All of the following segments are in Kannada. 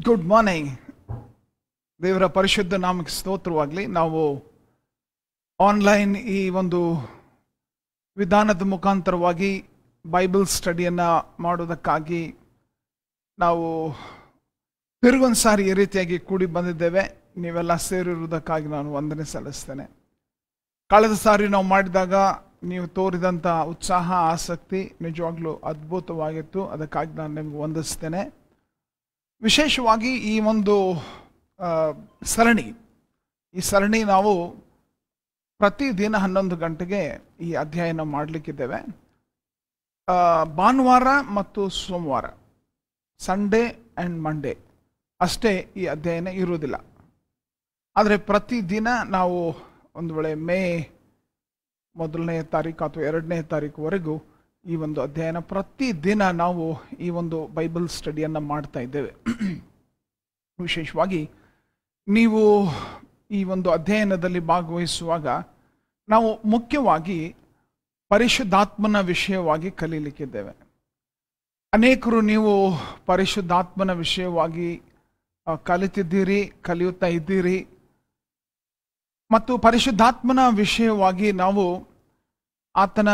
ಗುಡ್ ಮಾರ್ನಿಂಗ್ ದೇವರ ಪರಿಶುದ್ಧ ನಾಮಕ್ಕೆ ಸ್ತೋತ್ರವಾಗಲಿ ನಾವು ಆನ್ಲೈನ್ ಈ ಒಂದು ವಿಧಾನದ ಮುಖಾಂತರವಾಗಿ ಬೈಬಲ್ ಸ್ಟಡಿಯನ್ನು ಮಾಡೋದಕ್ಕಾಗಿ ನಾವು ತಿರುಗೊಂದು ಸಾರಿ ಈ ರೀತಿಯಾಗಿ ಕೂಡಿ ಬಂದಿದ್ದೇವೆ ನೀವೆಲ್ಲ ಸೇರಿರುವುದಕ್ಕಾಗಿ ನಾನು ವಂದನೆ ಸಲ್ಲಿಸ್ತೇನೆ ಕಳೆದ ಸಾರಿ ನಾವು ಮಾಡಿದಾಗ ನೀವು ತೋರಿದಂಥ ಉತ್ಸಾಹ ಆಸಕ್ತಿ ನಿಜವಾಗ್ಲೂ ಅದ್ಭುತವಾಗಿತ್ತು ಅದಕ್ಕಾಗಿ ನಾನು ನಿಮ್ಗೆ ವಂದಿಸ್ತೇನೆ ವಿಶೇಷವಾಗಿ ಈ ಒಂದು ಆ, ಸರಣಿ ಈ ಸರಣಿ ನಾವು ಪ್ರತಿದಿನ ಹನ್ನೊಂದು ಗಂಟೆಗೆ ಈ ಅಧ್ಯಯನ ಮಾಡಲಿಕ್ಕಿದ್ದೇವೆ ಆ, ಭಾನುವಾರ ಮತ್ತು ಸೋಮವಾರ ಸಂಡೇ ಆ್ಯಂಡ್ ಮಂಡೇ ಅಷ್ಟೇ ಈ ಅಧ್ಯಯನ ಇರುವುದಿಲ್ಲ ಆದರೆ ಪ್ರತಿದಿನ ನಾವು ಒಂದು ವೇಳೆ ಮೇ ಮೊದಲನೇ ತಾರೀಕು ಅಥವಾ ಎರಡನೇ ತಾರೀಕುವರೆಗೂ ಈ ಒಂದು ಅಧ್ಯಯನ ಪ್ರತಿದಿನ ನಾವು ಈ ಒಂದು ಬೈಬಲ್ ಸ್ಟಡಿಯನ್ನು ಮಾಡ್ತಾ ಇದ್ದೇವೆ ವಿಶೇಷವಾಗಿ ನೀವು ಈ ಒಂದು ಅಧ್ಯಯನದಲ್ಲಿ ಭಾಗವಹಿಸುವಾಗ ನಾವು ಮುಖ್ಯವಾಗಿ ಪರಿಶುದ್ಧಾತ್ಮನ ವಿಷಯವಾಗಿ ಕಲೀಲಿಕ್ಕಿದ್ದೇವೆ ಅನೇಕರು ನೀವು ಪರಿಶುದ್ಧಾತ್ಮನ ವಿಷಯವಾಗಿ ಆ, ಕಲಿತಿದ್ದೀರಿ ಕಲಿಯುತ್ತಾ ಇದ್ದೀರಿ ಮತ್ತು ಪರಿಶುದ್ಧಾತ್ಮನ ವಿಷಯವಾಗಿ ನಾವು ಆತನ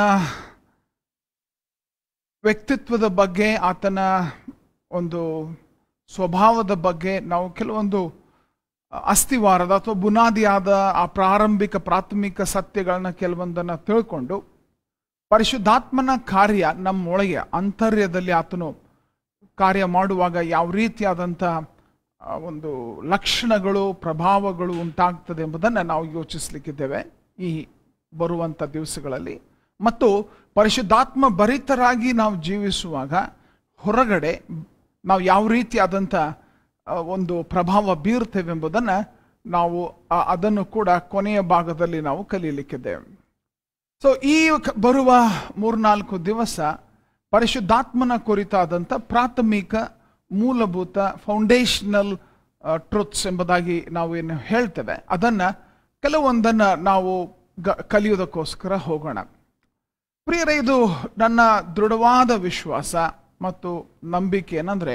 ವ್ಯಕ್ತಿತ್ವದ ಬಗ್ಗೆ ಆತನ ಒಂದು ಸ್ವಭಾವದ ಬಗ್ಗೆ ನಾವು ಕೆಲವೊಂದು ಅಸ್ಥಿವಾರದ ಅಥವಾ ಬುನಾದಿಯಾದ ಆ ಪ್ರಾರಂಭಿಕ ಪ್ರಾಥಮಿಕ ಸತ್ಯಗಳನ್ನ ಕೆಲವೊಂದನ್ನು ತಿಳ್ಕೊಂಡು ಪರಿಶುದ್ಧಾತ್ಮನ ಕಾರ್ಯ ನಮ್ಮೊಳಗೆ ಅಂತರ್ಯದಲ್ಲಿ ಆತನು ಕಾರ್ಯ ಮಾಡುವಾಗ ಯಾವ ರೀತಿಯಾದಂಥ ಆ, ಒಂದು ಲಕ್ಷಣಗಳು ಪ್ರಭಾವಗಳು ಉಂಟಾಗ್ತದೆ ಎಂಬುದನ್ನು ನಾವು ಯೋಚಿಸಲಿಕ್ಕಿದ್ದೇವೆ ಈ ಬರುವಂಥ ದಿವಸಗಳಲ್ಲಿ ಮತ್ತು ಪರಿಶುದ್ಧಾತ್ಮ ಭರಿತರಾಗಿ ನಾವು ಜೀವಿಸುವಾಗ ಹೊರಗಡೆ ನಾವು ಯಾವ ರೀತಿಯಾದಂಥ ಆ, ಒಂದು ಪ್ರಭಾವ ಬೀರ್ತೇವೆ ಎಂಬುದನ್ನು ನಾವು ಆ- ಅದನ್ನು ಕೂಡ ಕೊನೆಯ ಭಾಗದಲ್ಲಿ ನಾವು ಕಲೀಲಿಕ್ಕಿದ್ದೇವೆ ಸೊ ಈ ಕ- ಬರುವ ಮೂರ್ನಾಲ್ಕು ದಿವಸ ಪರಿಶುದ್ಧಾತ್ಮನ ಕುರಿತಾದಂಥ ಪ್ರಾಥಮಿಕ ಮೂಲಭೂತ ಫೌಂಡೇಶನಲ್ ಟ್ರುತ್ಸ್ ಎಂಬುದಾಗಿ ನಾವು ಏನು ಹೇಳ್ತೇವೆ ಅದನ್ನು ಕೆಲವೊಂದನ್ನು ನಾವು ಗ ಕಲಿಯೋದಕ್ಕೋಸ್ಕರ ಹೋಗೋಣ ಪ್ರಿಯರೇ ಇದು ನನ್ನ ದೃಢವಾದ ವಿಶ್ವಾಸ ಮತ್ತು ನಂಬಿಕೆ ಏನಂದರೆ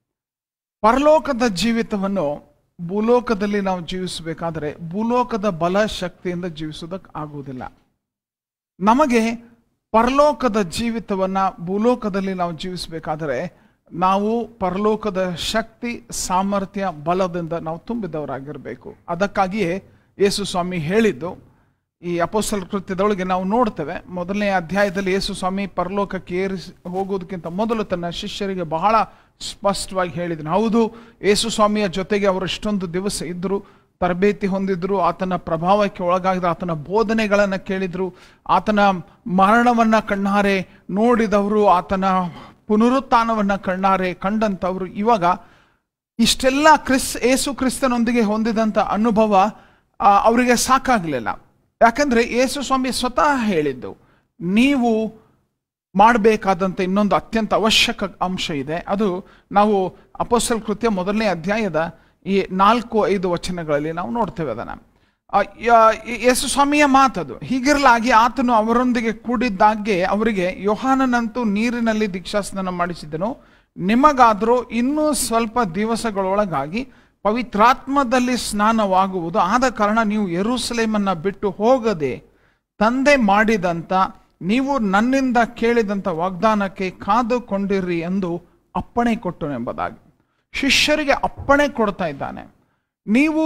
ಪರಲೋಕದ ಜೀವಿತವನ್ನು ಭೂಲೋಕದಲ್ಲಿ ನಾವು ಜೀವಿಸಬೇಕಾದರೆ ಭೂಲೋಕದ ಬಲ ಶಕ್ತಿಯಿಂದ ಜೀವಿಸೋದಕ್ಕೆ ಆಗುವುದಿಲ್ಲ ನಮಗೆ ಪರಲೋಕದ ಜೀವಿತವನ್ನು ಭೂಲೋಕದಲ್ಲಿ ನಾವು ಜೀವಿಸಬೇಕಾದರೆ ನಾವು ಪರಲೋಕದ ಶಕ್ತಿ ಸಾಮರ್ಥ್ಯ ಬಲದಿಂದ ನಾವು ತುಂಬಿದವರಾಗಿರಬೇಕು ಅದಕ್ಕಾಗಿಯೇ ಯೇಸು ಸ್ವಾಮಿ ಹೇಳಿದ್ದು ಈ ಅಪೋಸ್ತಲ ಕೃತ್ಯದೊಳಗೆ ನಾವು ನೋಡ್ತೇವೆ ಮೊದಲನೇ ಅಧ್ಯಾಯದಲ್ಲಿ ಯೇಸು ಸ್ವಾಮಿ ಪರಲೋಕಕ್ಕೆ ಏರಿಸಿ ಹೋಗೋದಕ್ಕಿಂತ ಮೊದಲು ತನ್ನ ಶಿಷ್ಯರಿಗೆ ಬಹಳ ಸ್ಪಷ್ಟವಾಗಿ ಹೇಳಿದನು ಹೌದು ಯೇಸು ಸ್ವಾಮಿಯ ಜೊತೆಗೆ ಅವರು ಇಷ್ಟೊಂದು ದಿವಸ ಇದ್ದರು ತರಬೇತಿ ಹೊಂದಿದ್ರು ಆತನ ಪ್ರಭಾವಕ್ಕೆ ಒಳಗಾಗಿದ್ರು ಆತನ ಬೋಧನೆಗಳನ್ನು ಕೇಳಿದ್ರು ಆತನ ಮರಣವನ್ನು ಕಣ್ಣಾರೆ ನೋಡಿದವರು ಆತನ ಪುನರುತ್ಥಾನವನ್ನು ಕಣ್ಣಾರೆ ಕಂಡಂಥವ್ರು ಇವಾಗ ಇಷ್ಟೆಲ್ಲ ಕ್ರಿಸ್ ಏಸು ಕ್ರಿಸ್ತನೊಂದಿಗೆ ಹೊಂದಿದಂಥ ಅನುಭವ ಆ, ಅವರಿಗೆ ಸಾಕಾಗಲಿಲ್ಲ ಯಾಕಂದ್ರೆ ಯೇಸು ಸ್ವಾಮಿ ಸ್ವತಃ ಹೇಳಿದ್ದು ನೀವು ಮಾಡಬೇಕಾದಂಥ ಇನ್ನೊಂದು ಅತ್ಯಂತ ಅವಶ್ಯಕ ಅಂಶ ಇದೆ ಅದು ನಾವು ಅಪೋಸ್ತಲ ಕೃತ್ಯ ಮೊದಲನೇ ಅಧ್ಯಾಯದ ಈ ನಾಲ್ಕು ಐದು ವಚನಗಳಲ್ಲಿ ನಾವು ನೋಡ್ತೇವೆ ಅದನ್ನು ಆ, ಯ- ಯೇಸು ಸ್ವಾಮಿಯ ಮಾತದು ಹೀಗಿರಲಾಗಿ ಆತನು ಅವರೊಂದಿಗೆ ಕೂಡಿದ್ದಾಗೆ ಅವರಿಗೆ ಯೋಹಾನನಂತೂ ನೀರಿನಲ್ಲಿ ದೀಕ್ಷಾಸ್ನಾನ ಮಾಡಿಸಿದನು ನಿಮಗಾದರೂ ಇನ್ನೂ ಸ್ವಲ್ಪ ದಿವಸಗಳೊಳಗಾಗಿ ಪವಿತ್ರಾತ್ಮದಲ್ಲಿ ಸ್ನಾನವಾಗುವುದು ಆದ ಕಾರಣ ನೀವು ಯೆರೂಸಲೇಮನ್ನ ಬಿಟ್ಟು ಹೋಗದೆ ತಂದೆ ಮಾಡಿದಂಥ ನೀವು ನನ್ನಿಂದ ಕೇಳಿದಂಥ ವಾಗ್ದಾನಕ್ಕೆ ಕಾದುಕೊಂಡಿರಿ ಎಂದು ಅಪ್ಪಣೆ ಕೊಟ್ಟನು ಎಂಬುದಾಗಿ ಶಿಷ್ಯರಿಗೆ ಅಪ್ಪಣೆ ಕೊಡ್ತಾ ಇದ್ದಾನೆ ನೀವು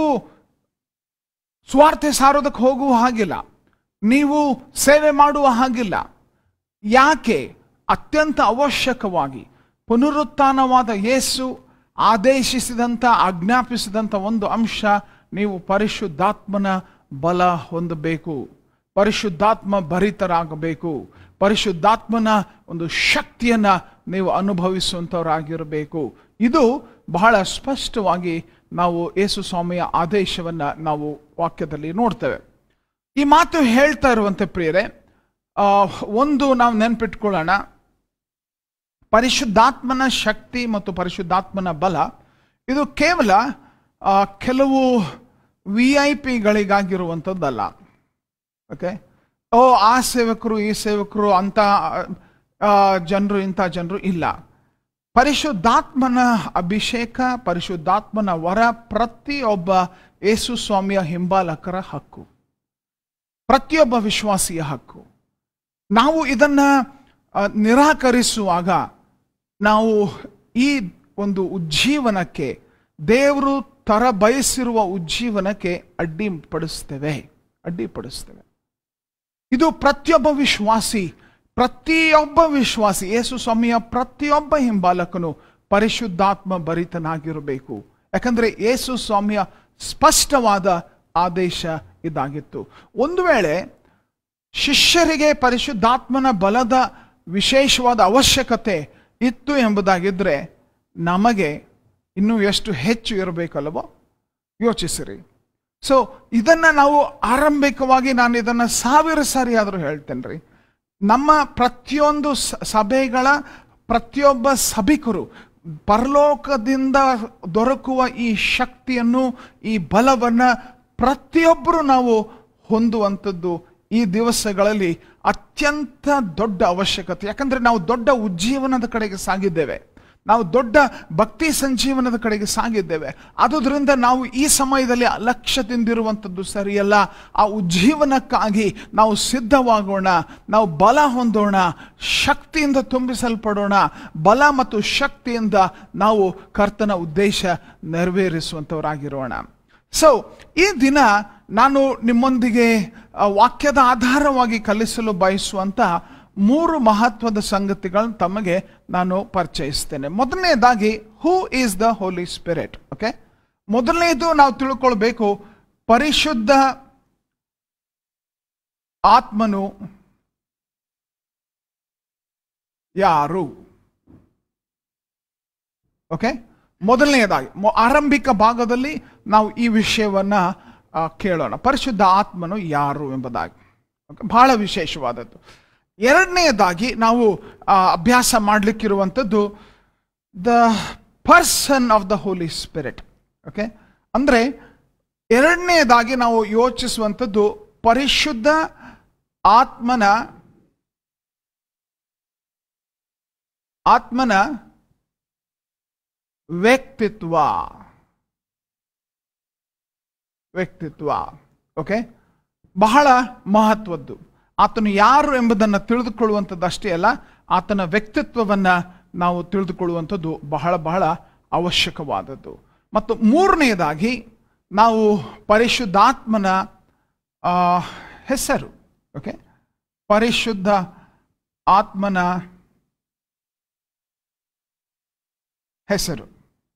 ಸ್ವಾರ್ಥ ಸಾರೋದಕ್ಕೆ ಹೋಗುವ ಹಾಗಿಲ್ಲ ನೀವು ಸೇವೆ ಮಾಡುವ ಹಾಗಿಲ್ಲ ಯಾಕೆ ಅತ್ಯಂತ ಅವಶ್ಯಕವಾಗಿ ಪುನರುತ್ಥಾನವಾದ ಯೇಸು ಆದೇಶಿಸಿದಂಥ ಆಜ್ಞಾಪಿಸಿದಂಥ ಒಂದು ಅಂಶ ನೀವು ಪರಿಶುದ್ಧಾತ್ಮನ ಬಲ ಹೊಂದಬೇಕು ಪರಿಶುದ್ಧಾತ್ಮ ಭರಿತರಾಗಬೇಕು ಪರಿಶುದ್ಧಾತ್ಮನ ಒಂದು ಶಕ್ತಿಯನ್ನ ನೀವು ಅನುಭವಿಸುವಂಥವರಾಗಿರಬೇಕು ಇದು ಬಹಳ ಸ್ಪಷ್ಟವಾಗಿ ನಾವು ಯೇಸು ಸ್ವಾಮಿಯ ಆದೇಶವನ್ನ ನಾವು ವಾಕ್ಯದಲ್ಲಿ ನೋಡ್ತೇವೆ ಈ ಮಾತು ಹೇಳ್ತಾ ಇರುವಂತೆ ಪ್ರಿಯರೇ ಆ, ಒಂದು ನಾವು ನೆನ್ಪಿಟ್ಕೊಳ್ಳೋಣ ಪರಿಶುದ್ಧಾತ್ಮನ ಶಕ್ತಿ ಮತ್ತು ಪರಿಶುದ್ಧಾತ್ಮನ ಬಲ ಇದು ಕೇವಲ ಆ, ಕೆಲವು ವಿ ಐ ಪಿಗಳಿಗಾಗಿರುವಂಥದ್ದಲ್ಲ ಓಕೆ ಓ ಆ ಸೇವಕರು ಈ ಸೇವಕರು ಅಂತ ಜನರು ಇಂಥ ಜನರು ಇಲ್ಲ ಪರಿಶುದ್ಧಾತ್ಮನ ಅಭಿಷೇಕ ಪರಿಶುದ್ಧಾತ್ಮನ ವರ ಪ್ರತಿಯೊಬ್ಬ ಯೇಸು ಸ್ವಾಮಿಯ ಹಿಂಬಾಲಕರ ಹಕ್ಕು ಪ್ರತಿಯೊಬ್ಬ ವಿಶ್ವಾಸಿಯ ಹಕ್ಕು ನಾವು ಇದನ್ನ ಆ, ನಿರಾಕರಿಸುವಾಗ ನಾವು ಈ ಒಂದು ಉಜ್ಜೀವನಕ್ಕೆ ದೇವರು ತರ ಬಯಸಿರುವ ಉಜ್ಜೀವನಕ್ಕೆ ಅಡ್ಡಿಪಡಿಸ್ತೇವೆ ಅಡ್ಡಿಪಡಿಸ್ತೇವೆ ಇದು ಪ್ರತಿಯೊಬ್ಬ ವಿಶ್ವಾಸಿ ಪ್ರತಿಯೊಬ್ಬ ವಿಶ್ವಾಸಿ ಯೇಸು ಸ್ವಾಮಿಯ ಪ್ರತಿಯೊಬ್ಬ ಹಿಂಬಾಲಕನು ಪರಿಶುದ್ಧಾತ್ಮ ಭರಿತನಾಗಿರಬೇಕು ಯಾಕಂದ್ರೆ ಯೇಸು ಸ್ವಾಮಿಯ ಸ್ಪಷ್ಟವಾದ ಆದೇಶ ಇದಾಗಿತ್ತು ಒಂದು ವೇಳೆ ಶಿಷ್ಯರಿಗೆ ಪರಿಶುದ್ಧಾತ್ಮನ ಬಲದ ವಿಶೇಷವಾದ ಅವಶ್ಯಕತೆ ಇತ್ತು ಎಂಬುದಾಗಿದ್ರೆ ನಮಗೆ ಇನ್ನೂ ಎಷ್ಟು ಹೆಚ್ಚು ಇರಬೇಕಲ್ವೋ ಯೋಚಿಸಿರಿ ಸೊ ಇದನ್ನ ನಾವು ಆರಂಭಿಕವಾಗಿ ನಾನು ಇದನ್ನ ಸಾವಿರ ಸಾರಿ ಆದರೂ ಹೇಳ್ತೇನೆ ರೀ ನಮ್ಮ ಪ್ರತಿಯೊಂದು ಸ- ಸಭೆಗಳ ಪ್ರತಿಯೊಬ್ಬ ಸಭಿಕರು ಪರಲೋಕದಿಂದ ದೊರಕುವ ಈ ಶಕ್ತಿಯನ್ನು ಈ ಬಲವನ್ನ ಪ್ರತಿಯೊಬ್ಬರು ನಾವು ಹೊಂದುವಂಥದ್ದು ಈ ದಿವಸಗಳಲ್ಲಿ ಅತ್ಯಂತ ದೊಡ್ಡ ಅವಶ್ಯಕತೆ ಯಾಕಂದ್ರೆ ನಾವು ದೊಡ್ಡ ಉಜ್ಜೀವನದ ಕಡೆಗೆ ಸಾಗಿದ್ದೇವೆ ನಾವು ದೊಡ್ಡ ಭಕ್ತಿ ಸಂಜೀವನದ ಕಡೆಗೆ ಸಾಗಿದ್ದೇವೆ ಆದುದರಿಂದ ನಾವು ಈ ಸಮಯದಲ್ಲಿ ಅಲಕ್ಷ್ಯದಿಂದಿರುವಂಥದ್ದು ಸರಿಯಲ್ಲ ಆ ಉಜ್ಜೀವನಕ್ಕಾಗಿ ನಾವು ಸಿದ್ಧವಾಗೋಣ ನಾವು ಬಲ ಹೊಂದೋಣ ಶಕ್ತಿಯಿಂದ ತುಂಬಿಸಲ್ಪಡೋಣ ಬಲ ಮತ್ತು ಶಕ್ತಿಯಿಂದ ನಾವು ಕರ್ತನ ಉದ್ದೇಶ ನೆರವೇರಿಸುವಂಥವರಾಗಿರೋಣ ಸೊ ಈ ದಿನ ನಾನು ನಿಮ್ಮೊಂದಿಗೆ ಆ, ವಾಕ್ಯದ ಆಧಾರವಾಗಿ ಕಲಿಸಲು ಬಯಸುವಂತ ಮೂರು ಮಹತ್ವದ ಸಂಗತಿಗಳನ್ನು ತಮಗೆ ನಾನು ಪರಿಚಯಿಸ್ತೇನೆ ಮೊದಲನೇದಾಗಿ who is the Holi spirit okay ಮೊದಲನೇದು ನಾವು ತಿಳ್ಕೊಳ್ಬೇಕು ಪರಿಶುದ್ಧ ಆತ್ಮನು ಯಾರು ಓಕೆ ಮೊದಲನೆಯದಾಗಿ ಮೊ- ಆರಂಭಿಕ ಭಾಗದಲ್ಲಿ ನಾವು ಈ ವಿಷಯವನ್ನ ಆ, ಕೇಳೋಣ ಪರಿಶುದ್ಧ ಆತ್ಮನು ಯಾರು ಎಂಬುದಾಗಿ Okay? ಬಹಳ ವಿಶೇಷವಾದದ್ದು ಎರಡನೆಯದಾಗಿ ನಾವು ಆ, ಅಭ್ಯಾಸ ಮಾಡಲಿಕ್ಕಿರುವಂಥದ್ದು the person of the Holi spirit okay ಅಂದ್ರೆ ಎರಡನೆಯದಾಗಿ ನಾವು ಯೋಚಿಸುವಂಥದ್ದು ಪರಿಶುದ್ಧ ಆತ್ಮನ ಆತ್ಮನ ವ್ಯಕ್ತಿತ್ವ ವ್ಯಕ್ತಿತ್ವ ಓಕೆ ಬಹಳ ಮಹತ್ವದ್ದು ಆತನು ಯಾರು ಎಂಬುದನ್ನು ತಿಳಿದುಕೊಳ್ಳುವಂಥದ್ದು ಅಷ್ಟೇ ಅಲ್ಲ ಆತನ ವ್ಯಕ್ತಿತ್ವವನ್ನ ನಾವು ತಿಳಿದುಕೊಳ್ಳುವಂಥದ್ದು ಬಹಳ ಬಹಳ ಅವಶ್ಯಕವಾದದ್ದು ಮತ್ತು ಮೂರನೆಯದಾಗಿ ನಾವು ಪರಿಶುದ್ಧಾತ್ಮನ ಆ, ಹೆಸರು ಓಕೆ ಪರಿಶುದ್ಧ ಆತ್ಮನ ಹೆಸರು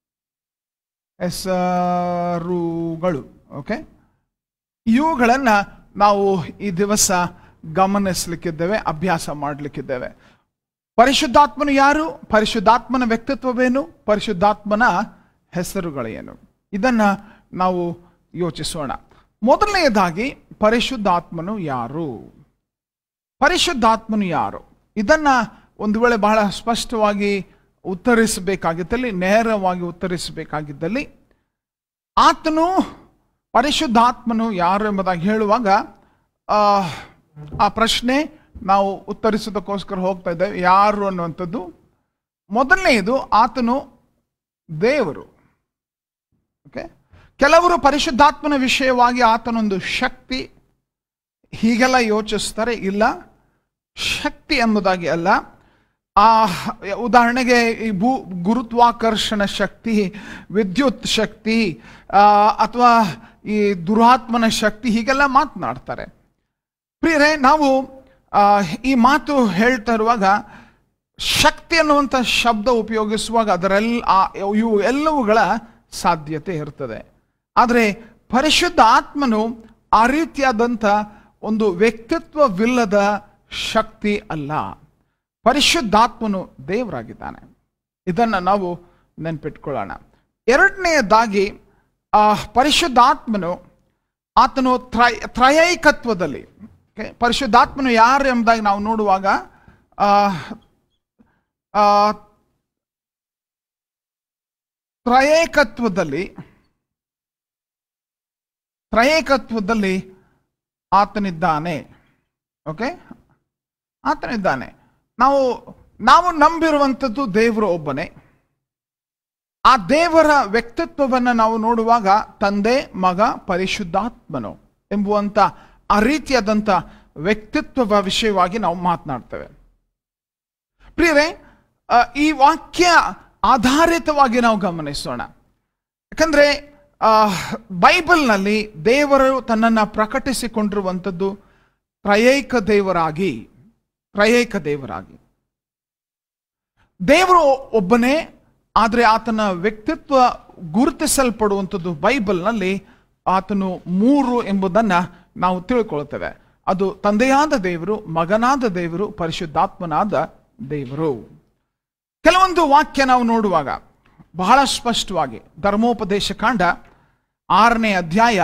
ಹೆಸರುಗಳು ಓಕೆ ಇವುಗಳನ್ನ ನಾವು ಈ ದಿವಸ ಗಮನಿಸಲಿಕ್ಕಿದ್ದೇವೆ ಅಭ್ಯಾಸ ಮಾಡಲಿಕ್ಕಿದ್ದೇವೆ ಪರಿಶುದ್ಧಾತ್ಮನು ಯಾರು ಪರಿಶುದ್ಧಾತ್ಮನ ವ್ಯಕ್ತಿತ್ವವೇನು ಪರಿಶುದ್ಧಾತ್ಮನ ಹೆಸರುಗಳೇನು ಇದನ್ನ ನಾವು ಯೋಚಿಸೋಣ ಮೊದಲನೆಯದಾಗಿ ಪರಿಶುದ್ಧಾತ್ಮನು ಯಾರು ಪರಿಶುದ್ಧಾತ್ಮನು ಯಾರು ಇದನ್ನ ಒಂದು ವೇಳೆ ಬಹಳ ಸ್ಪಷ್ಟವಾಗಿ ಉತ್ತರಿಸಬೇಕಾಗಿದ್ದಲ್ಲಿ ನೇರವಾಗಿ ಉತ್ತರಿಸಬೇಕಾಗಿದ್ದಲ್ಲಿ ಆತನು ಪರಿಶುದ್ಧಾತ್ಮನು ಯಾರು ಎಂಬುದಾಗಿ ಹೇಳುವಾಗ ಆ, ಆ ಪ್ರಶ್ನೆ ನಾವು ಉತ್ತರಿಸೋದಕ್ಕೋಸ್ಕರ ಹೋಗ್ತಾ ಇದ್ದೇವೆ ಯಾರು ಅನ್ನುವಂಥದ್ದು ಮೊದಲನೆಯದು ಆತನು ದೇವರು ಓಕೆ ಕೆಲವರು ಪರಿಶುದ್ಧಾತ್ಮನ ವಿಷಯವಾಗಿ ಆತನೊಂದು ಶಕ್ತಿ ಹೀಗೆಲ್ಲ ಯೋಚಿಸ್ತಾರೆ ಇಲ್ಲ ಶಕ್ತಿ ಎಂಬುದಾಗಿ ಅಲ್ಲ ಆ ಉದಾಹರಣೆಗೆ ಈ ಭೂ ಗುರುತ್ವಾಕರ್ಷಣ ಶಕ್ತಿ ವಿದ್ಯುತ್ ಶಕ್ತಿ ಅಥವಾ ಈ ದುರಾತ್ಮನ ಶಕ್ತಿ ಹೀಗೆಲ್ಲ ಮಾತನಾಡ್ತಾರೆ ಪ್ರಿಯರೇ ನಾವು ಆ, ಈ ಮಾತು ಹೇಳ್ತಾ ಇರುವಾಗ ಶಕ್ತಿ ಅನ್ನುವಂಥ ಶಬ್ದ ಉಪಯೋಗಿಸುವಾಗ ಅದರೆಲ್ಲ ಆ- ಇವು ಎಲ್ಲವುಗಳ ಸಾಧ್ಯತೆ ಇರ್ತದೆ ಆದರೆ ಪರಿಶುದ್ಧ ಆತ್ಮನು ಆ ರೀತಿಯಾದಂಥ ಒಂದು ವ್ಯಕ್ತಿತ್ವವಿಲ್ಲದ ಶಕ್ತಿ ಅಲ್ಲ ಪರಿಶುದ್ಧಾತ್ಮನು ದೇವರಾಗಿದ್ದಾನೆ ಇದನ್ನು ನಾವು ನೆನ್ಪಿಟ್ಕೊಳ್ಳೋಣ ಎರಡನೆಯದಾಗಿ ಆ ಪರಿಶುದ್ಧಾತ್ಮನು ಆತನು ತ್ರೈ ತ್ರಯೈಕತ್ವದಲ್ಲಿ okay? ಪರಿಶುದ್ಧಾತ್ಮನು ಯಾರು ಎಂಬುದಾಗಿ ನಾವು ನೋಡುವಾಗ ಆ, ಆ, ತ್ರಯೇಕತ್ವದಲ್ಲಿ ತ್ರಯೇಕತ್ವದಲ್ಲಿ ಆತನಿದ್ದಾನೆ ಓಕೆ ಆತನಿದ್ದಾನೆ ನಾವು ನಾವು ನಂಬಿರುವಂಥದ್ದು ದೇವರು ಒಬ್ಬನೇ ಆ ದೇವರ ವ್ಯಕ್ತಿತ್ವವನ್ನು ನಾವು ನೋಡುವಾಗ ತಂದೆ ಮಗ ಪರಿಶುದ್ಧಾತ್ಮನು ಎಂಬುವಂತ ಆ ರೀತಿಯಾದಂಥ ವ್ಯಕ್ತಿತ್ವದ ವಿಷಯವಾಗಿ ನಾವು ಮಾತನಾಡ್ತೇವೆ ಪ್ರಿಯರೇ ಆ, ಈ ವಾಕ್ಯ ಆಧಾರಿತವಾಗಿ ನಾವು ಗಮನಿಸೋಣ ಯಾಕಂದ್ರೆ ಆ, ಬೈಬಲ್ನಲ್ಲಿ ದೇವರು ತನ್ನನ್ನು ಪ್ರಕಟಿಸಿಕೊಂಡಿರುವಂಥದ್ದು ತ್ರಯೈಕ ದೇವರಾಗಿ ತ್ರಯೈಕ ದೇವರಾಗಿ ದೇವರು ಒಬ್ಬನೇ ಆದರೆ ಆತನ ವ್ಯಕ್ತಿತ್ವ ಗುರುತಿಸಲ್ಪಡುವಂಥದ್ದು ಬೈಬಲ್ನಲ್ಲಿ ಆತನು ಮೂರು ಎಂಬುದನ್ನು ನಾವು ತಿಳ್ಕೊಳ್ತೇವೆ ಅದು ತಂದೆಯಾದ ದೇವರು ಮಗನಾದ ದೇವರು ಪರಿಶುದ್ಧಾತ್ಮನಾದ ದೇವರು ಕೆಲವೊಂದು ವಾಕ್ಯ ನಾವು ನೋಡುವಾಗ ಬಹಳ ಸ್ಪಷ್ಟವಾಗಿ ಧರ್ಮೋಪದೇಶ ಕಾಂಡ ಆರನೇ ಅಧ್ಯಾಯ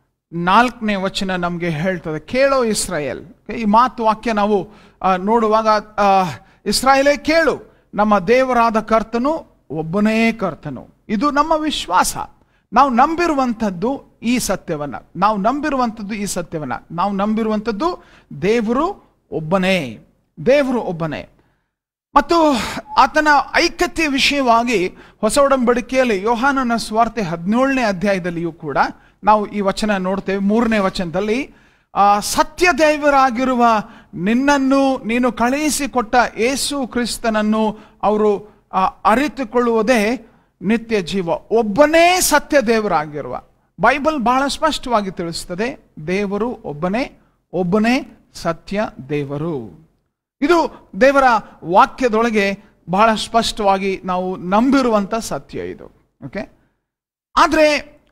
ನಾಲ್ಕನೇ ವಚನ ನಮಗೆ ಹೇಳ್ತದೆ ಕೇಳೋ ಇಸ್ರಾಯೇಲ್ ಈ ಮಾತು ವಾಕ್ಯ ನಾವು ಆ, ನೋಡುವಾಗ ಆ, ಇಸ್ರಾಯೇಲೇ ಕೇಳು ನಮ್ಮ ದೇವರಾದ ಕರ್ತನು ಒಬ್ಬನೇ ಕರ್ತನು ಇದು ನಮ್ಮ ವಿಶ್ವಾಸ ನಾವು ನಂಬಿರುವಂಥದ್ದು ಈ ಸತ್ಯವನ್ನ ನಾವು ನಂಬಿರುವಂಥದ್ದು ಈ ಸತ್ಯವನ್ನ ನಾವು ನಂಬಿರುವಂಥದ್ದು ದೇವರು ಒಬ್ಬನೇ ದೇವರು ಒಬ್ಬನೇ ಮತ್ತು ಆತನ ಐಕ್ಯತೆಯ ವಿಷಯವಾಗಿ ಹೊಸ ಒಡಂಬಡಿಕೆಯಲ್ಲಿ ಯೋಹಾನನ ಸ್ವಾರ್ತೆ ಹದಿನೇಳನೇ ಅಧ್ಯಾಯದಲ್ಲಿಯೂ ಕೂಡ ನಾವು ಈ ವಚನ ನೋಡ್ತೇವೆ ಮೂರನೇ ವಚನದಲ್ಲಿ ಆ, ಸತ್ಯ ದೇವರಾಗಿರುವ ನಿನ್ನನ್ನು ನೀನು ಕಳುಹಿಸಿಕೊಟ್ಟ ಏಸು ಕ್ರಿಸ್ತನನ್ನು ಅವರು ಆ, ಅರಿತುಕೊಳ್ಳುವುದೇ ನಿತ್ಯ ಜೀವ ಒಬ್ಬನೇ ಸತ್ಯ ದೇವರಾಗಿರುವ ಬೈಬಲ್ ಬಹಳ ಸ್ಪಷ್ಟವಾಗಿ ತಿಳಿಸ್ತದೆ ದೇವರು ಒಬ್ಬನೇ ಒಬ್ಬನೇ ಸತ್ಯ ದೇವರು ಇದು ದೇವರ ವಾಕ್ಯದೊಳಗೆ ಬಹಳ ಸ್ಪಷ್ಟವಾಗಿ ನಾವು ನಂಬಿರುವಂಥ ಸತ್ಯ ಇದು ಓಕೆ ಆದರೆ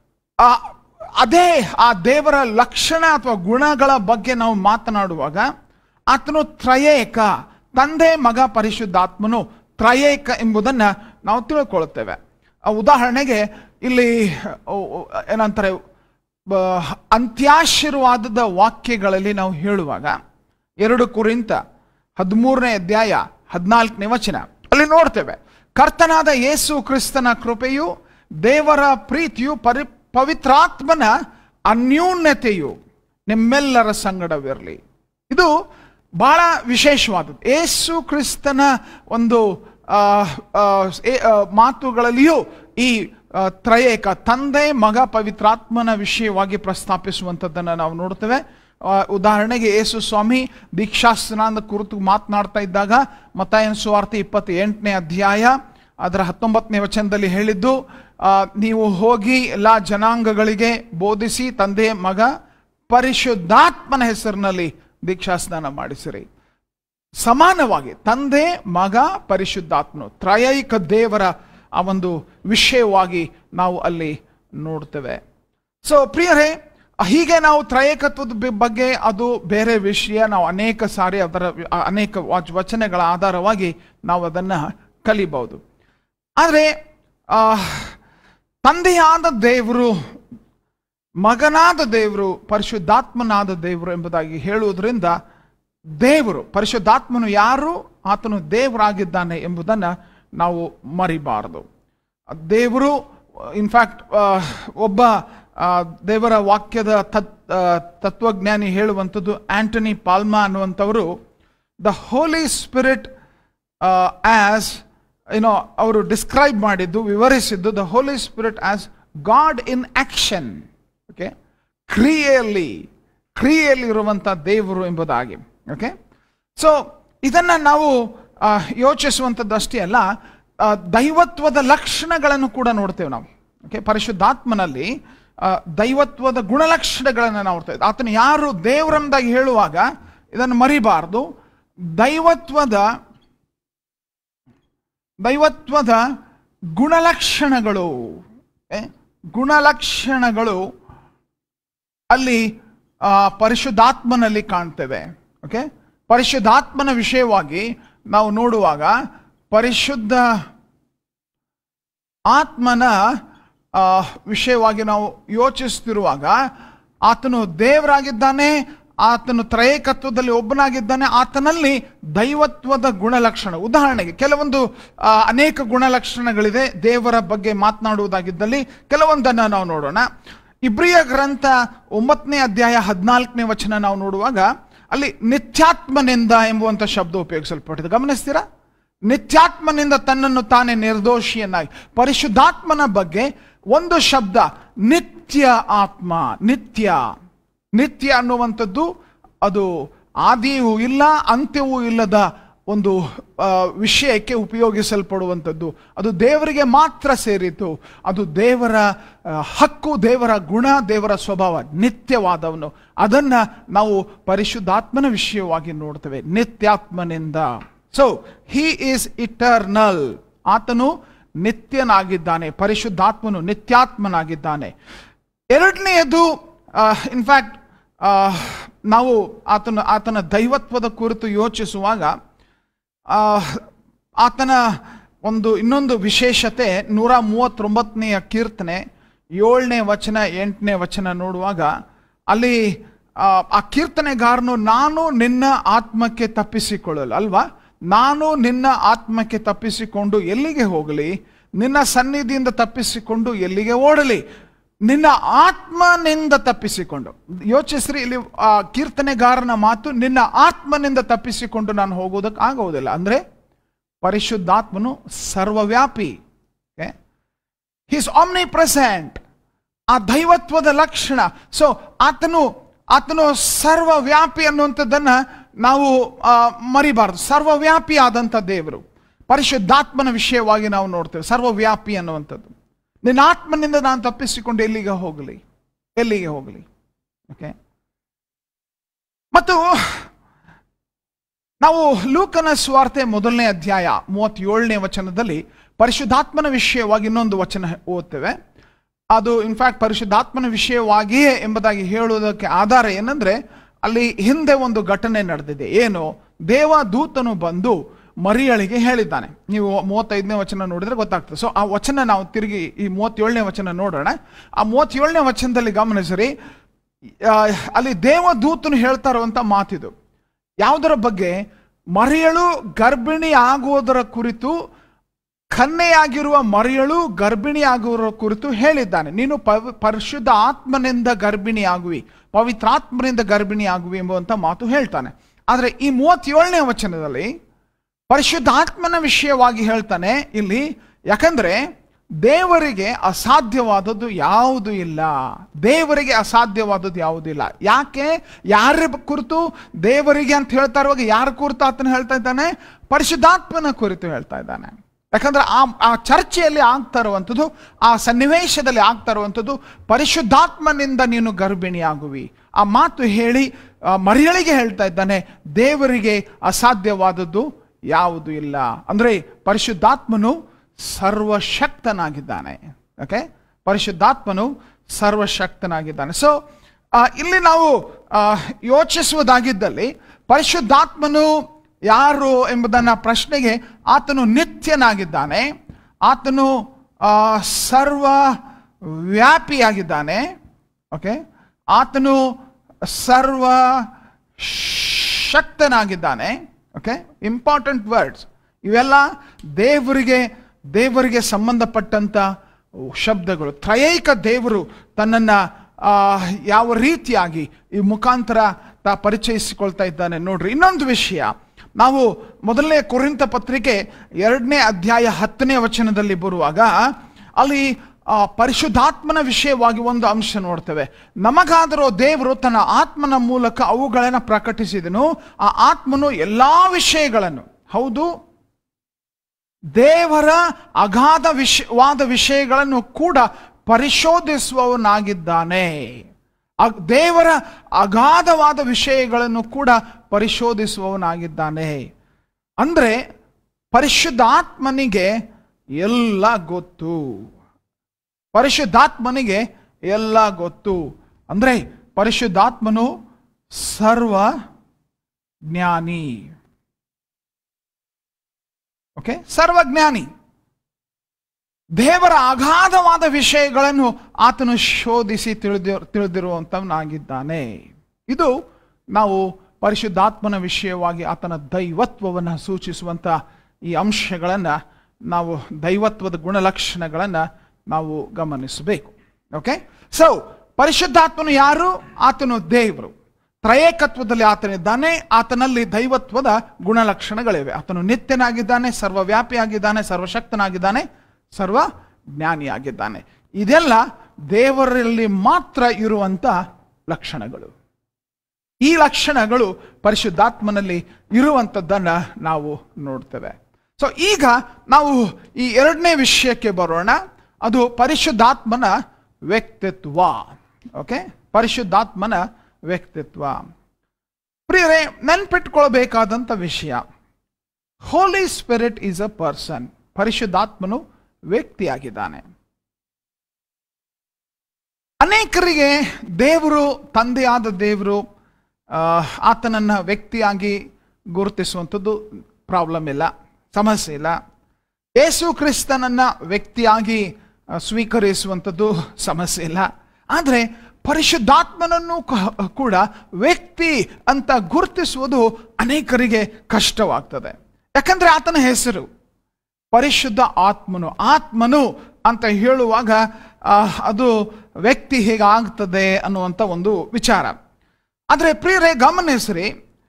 ಆ ಅದೇ ಆ ದೇವರ ಲಕ್ಷಣ ಅಥವಾ ಗುಣಗಳ ಬಗ್ಗೆ ನಾವು ಮಾತನಾಡುವಾಗ ಆತನು ತ್ರಯೇಕ ತಂದೆ ಮಗ ಪರಿಶುದ್ಧಾತ್ಮನು ತ್ರಯೇಕ ಎಂಬುದನ್ನು ನಾವು ತಿಳ್ಕೊಳ್ತೇವೆ ಆ ಉದಾಹರಣೆಗೆ ಇಲ್ಲಿ ಓ, ಓ, ಏನಂತಾರೆ ಬ- ಅಂತ್ಯಾಶೀರ್ವಾದದ ವಾಕ್ಯಗಳಲ್ಲಿ ನಾವು ಹೇಳುವಾಗ ಎರಡು ಕುರಿತ ಹದಿಮೂರನೇ ಅಧ್ಯಾಯ ಹದಿನಾಲ್ಕನೇ ವಚನ ಅಲ್ಲಿ ನೋಡ್ತೇವೆ ಕರ್ತನಾದ ಯೇಸು ಕ್ರಿಸ್ತನ ಕೃಪೆಯು ದೇವರ ಪ್ರೀತಿಯು ಪರಿ ಪವಿತ್ರಾತ್ಮನ ಅನ್ಯೂನ್ಯತೆಯು ನಿಮ್ಮೆಲ್ಲರ ಸಂಗಡವಿರಲಿ ಇದು ಬಹಳ ವಿಶೇಷವಾದದ್ದು ಏಸು ಕ್ರಿಸ್ತನ ಒಂದು ಆ, ಆ, ಏ- ಆ, ಮಾತುಗಳಲ್ಲಿಯೂ ಈ ಆ, ತ್ರಯೇಕ ತಂದೆ ಮಗ ಪವಿತ್ರಾತ್ಮನ ವಿಷಯವಾಗಿ ಪ್ರಸ್ತಾಪಿಸುವಂಥದ್ದನ್ನು ನಾವು ನೋಡ್ತೇವೆ ಆ, ಉದಾಹರಣೆಗೆ ಯೇಸು ಸ್ವಾಮಿ ದೀಕ್ಷಾಸ್ನಾನದ ಕುರಿತು ಮಾತನಾಡ್ತಾ ಇದ್ದಾಗ ಮತ್ತಾಯನ ಸುವಾರ್ತೆ ಇಪ್ಪತ್ತ ಎಂಟನೇ ಅಧ್ಯಾಯ ಅದರ ಹತ್ತೊಂಬತ್ತನೇ ವಚನದಲ್ಲಿ ಹೇಳಿದ್ದು ಆ, ನೀವು ಹೋಗಿ ಎಲ್ಲ ಜನಾಂಗಗಳಿಗೆ ಬೋಧಿಸಿ ತಂದೆ ಮಗ ಪರಿಶುದ್ಧಾತ್ಮನ ಹೆಸರಿನಲ್ಲಿ ದೀಕ್ಷಾಸ್ನಾನ ಮಾಡಿಸಿರಿ ಸಮಾನವಾಗಿ ತಂದೆ ಮಗ ಪರಿಶುದ್ಧಾತ್ಮನು ತ್ರಯೈಕ ದೇವರ ಆ ಒಂದು ವಿಷಯವಾಗಿ ನಾವು ಅಲ್ಲಿ ನೋಡ್ತೇವೆ ಸೊ ಪ್ರಿಯರೇ ಹೀಗೆ ನಾವು ತ್ರಯೇಕತ್ವದ ಬಿ- ಬಗ್ಗೆ ಅದು ಬೇರೆ ವಿಷಯ ನಾವು ಅನೇಕ ಸಾರಿ ಅದರ ವಿ- ಆ ಅನೇಕ ವಾಚ್- ವಚನಗಳ ಆಧಾರವಾಗಿ ನಾವು ಅದನ್ನು ಕಲಿಬಹುದು ಆದರೆ ಆ, ತಂದೆಯಾದ ದೇವರು ಮಗನಾದ ದೇವರು ಪರಿಶುದ್ಧಾತ್ಮನಾದ ದೇವರು ಎಂಬುದಾಗಿ ಹೇಳುವುದರಿಂದ ದೇವರು ಪರಿಶುದ್ಧಾತ್ಮನು ಯಾರು ಆತನು ದೇವರಾಗಿದ್ದಾನೆ ಎಂಬುದನ್ನು ನಾವು ಮರಿಬಾರದು ದೇವರು ಇನ್ಫ್ಯಾಕ್ಟ್ ಒಬ್ಬ ಆ, ದೇವರ ವಾಕ್ಯದ ತತ್ ಆ, ತತ್ವಜ್ಞಾನಿ ಹೇಳುವಂಥದ್ದು ಆಂಟನಿ ಪಾಲ್ಮಾ ಅನ್ನುವಂಥವರು ದ ಹೋಲಿ ಸ್ಪಿರಿಟ್ ಆಸ್ ಏನೋ ಅವರು ಡಿಸ್ಕ್ರೈಬ್ ಮಾಡಿದ್ದು ವಿವರಿಸಿದ್ದು the Holi spirit as God in action okay ಕ್ರಿಯೆಯಲ್ಲಿ ಕ್ರಿಯೆಯಲ್ಲಿ ಇರುವಂಥ ದೇವರು ಎಂಬುದಾಗಿ ಓಕೆ ಸೊ ಇದನ್ನು ನಾವು ಆ, ಯೋಚಿಸುವಂಥದ್ದು ಅಷ್ಟೇ ಅಲ್ಲ ಆ, ದೈವತ್ವದ ಲಕ್ಷಣಗಳನ್ನು ಕೂಡ ನೋಡ್ತೇವೆ ನಾವು ಓಕೆ ಪರಿಶುದ್ಧಾತ್ಮನಲ್ಲಿ ಆ, ದೈವತ್ವದ ಗುಣಲಕ್ಷಣಗಳನ್ನು ನಾವು ನೋಡ್ತೇವೆ ಆತನು ಯಾರು ದೇವರೆಂದಾಗಿ ಹೇಳುವಾಗ ಇದನ್ನು ಮರಿಬಾರದು ದೈವತ್ವದ ದೈವತ್ವದ ಗುಣಲಕ್ಷಣಗಳು ಏ, ಗುಣಲಕ್ಷಣಗಳು ಅಲ್ಲಿ ಆ, ಪರಿಶುದ್ಧಾತ್ಮನಲ್ಲಿ ಕಾಣ್ತೇವೆ ಓಕೆ ಪರಿಶುದ್ಧಾತ್ಮನ ವಿಷಯವಾಗಿ ನಾವು ನೋಡುವಾಗ ಪರಿಶುದ್ಧ ಆತ್ಮನ ಆ, ವಿಷಯವಾಗಿ ನಾವು ಯೋಚಿಸ್ತಿರುವಾಗ ಆತನು ದೇವರಾಗಿದ್ದಾನೆ ಆತನು ತ್ರಯೇಕತ್ವದಲ್ಲಿ ಒಬ್ಬನಾಗಿದ್ದಾನೆ ಆತನಲ್ಲಿ ದೈವತ್ವದ ಗುಣಲಕ್ಷಣ ಉದಾಹರಣೆಗೆ ಕೆಲವೊಂದು ಆ, ಅನೇಕ ಗುಣಲಕ್ಷಣಗಳಿದೆ ದೇವರ ಬಗ್ಗೆ ಮಾತನಾಡುವುದಾಗಿದ್ದಲ್ಲಿ ಕೆಲವೊಂದನ್ನು ನಾವು ನೋಡೋಣ ಇಬ್ರಿಯ ಗ್ರಂಥ ಒಂಬತ್ತನೇ ಅಧ್ಯಾಯ ಹದಿನಾಲ್ಕನೇ ವಚನ ನಾವು ನೋಡುವಾಗ ಅಲ್ಲಿ ನಿತ್ಯಾತ್ಮನಿಂದ ಎಂಬುವಂಥ ಶಬ್ದ ಉಪಯೋಗಿಸಲ್ಪಟ್ಟಿದೆ ಗಮನಿಸ್ತೀರಾ ನಿತ್ಯಾತ್ಮನಿಂದ ತನ್ನನ್ನು ತಾನೇ ನಿರ್ದೋಷಿಯನ್ನಾಗಿ ಪರಿಶುದ್ಧಾತ್ಮನ ಬಗ್ಗೆ ಒಂದು ಶಬ್ದ ನಿತ್ಯ ಆತ್ಮ ನಿತ್ಯ ನಿತ್ಯ ಅನ್ನುವಂಥದ್ದು ಅದು ಆದಿಯೂ ಇಲ್ಲ ಅಂತ್ಯವೂ ಇಲ್ಲದ ಒಂದು ಆ, ವಿಷಯಕ್ಕೆ ಉಪಯೋಗಿಸಲ್ಪಡುವಂಥದ್ದು ಅದು ದೇವರಿಗೆ ಮಾತ್ರ ಸೇರಿತು ಅದು ದೇವರ ಆ, ಹಕ್ಕು ದೇವರ ಗುಣ ದೇವರ ಸ್ವಭಾವ ನಿತ್ಯವಾದವನು ಅದನ್ನ ನಾವು ಪರಿಶುದ್ಧಾತ್ಮನ ವಿಷಯವಾಗಿ ನೋಡ್ತೇವೆ ನಿತ್ಯಾತ್ಮನಿಂದ ಸೊ ಹಿ ಈಸ್ ಇಟರ್ನಲ್ ಆತನು ನಿತ್ಯನಾಗಿದ್ದಾನೆ ಪರಿಶುದ್ಧಾತ್ಮನು ನಿತ್ಯಾತ್ಮನಾಗಿದ್ದಾನೆ ಎರಡನೆಯದು ಇನ್ಫ್ಯಾಕ್ಟ್ ನಾವು ಆತನ ಆತನ ದೈವತ್ವದ ಕುರಿತು ಯೋಚಿಸುವಾಗ ಆ, ಆತನ ಒಂದು ಇನ್ನೊಂದು ವಿಶೇಷತೆ ನೂರ ಮೂವತ್ತೊಂಬತ್ತನೆಯ ಕೀರ್ತನೆ ಏಳನೇ ವಚನ ಎಂಟನೇ ವಚನ ನೋಡುವಾಗ ಅಲ್ಲಿ ಆ, ಆ ಕೀರ್ತನೆಗಾರನು ನಾನು ನಿನ್ನ ಆತ್ಮಕ್ಕೆ ತಪ್ಪಿಸಿಕೊಳ್ಳಲು ಅಲ್ವಾ ನಾನು ನಿನ್ನ ಆತ್ಮಕ್ಕೆ ತಪ್ಪಿಸಿಕೊಂಡು ಎಲ್ಲಿಗೆ ಹೋಗಲಿ ನಿನ್ನ ಸನ್ನಿಧಿಯಿಂದ ತಪ್ಪಿಸಿಕೊಂಡು ಎಲ್ಲಿಗೆ ಓಡಲಿ ನಿನ್ನ ಆತ್ಮನಿಂದ ತಪ್ಪಿಸಿಕೊಂಡು ಯೋಚಿಸ್ರಿ ಇಲ್ಲಿ ಆ ಕೀರ್ತನೆಗಾರನ ಮಾತು ನಿನ್ನ ಆತ್ಮನಿಂದ ತಪ್ಪಿಸಿಕೊಂಡು ನಾನು ಹೋಗೋದಕ್ಕೆ ಆಗೋದಿಲ್ಲ ಅಂದ್ರೆ ಪರಿಶುದ್ಧಾತ್ಮನು ಸರ್ವವ್ಯಾಪಿ ಹಿಸ್ ಆಮ್ನಿ ಪ್ರೆಸೆಂಟ್ ಆ ದೈವತ್ವದ ಲಕ್ಷಣ ಸೊ ಆತನು ಆತನು ಸರ್ವವ್ಯಾಪಿ ಅನ್ನುವಂಥದ್ದನ್ನ ನಾವು ಆ, ಮರಿಬಾರದು ಸರ್ವವ್ಯಾಪಿ ಆದಂಥ ದೇವರು ಪರಿಶುದ್ಧಾತ್ಮನ ವಿಷಯವಾಗಿ ನಾವು ನೋಡ್ತೇವೆ ಸರ್ವವ್ಯಾಪಿ ಅನ್ನುವಂಥದ್ದು ನಿನ್ನ ಆತ್ಮನಿಂದ ನಾನು ತಪ್ಪಿಸಿಕೊಂಡು ಎಲ್ಲಿಗೆ ಹೋಗಲಿ ಎಲ್ಲಿಗೆ ಹೋಗಲಿ ಓಕೆ ಮತ್ತು ನಾವು ಲೂಕನ ಸ್ವಾರ್ತೆ ಮೊದಲನೇ ಅಧ್ಯಾಯ ಮೂವತ್ತೇಳನೇ ವಚನದಲ್ಲಿ ಪರಿಶುದ್ಧಾತ್ಮನ ವಿಷಯವಾಗಿ ಇನ್ನೊಂದು ವಚನ ಓದ್ತೇವೆ ಅದು ಇನ್ಫ್ಯಾಕ್ಟ್ ಪರಿಶುದ್ಧಾತ್ಮನ ವಿಷಯವಾಗಿಯೇ ಎಂಬುದಾಗಿ ಹೇಳುವುದಕ್ಕೆ ಆಧಾರ ಏನಂದ್ರೆ ಅಲ್ಲಿ ಹಿಂದೆ ಒಂದು ಘಟನೆ ನಡೆದಿದೆ ಏನು ದೇವದೂತನು ಬಂದು ಮರಿಯಳಿಗೆ ಹೇಳಿದ್ದಾನೆ ನೀವು ಮೂವತ್ತೈದನೇ ವಚನ ನೋಡಿದ್ರೆ ಗೊತ್ತಾಗ್ತದೆ ಸೊ ಆ ವಚನ ನಾವು ತಿರುಗಿ ಈ ಮೂವತ್ತೇಳನೇ ವಚನ ನೋಡೋಣ ಆ ಮೂವತ್ತೇಳನೇ ವಚನದಲ್ಲಿ ಗಮನಿಸಿರಿ ಆ, ಅಲ್ಲಿ ದೇವದೂತನು ಹೇಳ್ತಾ ಇರುವಂತ ಮಾತಿದು ಯಾವುದರ ಬಗ್ಗೆ ಮರಿಯಳು ಗರ್ಭಿಣಿ ಆಗುವುದರ ಕುರಿತು ಕನ್ನೆಯಾಗಿರುವ ಮರಿಯಳು ಗರ್ಭಿಣಿ ಆಗುವ ಕುರಿತು ಹೇಳಿದ್ದಾನೆ ನೀನು ಪವಿ ಪರಿಶುದ್ಧ ಆತ್ಮನಿಂದ ಗರ್ಭಿಣಿ ಆಗುವಿ ಪವಿತ್ರಾತ್ಮನಿಂದ ಗರ್ಭಿಣಿ ಆಗುವಿ ಎಂಬುವಂತ ಮಾತು ಹೇಳ್ತಾನೆ ಆದರೆ ಈ ಮೂವತ್ತೇಳನೇ ವಚನದಲ್ಲಿ ಪರಿಶುದ್ಧ ಆತ್ಮನ ವಿಷಯವಾಗಿ ಹೇಳ್ತಾನೆ ಇಲ್ಲಿ ಯಾಕಂದ್ರೆ ದೇವರಿಗೆ ಅಸಾಧ್ಯವಾದದ್ದು ಯಾವುದು ಇಲ್ಲ ದೇವರಿಗೆ ಅಸಾಧ್ಯವಾದದ್ದು ಯಾವುದೂ ಇಲ್ಲ ಯಾಕೆ ಯಾರ ಕುರಿತು ದೇವರಿಗೆ ಅಂತ ಹೇಳ್ತಾ ಇರುವಾಗ ಯಾರ ಕುರಿತು ಆತನ ಹೇಳ್ತಾ ಇದ್ದಾನೆ ಪರಿಶುದ್ಧಾತ್ಮನ ಕುರಿತು ಹೇಳ್ತಾ ಇದ್ದಾನೆ ಯಾಕಂದ್ರೆ ಆ ಆ ಚರ್ಚೆಯಲ್ಲಿ ಆಗ್ತಾ ಇರುವಂಥದ್ದು ಆ ಸನ್ನಿವೇಶದಲ್ಲಿ ಆಗ್ತಾ ಇರುವಂಥದ್ದು ಪರಿಶುದ್ಧಾತ್ಮನಿಂದ ನೀನು ಗರ್ಭಿಣಿಯಾಗುವಿ ಆ ಮಾತು ಹೇಳಿ ಆ ಮರಿಯಳಿಗೆ ಹೇಳ್ತಾ ಇದ್ದಾನೆ ದೇವರಿಗೆ ಅಸಾಧ್ಯವಾದದ್ದು ಯಾವುದು ಇಲ್ಲ ಅಂದ್ರೆ ಪರಿಶುದ್ಧಾತ್ಮನು ಸರ್ವಶಕ್ತನಾಗಿದ್ದಾನೆ ಓಕೆ ಪರಿಶುದ್ಧಾತ್ಮನು ಸರ್ವಶಕ್ತನಾಗಿದ್ದಾನೆ ಸೊ ಇಲ್ಲಿ ನಾವು ಆ, ಯೋಚಿಸುವುದಾಗಿದ್ದಲ್ಲಿ ಪರಿಶುದ್ಧಾತ್ಮನು ಯಾರು ಎಂಬುದನ್ನ ಪ್ರಶ್ನೆಗೆ ಆತನು ನಿತ್ಯನಾಗಿದ್ದಾನೆ ಆತನು ಆ, ಸರ್ವ ವ್ಯಾಪಿಯಾಗಿದ್ದಾನೆ ಓಕೆ ಆತನು ಸರ್ವ ಶಕ್ತನಾಗಿದ್ದಾನೆ ಓಕೆ ಇಂಪಾರ್ಟೆಂಟ್ ವರ್ಡ್ಸ್ ಇವೆಲ್ಲ ದೇವರಿಗೆ ದೇವರಿಗೆ ಸಂಬಂಧಪಟ್ಟಂತ ಶಬ್ದಗಳು ತ್ರಯೈಕ ದೇವರು ತನ್ನನ್ನ ಆ, ಯಾವ ರೀತಿಯಾಗಿ ಈ ಮುಖಾಂತರ ತಾ ಪರಿಚಯಿಸಿಕೊಳ್ತಾ ಇದ್ದಾನೆ ನೋಡ್ರಿ ಇನ್ನೊಂದು ವಿಷಯ ನಾವು ಮೊದಲನೇ ಕುರಿತ ಪತ್ರಿಕೆ ಎರಡನೇ ಅಧ್ಯಾಯ ಹತ್ತನೇ ವಚನದಲ್ಲಿ ಬರುವಾಗ ಅಲ್ಲಿ ಆ, ಪರಿಶುದ್ಧಾತ್ಮನ ವಿಷಯವಾಗಿ ಒಂದು ಅಂಶ ನೋಡ್ತೇವೆ ನಮಗಾದರೂ ದೇವರು ತನ್ನ ಆತ್ಮನ ಮೂಲಕ ಅವುಗಳನ್ನು ಪ್ರಕಟಿಸಿದನು ಆ ಆತ್ಮನು ಎಲ್ಲಾ ವಿಷಯಗಳನ್ನು ಹೌದು ದೇವರ ಅಗಾಧ ವಿಷಯವಾದ ವಿಷಯಗಳನ್ನು ಕೂಡ ಪರಿಶೋಧಿಸುವವನಾಗಿದ್ದಾನೆ ಅಗ್- ದೇವರ ಅಗಾಧವಾದ ವಿಷಯಗಳನ್ನು ಕೂಡ ಪರಿಶೋಧಿಸುವವನಾಗಿದ್ದಾನೆ ಅಂದ್ರೆ ಪರಿಶುದ್ಧಾತ್ಮನಿಗೆ ಎಲ್ಲ ಗೊತ್ತು ಪರಿಶುದ್ಧಾತ್ಮನಿಗೆ ಎಲ್ಲ ಗೊತ್ತು ಅಂದ್ರೆ ಪರಿಶುದ್ಧಾತ್ಮನು ಸರ್ವ ಜ್ಞಾನಿ ಓಕೆ ಸರ್ವಜ್ಞಾನಿ ದೇವರ ಅಗಾಧವಾದ ವಿಷಯಗಳನ್ನು ಆತನು ಶೋಧಿಸಿ ತಿಳಿದಿ ತಿಳಿದಿರುವಂತವನಾಗಿದ್ದಾನೆ ಇದು ನಾವು ಪರಿಶುದ್ಧಾತ್ಮನ ವಿಷಯವಾಗಿ ಆತನ ದೈವತ್ವವನ್ನು ಸೂಚಿಸುವಂತ ಈ ಅಂಶಗಳನ್ನು ನಾವು ದೈವತ್ವದ ಗುಣಲಕ್ಷಣಗಳನ್ನು ನಾವು ಗಮನಿಸಬೇಕು ಓಕೆ ಸೊ ಪರಿಶುದ್ಧಾತ್ಮನು ಯಾರು ಆತನು ದೇವರು ತ್ರಯೇಕತ್ವದಲ್ಲಿ ಆತನಿದ್ದಾನೆ ಆತನಲ್ಲಿ ದೈವತ್ವದ ಗುಣಲಕ್ಷಣಗಳಿವೆ ಆತನು ನಿತ್ಯನಾಗಿದ್ದಾನೆ ಸರ್ವವ್ಯಾಪಿಯಾಗಿದ್ದಾನೆ ಸರ್ವಶಕ್ತನಾಗಿದ್ದಾನೆ ಸರ್ವ ಜ್ಞಾನಿಯಾಗಿದ್ದಾನೆ ಇದೆಲ್ಲ ದೇವರಲ್ಲಿ ಮಾತ್ರ ಇರುವಂತ ಲಕ್ಷಣಗಳು ಈ ಲಕ್ಷಣಗಳು ಪರಿಶುದ್ಧಾತ್ಮನಲ್ಲಿ ಇರುವಂಥದ್ದನ್ನ ನಾವು ನೋಡ್ತೇವೆ ಸೊ ಈಗ ನಾವು ಈ ಎರಡನೇ ವಿಷಯಕ್ಕೆ ಬರೋಣ ಅದು ಪರಿಶುದ್ಧಾತ್ಮನ ವ್ಯಕ್ತಿತ್ವ ಓಕೆ ಪರಿಶುದ್ಧಾತ್ಮನ ವ್ಯಕ್ತಿತ್ವ ಪ್ರಿಯರೇ ನೆನ್ಪಿಟ್ಕೊಳ್ಬೇಕಾದಂಥ ವಿಷಯ holy spirit is a person ಪರಿಶುದ್ಧಾತ್ಮನು ವ್ಯಕ್ತಿಯಾಗಿದ್ದಾನೆ ಅನೇಕರಿಗೆ ದೇವರು ತಂದೆಯಾದ ದೇವರು ಆ, ಆತನನ್ನ ವ್ಯಕ್ತಿಯಾಗಿ ಗುರುತಿಸುವಂಥದ್ದು ಪ್ರಾಬ್ಲಮ್ ಇಲ್ಲ ಸಮಸ್ಯೆ ಇಲ್ಲ ಯೇಸು ಕ್ರಿಸ್ತನನ್ನ ವ್ಯಕ್ತಿಯಾಗಿ ಆ, ಸ್ವೀಕರಿಸುವಂಥದ್ದು ಸಮಸ್ಯೆ ಇಲ್ಲ ಆದರೆ ಪರಿಶುದ್ಧಾತ್ಮನನ್ನು ಕ- ಕೂಡ ವ್ಯಕ್ತಿ ಅಂತ ಗುರುತಿಸುವುದು ಅನೇಕರಿಗೆ ಕಷ್ಟವಾಗ್ತದೆ ಯಾಕಂದ್ರೆ ಆತನ ಹೆಸರು ಪರಿಶುದ್ಧ ಆತ್ಮನು ಆತ್ಮನು ಅಂತ ಹೇಳುವಾಗ ಆ, ಅದು ವ್ಯಕ್ತಿ ಹೇಗಾಗ್ತದೆ ಅನ್ನುವಂಥ ಒಂದು ವಿಚಾರ ಆದರೆ ಪ್ರಿಯರೇ ಗಮನಿಸ್ರಿ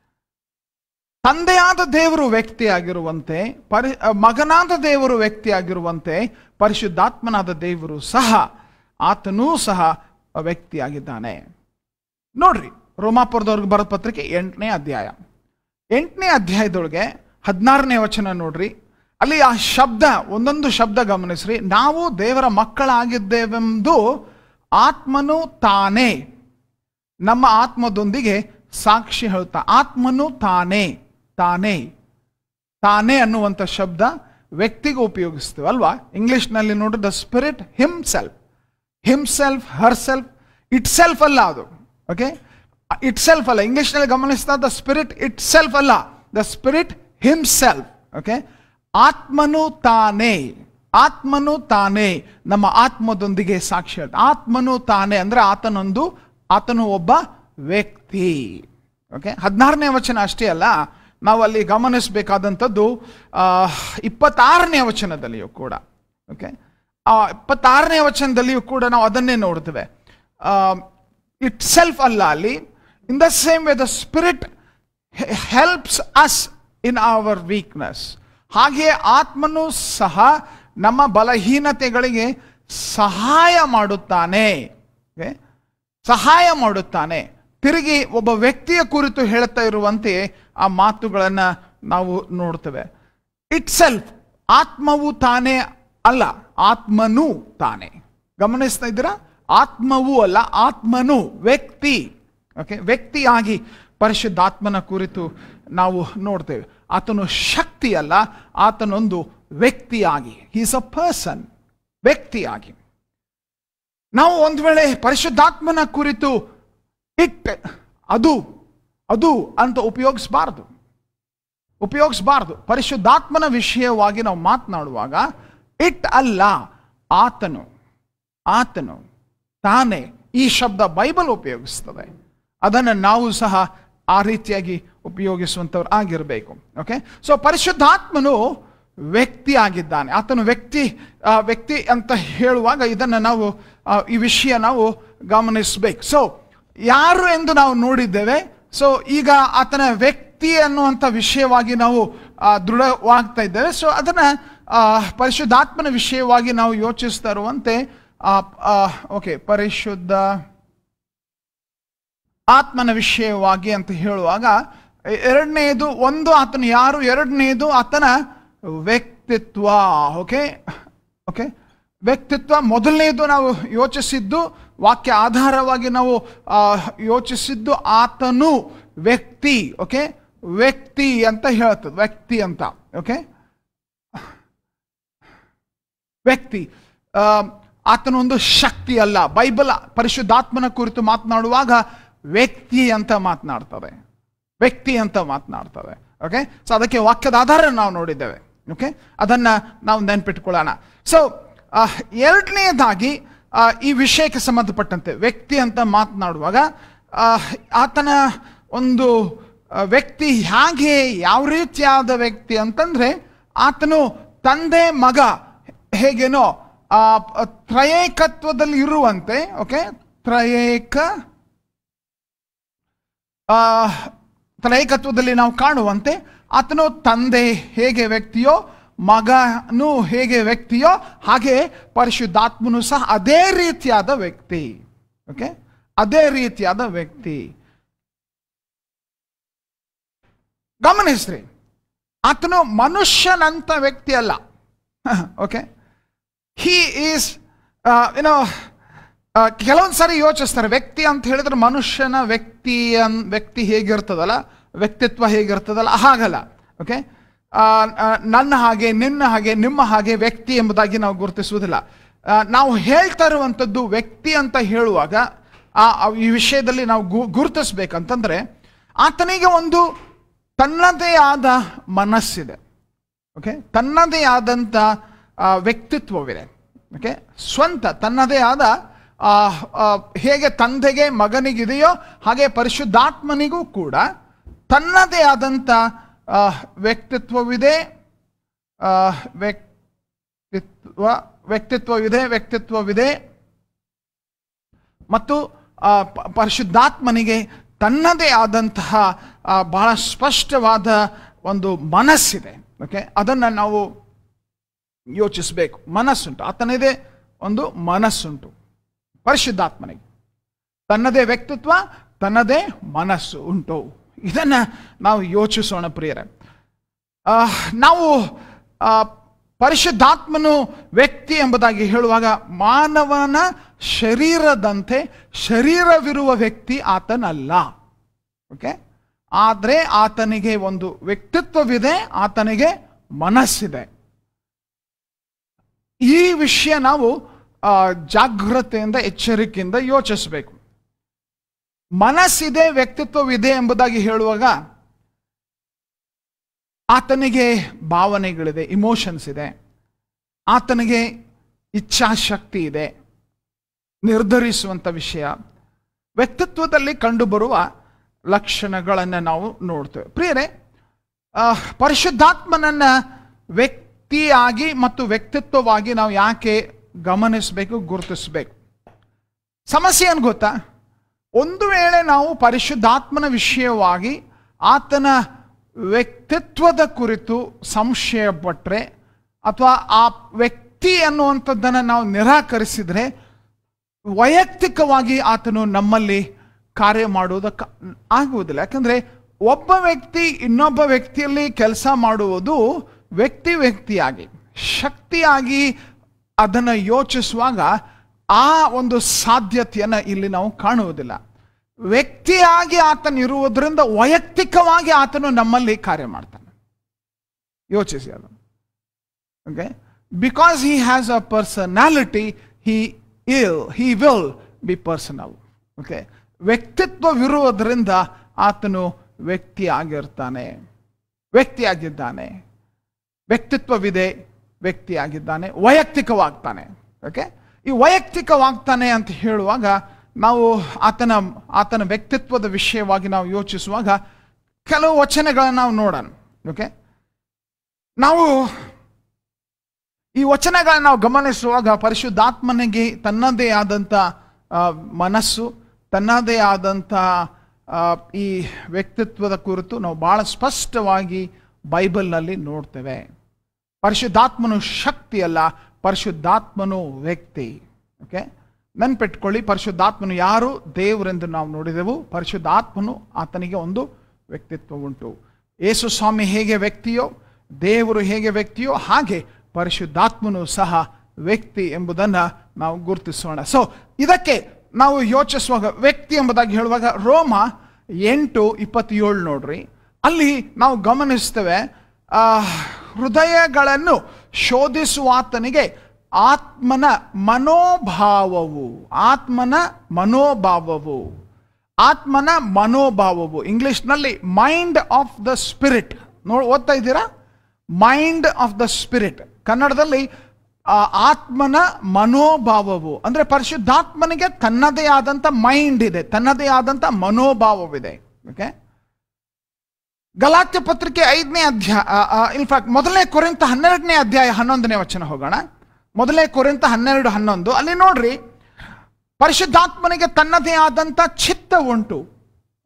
ತಂದೆಯಾದ ದೇವರು ವ್ಯಕ್ತಿಯಾಗಿರುವಂತೆ ಪರಿ ಆ, ಮಗನಾದ ದೇವರು ವ್ಯಕ್ತಿಯಾಗಿರುವಂತೆ ಪರಿಶುದ್ಧಾತ್ಮನಾದ ದೇವರು ಸಹ ಆತನೂ ಸಹ ವ್ಯಕ್ತಿಯಾಗಿದ್ದಾನೆ ನೋಡ್ರಿ ರೋಮಾಪುರದವ್ರಿಗೆ ಬರೋ ಪತ್ರಿಕೆ ಎಂಟನೇ ಅಧ್ಯಾಯ ಎಂಟನೇ ಅಧ್ಯಾಯದೊಳಗೆ ಹದಿನಾರನೇ ವಚನ ನೋಡ್ರಿ ಅಲ್ಲಿ ಆ ಶಬ್ದ ಒಂದೊಂದು ಶಬ್ದ ಗಮನಿಸ್ರಿ ನಾವು ದೇವರ ಮಕ್ಕಳಾಗಿದ್ದೇವೆಂದು ಆತ್ಮನು ತಾನೇ ನಮ್ಮ ಆತ್ಮದೊಂದಿಗೆ ಸಾಕ್ಷಿ ಹೇಳ್ತಾ ಆತ್ಮನು ತಾನೇ ತಾನೇ ತಾನೇ ಅನ್ನುವಂಥ ಶಬ್ದ ವ್ಯಕ್ತಿಗೆ ಉಪಯೋಗಿಸ್ತೇವೆ ಅಲ್ವಾ ಇಂಗ್ಲಿಷ್ನಲ್ಲಿ ನೋಡಿ the spirit himself himself herself itself ಅಲ್ಲ ಅದು ಓಕೆ ಇಟ್ ಸೆಲ್ಫ್ ಅಲ್ಲ ಇಂಗ್ಲಿಷ್ನಲ್ಲಿ ಗಮನಿಸ್ತಾ ದ ಸ್ಪಿರಿಟ್ ಇಟ್ ಸೆಲ್ಫ್ ಅಲ್ಲ ದ ಸ್ಪಿರಿಟ್ ಹಿಮ್ಸೆಲ್ಫ್ ಓಕೆ ಆತ್ಮನು ತಾನೇ ಆತ್ಮನು ತಾನೇ ನಮ್ಮ ಆತ್ಮದೊಂದಿಗೆ ಸಾಕ್ಷಿ ಹೇಳ್ತಾ ಆತ್ಮನು ತಾನೇ ಅಂದ್ರೆ ಆತನೊಂದು ಆತನು ಒಬ್ಬ ವ್ಯಕ್ತಿ ಓಕೆ ಹದಿನಾರನೇ ವಚನ ಅಷ್ಟೇ ಅಲ್ಲ ನಾವು ಅಲ್ಲಿ ಗಮನಿಸಬೇಕಾದಂಥದ್ದು ಆ, ಇಪ್ಪತ್ತಾರನೇ ವಚನದಲ್ಲಿಯೂ ಕೂಡ ಓಕೆ ಆ ಇಪ್ಪತ್ತಾರನೇ ವಚನದಲ್ಲಿಯೂ ಕೂಡ ನಾವು ಅದನ್ನೇ ನೋಡ್ತೇವೆ ಇಟ್ ಸೆಲ್ಫ್ ಅಲ್ಲ ಅಲ್ಲಿ in the same way the spirit helps us in our weakness ಹಾಗೆ ಆತ್ಮನು ಸಹ ನಮ್ಮ ಬಲಹೀನತೆಗಳಿಗೆ ಸಹಾಯ ಮಾಡುತ್ತಾನೆ Okay? ಸಹಾಯ ಮಾಡುತ್ತಾನೆ ತಿರುಗಿ ಒಬ್ಬ ವ್ಯಕ್ತಿಯ ಕುರಿತು ಹೇಳ್ತಾ ಇರುವಂತೆ ಆ ಮಾತುಗಳನ್ನು ನಾವು ನೋಡ್ತೇವೆ ಇಟ್ ಸೆಲ್ಫ್ ಆತ್ಮವು ತಾನೇ ಅಲ್ಲ ಆತ್ಮನು ತಾನೇ ಗಮನಿಸ್ತಾ ಇದ್ದೀರಾ ಆತ್ಮವೂ ಅಲ್ಲ ಆತ್ಮನು ವ್ಯಕ್ತಿ ಓಕೆ ವ್ಯಕ್ತಿಯಾಗಿ ಪರಿಶುದ್ಧಾತ್ಮನ ಕುರಿತು ನಾವು ನೋಡ್ತೇವೆ ಆತನು ಶಕ್ತಿ ಅಲ್ಲ ಆತನೊಂದು ವ್ಯಕ್ತಿಯಾಗಿ ಈಸ್ ಅ ಪರ್ಸನ್ ವ್ಯಕ್ತಿಯಾಗಿ ನಾವು ಒಂದು ವೇಳೆ ಪರಿಶುದ್ಧಾತ್ಮನ ಕುರಿತು ಇಟ್ ಅದು ಅದು ಅಂತ ಉಪಯೋಗಿಸಬಾರ್ದು ಉಪಯೋಗಿಸಬಾರ್ದು ಪರಿಶುದ್ಧಾತ್ಮನ ವಿಷಯವಾಗಿ ನಾವು ಮಾತನಾಡುವಾಗ ಇಟ್ ಅಲ್ಲ ಆತನು ಆತನು ತಾನೇ ಈ ಶಬ್ದ ಬೈಬಲ್ ಉಪಯೋಗಿಸ್ತದೆ ಅದನ್ನು ನಾವು ಸಹ ಆ ರೀತಿಯಾಗಿ ಉಪಯೋಗಿಸುವಂಥವ್ರು ಆಗಿರಬೇಕು ಓಕೆ ಸೊ ಪರಿಶುದ್ಧಾತ್ಮನು ವ್ಯಕ್ತಿ ಆಗಿದ್ದಾನೆ ಆತನು ವ್ಯಕ್ತಿ ಆ, ವ್ಯಕ್ತಿ ಅಂತ ಹೇಳುವಾಗ ಇದನ್ನು ನಾವು ಆ, ಈ ವಿಷಯ ನಾವು ಗಮನಿಸಬೇಕು ಸೊ ಯಾರು ಎಂದು ನಾವು ನೋಡಿದ್ದೇವೆ ಸೊ ಈಗ ಆತನ ವ್ಯಕ್ತಿ ಅನ್ನುವಂಥ ವಿಷಯವಾಗಿ ನಾವು ಆ, ದೃಢವಾಗ್ತಾ ಇದ್ದೇವೆ ಸೊ ಅದನ್ನ ಆ, ಪರಿಶುದ್ಧಾತ್ಮನ ವಿಷಯವಾಗಿ ನಾವು ಯೋಚಿಸ್ತಾ ಇರುವಂತೆ ಓಕೆ ಪರಿಶುದ್ಧ ಆತ್ಮನ ವಿಷಯವಾಗಿ ಅಂತ ಹೇಳುವಾಗ ಎ- ಎರಡನೆಯದು ಒಂದು ಆತನ ಯಾರು ಎರಡನೆಯದು ಆತನ ವ್ಯಕ್ತಿತ್ವ ಓಕೆ ಓಕೆ ವ್ಯಕ್ತಿತ್ವ ಮೊದಲನೇದು ನಾವು ಯೋಚಿಸಿದ್ದು ವಾಕ್ಯ ಆಧಾರವಾಗಿ ನಾವು ಆ, ಯೋಚಿಸಿದ್ದು ಆತನು ವ್ಯಕ್ತಿ ಓಕೆ ವ್ಯಕ್ತಿ ಅಂತ ಹೇಳ್ತದೆ ವ್ಯಕ್ತಿ ಅಂತ ಓಕೆ ವ್ಯಕ್ತಿ ಆ, ಆತನೊಂದು ಶಕ್ತಿ ಅಲ್ಲ ಬೈಬಲ್ ಪರಿಶುದ್ಧಾತ್ಮನ ಕುರಿತು ಮಾತನಾಡುವಾಗ ವ್ಯಕ್ತಿ ಅಂತ ಮಾತನಾಡ್ತದೆ ವ್ಯಕ್ತಿ ಅಂತ ಮಾತನಾಡ್ತದೆ ಓಕೆ ಸೊ ಅದಕ್ಕೆ ವಾಕ್ಯದ ಆಧಾರ ನಾವು ನೋಡಿದ್ದೇವೆ ಓಕೆ ಅದನ್ನ ನಾವು ನೆನ್ಪಿಟ್ಕೊಳ್ಳೋಣ ಸೊ ಎರಡನೆಯದಾಗಿ ಆ, ಈ ವಿಷಯಕ್ಕೆ ಸಂಬಂಧಪಟ್ಟಂತೆ ವ್ಯಕ್ತಿ ಅಂತ ಮಾತನಾಡುವಾಗ ಆ, ಆತನ ಒಂದು ಆ, ವ್ಯಕ್ತಿ ಹೇಗೆ ಯಾವ ರೀತಿಯಾದ ವ್ಯಕ್ತಿ ಅಂತಂದ್ರೆ ಆತನು ತಂದೆ ಮಗ ಹೇಗೇನೋ ಆ ತ್ರಯೇಕತ್ವದಲ್ಲಿ ಇರುವಂತೆ ಓಕೆ ತ್ರಯೇಕ ಆ, ತ್ರೈಕತ್ವದಲ್ಲಿ ನಾವು ಕಾಣುವಂತೆ ಆತನು ತಂದೆ ಹೇಗೆ ವ್ಯಕ್ತಿಯೋ ಮಗನು ಹೇಗೆ ವ್ಯಕ್ತಿಯೋ ಹಾಗೆ ಪರಿಶುದ್ಧಾತ್ಮನು ಸಹ ಅದೇ ರೀತಿಯಾದ ವ್ಯಕ್ತಿ ಓಕೆ ಅದೇ ರೀತಿಯಾದ ವ್ಯಕ್ತಿ ಗಮನಿಸ್ರಿ ಆತನು ಮನುಷ್ಯನಂತ ವ್ಯಕ್ತಿ ಅಲ್ಲ ಓಕೆ ಹಿ ಈಸ್ ಏನೋ ಕೆಲವೊಂದು ಸಾರಿ ಯೋಚಿಸ್ತಾರೆ ವ್ಯಕ್ತಿ ಅಂತ ಹೇಳಿದ್ರೆ ಮನುಷ್ಯನ ವ್ಯಕ್ತಿ ಅನ್ ವ್ಯಕ್ತಿ ಹೇಗಿರ್ತದಲ್ಲ ವ್ಯಕ್ತಿತ್ವ ಹೇಗಿರ್ತದಲ್ಲ ಹಾಗಲ್ಲ ಓಕೆ ನನ್ನ ಹಾಗೆ ನಿನ್ನ ಹಾಗೆ ನಿಮ್ಮ ಹಾಗೆ ವ್ಯಕ್ತಿ ಎಂಬುದಾಗಿ ನಾವು ಗುರುತಿಸುವುದಿಲ್ಲ ಆ, ನಾವು ಹೇಳ್ತಾ ಇರುವಂಥದ್ದು ವ್ಯಕ್ತಿ ಅಂತ ಹೇಳುವಾಗ ಆ ಆ ಈ ವಿಷಯದಲ್ಲಿ ನಾವು ಗು ಗುರುತಿಸ್ಬೇಕಂತಂದ್ರೆ ಆತನಿಗೆ ಒಂದು ತನ್ನದೇ ಆದ ಮನಸ್ಸಿದೆ ಓಕೆ ತನ್ನದೇ ಆದಂಥ ಆ, ವ್ಯಕ್ತಿತ್ವವಿದೆ ಓಕೆ ಸ್ವಂತ ತನ್ನದೇ ಆದ ಆ, ಆ, ಹೇಗೆ ತಂದೆಗೆ ಮಗನಿಗಿದೆಯೋ ಹಾಗೆ ಪರಿಶುದ್ಧಾತ್ಮನಿಗೂ ಕೂಡ ತನ್ನದೇ ಆದಂಥ ಆ, ವ್ಯಕ್ತಿತ್ವವಿದೆ ಆ, ವ್ಯಕ್ತಿತ್ವ ವ್ಯಕ್ತಿತ್ವವಿದೆ ವ್ಯಕ್ತಿತ್ವವಿದೆ ಮತ್ತು ಆ, ಪ- ಪರಿಶುದ್ಧಾತ್ಮನಿಗೆ ತನ್ನದೇ ಆದಂತಹ ಆ, ಬಹಳ ಸ್ಪಷ್ಟವಾದ ಒಂದು ಮನಸ್ಸಿದೆ ಓಕೆ ಅದನ್ನು ನಾವು ಯೋಚಿಸಬೇಕು ಮನಸ್ಸುಂಟು ಆತನದೇ ಒಂದು ಮನಸ್ಸುಂಟು ಪರಿಶುದ್ಧಾತ್ಮನಿಗೆ ತನ್ನದೇ ವ್ಯಕ್ತಿತ್ವ ತನ್ನದೇ ಮನಸ್ಸು ಉಂಟು ಇದನ್ನ ನಾವು ಯೋಚಿಸೋಣ ಪ್ರಿಯರೇ ಆ, ನಾವು ಆ, ಪರಿಶುದ್ಧಾತ್ಮನು ವ್ಯಕ್ತಿ ಎಂಬುದಾಗಿ ಹೇಳುವಾಗ ಮಾನವನ ಶರೀರದಂತೆ ಶರೀರವಿರುವ ವ್ಯಕ್ತಿ ಆತನಲ್ಲ ಓಕೆ ಆದರೆ ಆತನಿಗೆ ಒಂದು ವ್ಯಕ್ತಿತ್ವವಿದೆ ಆತನಿಗೆ ಮನಸ್ಸಿದೆ ಈ ವಿಷಯ ನಾವು ಆ, ಜಾಗೃತೆಯಿಂದ ಎಚ್ಚರಿಕೆಯಿಂದ ಯೋಚಿಸಬೇಕು ಮನಸ್ಸಿದೆ ವ್ಯಕ್ತಿತ್ವವಿದೆ ಎಂಬುದಾಗಿ ಹೇಳುವಾಗ ಆತನಿಗೆ ಭಾವನೆಗಳಿದೆ ಇಮೋಷನ್ಸ್ ಇದೆ ಆತನಿಗೆ ಇಚ್ಛಾಶಕ್ತಿ ಇದೆ ನಿರ್ಧರಿಸುವಂಥ ವಿಷಯ ವ್ಯಕ್ತಿತ್ವದಲ್ಲಿ ಕಂಡುಬರುವ ಲಕ್ಷಣಗಳನ್ನು ನಾವು ನೋಡ್ತೇವೆ ಪ್ರಿಯರೇ ಆ, ಪರಿಶುದ್ಧಾತ್ಮನನ್ನ ವ್ಯಕ್ತಿಯಾಗಿ ಮತ್ತು ವ್ಯಕ್ತಿತ್ವವಾಗಿ ನಾವು ಯಾಕೆ ಗಮನಿಸಬೇಕು ಗುರುತಿಸಬೇಕು ಸಮಸ್ಯೆ ಏನು ಗೊತ್ತಾ ಒಂದು ವೇಳೆ ನಾವು ಪರಿಶುದ್ಧಾತ್ಮನ ವಿಷಯವಾಗಿ ಆತನ ವ್ಯಕ್ತಿತ್ವದ ಕುರಿತು ಸಂಶಯ ಪಟ್ಟರೆ ಅಥವಾ ಆ ವ್ಯಕ್ತಿ ಅನ್ನುವಂಥದ್ದನ್ನು ನಾವು ನಿರಾಕರಿಸಿದರೆ ವೈಯಕ್ತಿಕವಾಗಿ ಆತನು ನಮ್ಮಲ್ಲಿ ಕಾರ್ಯ ಮಾಡುವುದಕ್ಕೆ ಆಗುವುದಿಲ್ಲ ಯಾಕಂದ್ರೆ ಒಬ್ಬ ವ್ಯಕ್ತಿ ಇನ್ನೊಬ್ಬ ವ್ಯಕ್ತಿಯಲ್ಲಿ ಕೆಲಸ ಮಾಡುವುದು ವ್ಯಕ್ತಿ ವ್ಯಕ್ತಿಯಾಗಿ ಶಕ್ತಿಯಾಗಿ ಅದನ್ನು ಯೋಚಿಸುವಾಗ ಆ ಒಂದು ಸಾಧ್ಯತೆಯನ್ನು ಇಲ್ಲಿ ನಾವು ಕಾಣುವುದಿಲ್ಲ ವ್ಯಕ್ತಿಯಾಗಿ ಆತನ ಇರುವುದರಿಂದ ವೈಯಕ್ತಿಕವಾಗಿ ಆತನು ನಮ್ಮಲ್ಲಿ ಕಾರ್ಯ ಮಾಡ್ತಾನೆ ಯೋಚಿಸಿ ಅದು okay because he has a personality he will he will be personal okay ವ್ಯಕ್ತಿತ್ವವಿರುವುದರಿಂದ ಆತನು ವ್ಯಕ್ತಿ ಆಗಿರ್ತಾನೆ ವ್ಯಕ್ತಿಯಾಗಿದ್ದಾನೆ ವ್ಯಕ್ತಿತ್ವವಿದೆ ವ್ಯಕ್ತಿಯಾಗಿದ್ದಾನೆ ವೈಯಕ್ತಿಕವಾಗ್ತಾನೆ ಓಕೆ ಈ ವೈಯಕ್ತಿಕವಾಗ್ತಾನೆ ಅಂತ ಹೇಳುವಾಗ ನಾವು ಆತನ ಆತನ ವ್ಯಕ್ತಿತ್ವದ ವಿಷಯವಾಗಿ ನಾವು ಯೋಚಿಸುವಾಗ ಕೆಲವು ವಚನಗಳನ್ನು ನಾವು ನೋಡೋಣ ಓಕೆ ನಾವು ಈ ವಚನಗಳನ್ನ ನಾವು ಗಮನಿಸುವಾಗ ಪರಿಶುದ್ಧಾತ್ಮನಿಗೆ ತನ್ನದೇ ಆದಂಥ ಆ, ಮನಸ್ಸು ತನ್ನದೇ ಆದಂಥ ಆ, ಈ ವ್ಯಕ್ತಿತ್ವದ ಕುರಿತು ನಾವು ಬಹಳ ಸ್ಪಷ್ಟವಾಗಿ ಬೈಬಲ್ನಲ್ಲಿ ನೋಡ್ತೇವೆ ಪರಿಶುದ್ಧಾತ್ಮನು ಶಕ್ತಿ ಅಲ್ಲ ಪರಿಶುದ್ಧಾತ್ಮನು ವ್ಯಕ್ತಿ ಓಕೆ ನೆನ್ಪಿಟ್ಕೊಳ್ಳಿ ಪರಿಶುದ್ಧಾತ್ಮನು ಯಾರು ದೇವರೆಂದು ನಾವು ನೋಡಿದೆವು ಪರಿಶುದ್ಧಾತ್ಮನು ಆತನಿಗೆ ಒಂದು ವ್ಯಕ್ತಿತ್ವ ಉಂಟು ಯೇಸು ಸ್ವಾಮಿ ಹೇಗೆ ವ್ಯಕ್ತಿಯೋ ದೇವರು ಹೇಗೆ ವ್ಯಕ್ತಿಯೋ ಹಾಗೆ ಪರಿಶುದ್ಧಾತ್ಮನು ಸಹ ವ್ಯಕ್ತಿ ಎಂಬುದನ್ನು ನಾವು ಗುರುತಿಸೋಣ ಸೊ ಇದಕ್ಕೆ ನಾವು ಯೋಚಿಸುವಾಗ ವ್ಯಕ್ತಿ ಎಂಬುದಾಗಿ ಹೇಳುವಾಗ ರೋಮ ಎಂಟು ಇಪ್ಪತ್ತೇಳು ನೋಡ್ರಿ ಅಲ್ಲಿ ನಾವು ಗಮನಿಸ್ತೇವೆ ಆ, ಹೃದಯಗಳನ್ನು ಶೋಧಿಸುವಾತನಿಗೆ ಆತ್ಮನ ಮನೋಭಾವವು ಆತ್ಮನ ಮನೋಭಾವವು ಆತ್ಮನ ಮನೋಭಾವವು ಇಂಗ್ಲಿಷ್ನಲ್ಲಿ ಮೈಂಡ್ ಆಫ್ ದ ಸ್ಪಿರಿಟ್ ನೋಡ್ ಓದ್ತಾ ಇದ್ದೀರಾ ಮೈಂಡ್ ಆಫ್ ದ ಸ್ಪಿರಿಟ್ ಕನ್ನಡದಲ್ಲಿ ಆ ಆತ್ಮನ ಮನೋಭಾವವು ಅಂದ್ರೆ ಪರಿಶುದ್ಧಾತ್ಮನಿಗೆ ತನ್ನದೇ ಆದಂತ ಮೈಂಡ್ ಇದೆ ತನ್ನದೇ ಆದಂತ ಮನೋಭಾವವಿದೆ ಓಕೆ ಗಲಾತ್ಯ ಪತ್ರಿಕೆ ಐದನೇ ಅಧ್ಯಾಯ ಇನ್ಫ್ಯಾಕ್ಟ್ ಮೊದಲನೇ ಕೊರಿಂತ ಹನ್ನೆರಡನೇ ಅಧ್ಯಾಯ ಹನ್ನೊಂದನೇ ವಚನ ಹೋಗೋಣ ಮೊದಲನೇ ಕೊರಿಂತ ಹನ್ನೆರಡು ಹನ್ನೊಂದು ಅಲ್ಲಿ ನೋಡ್ರಿ ಪರಿಶುದ್ಧಾತ್ಮನಿಗೆ ತನ್ನದೇ ಆದಂತ ಚಿತ್ತ ಉಂಟು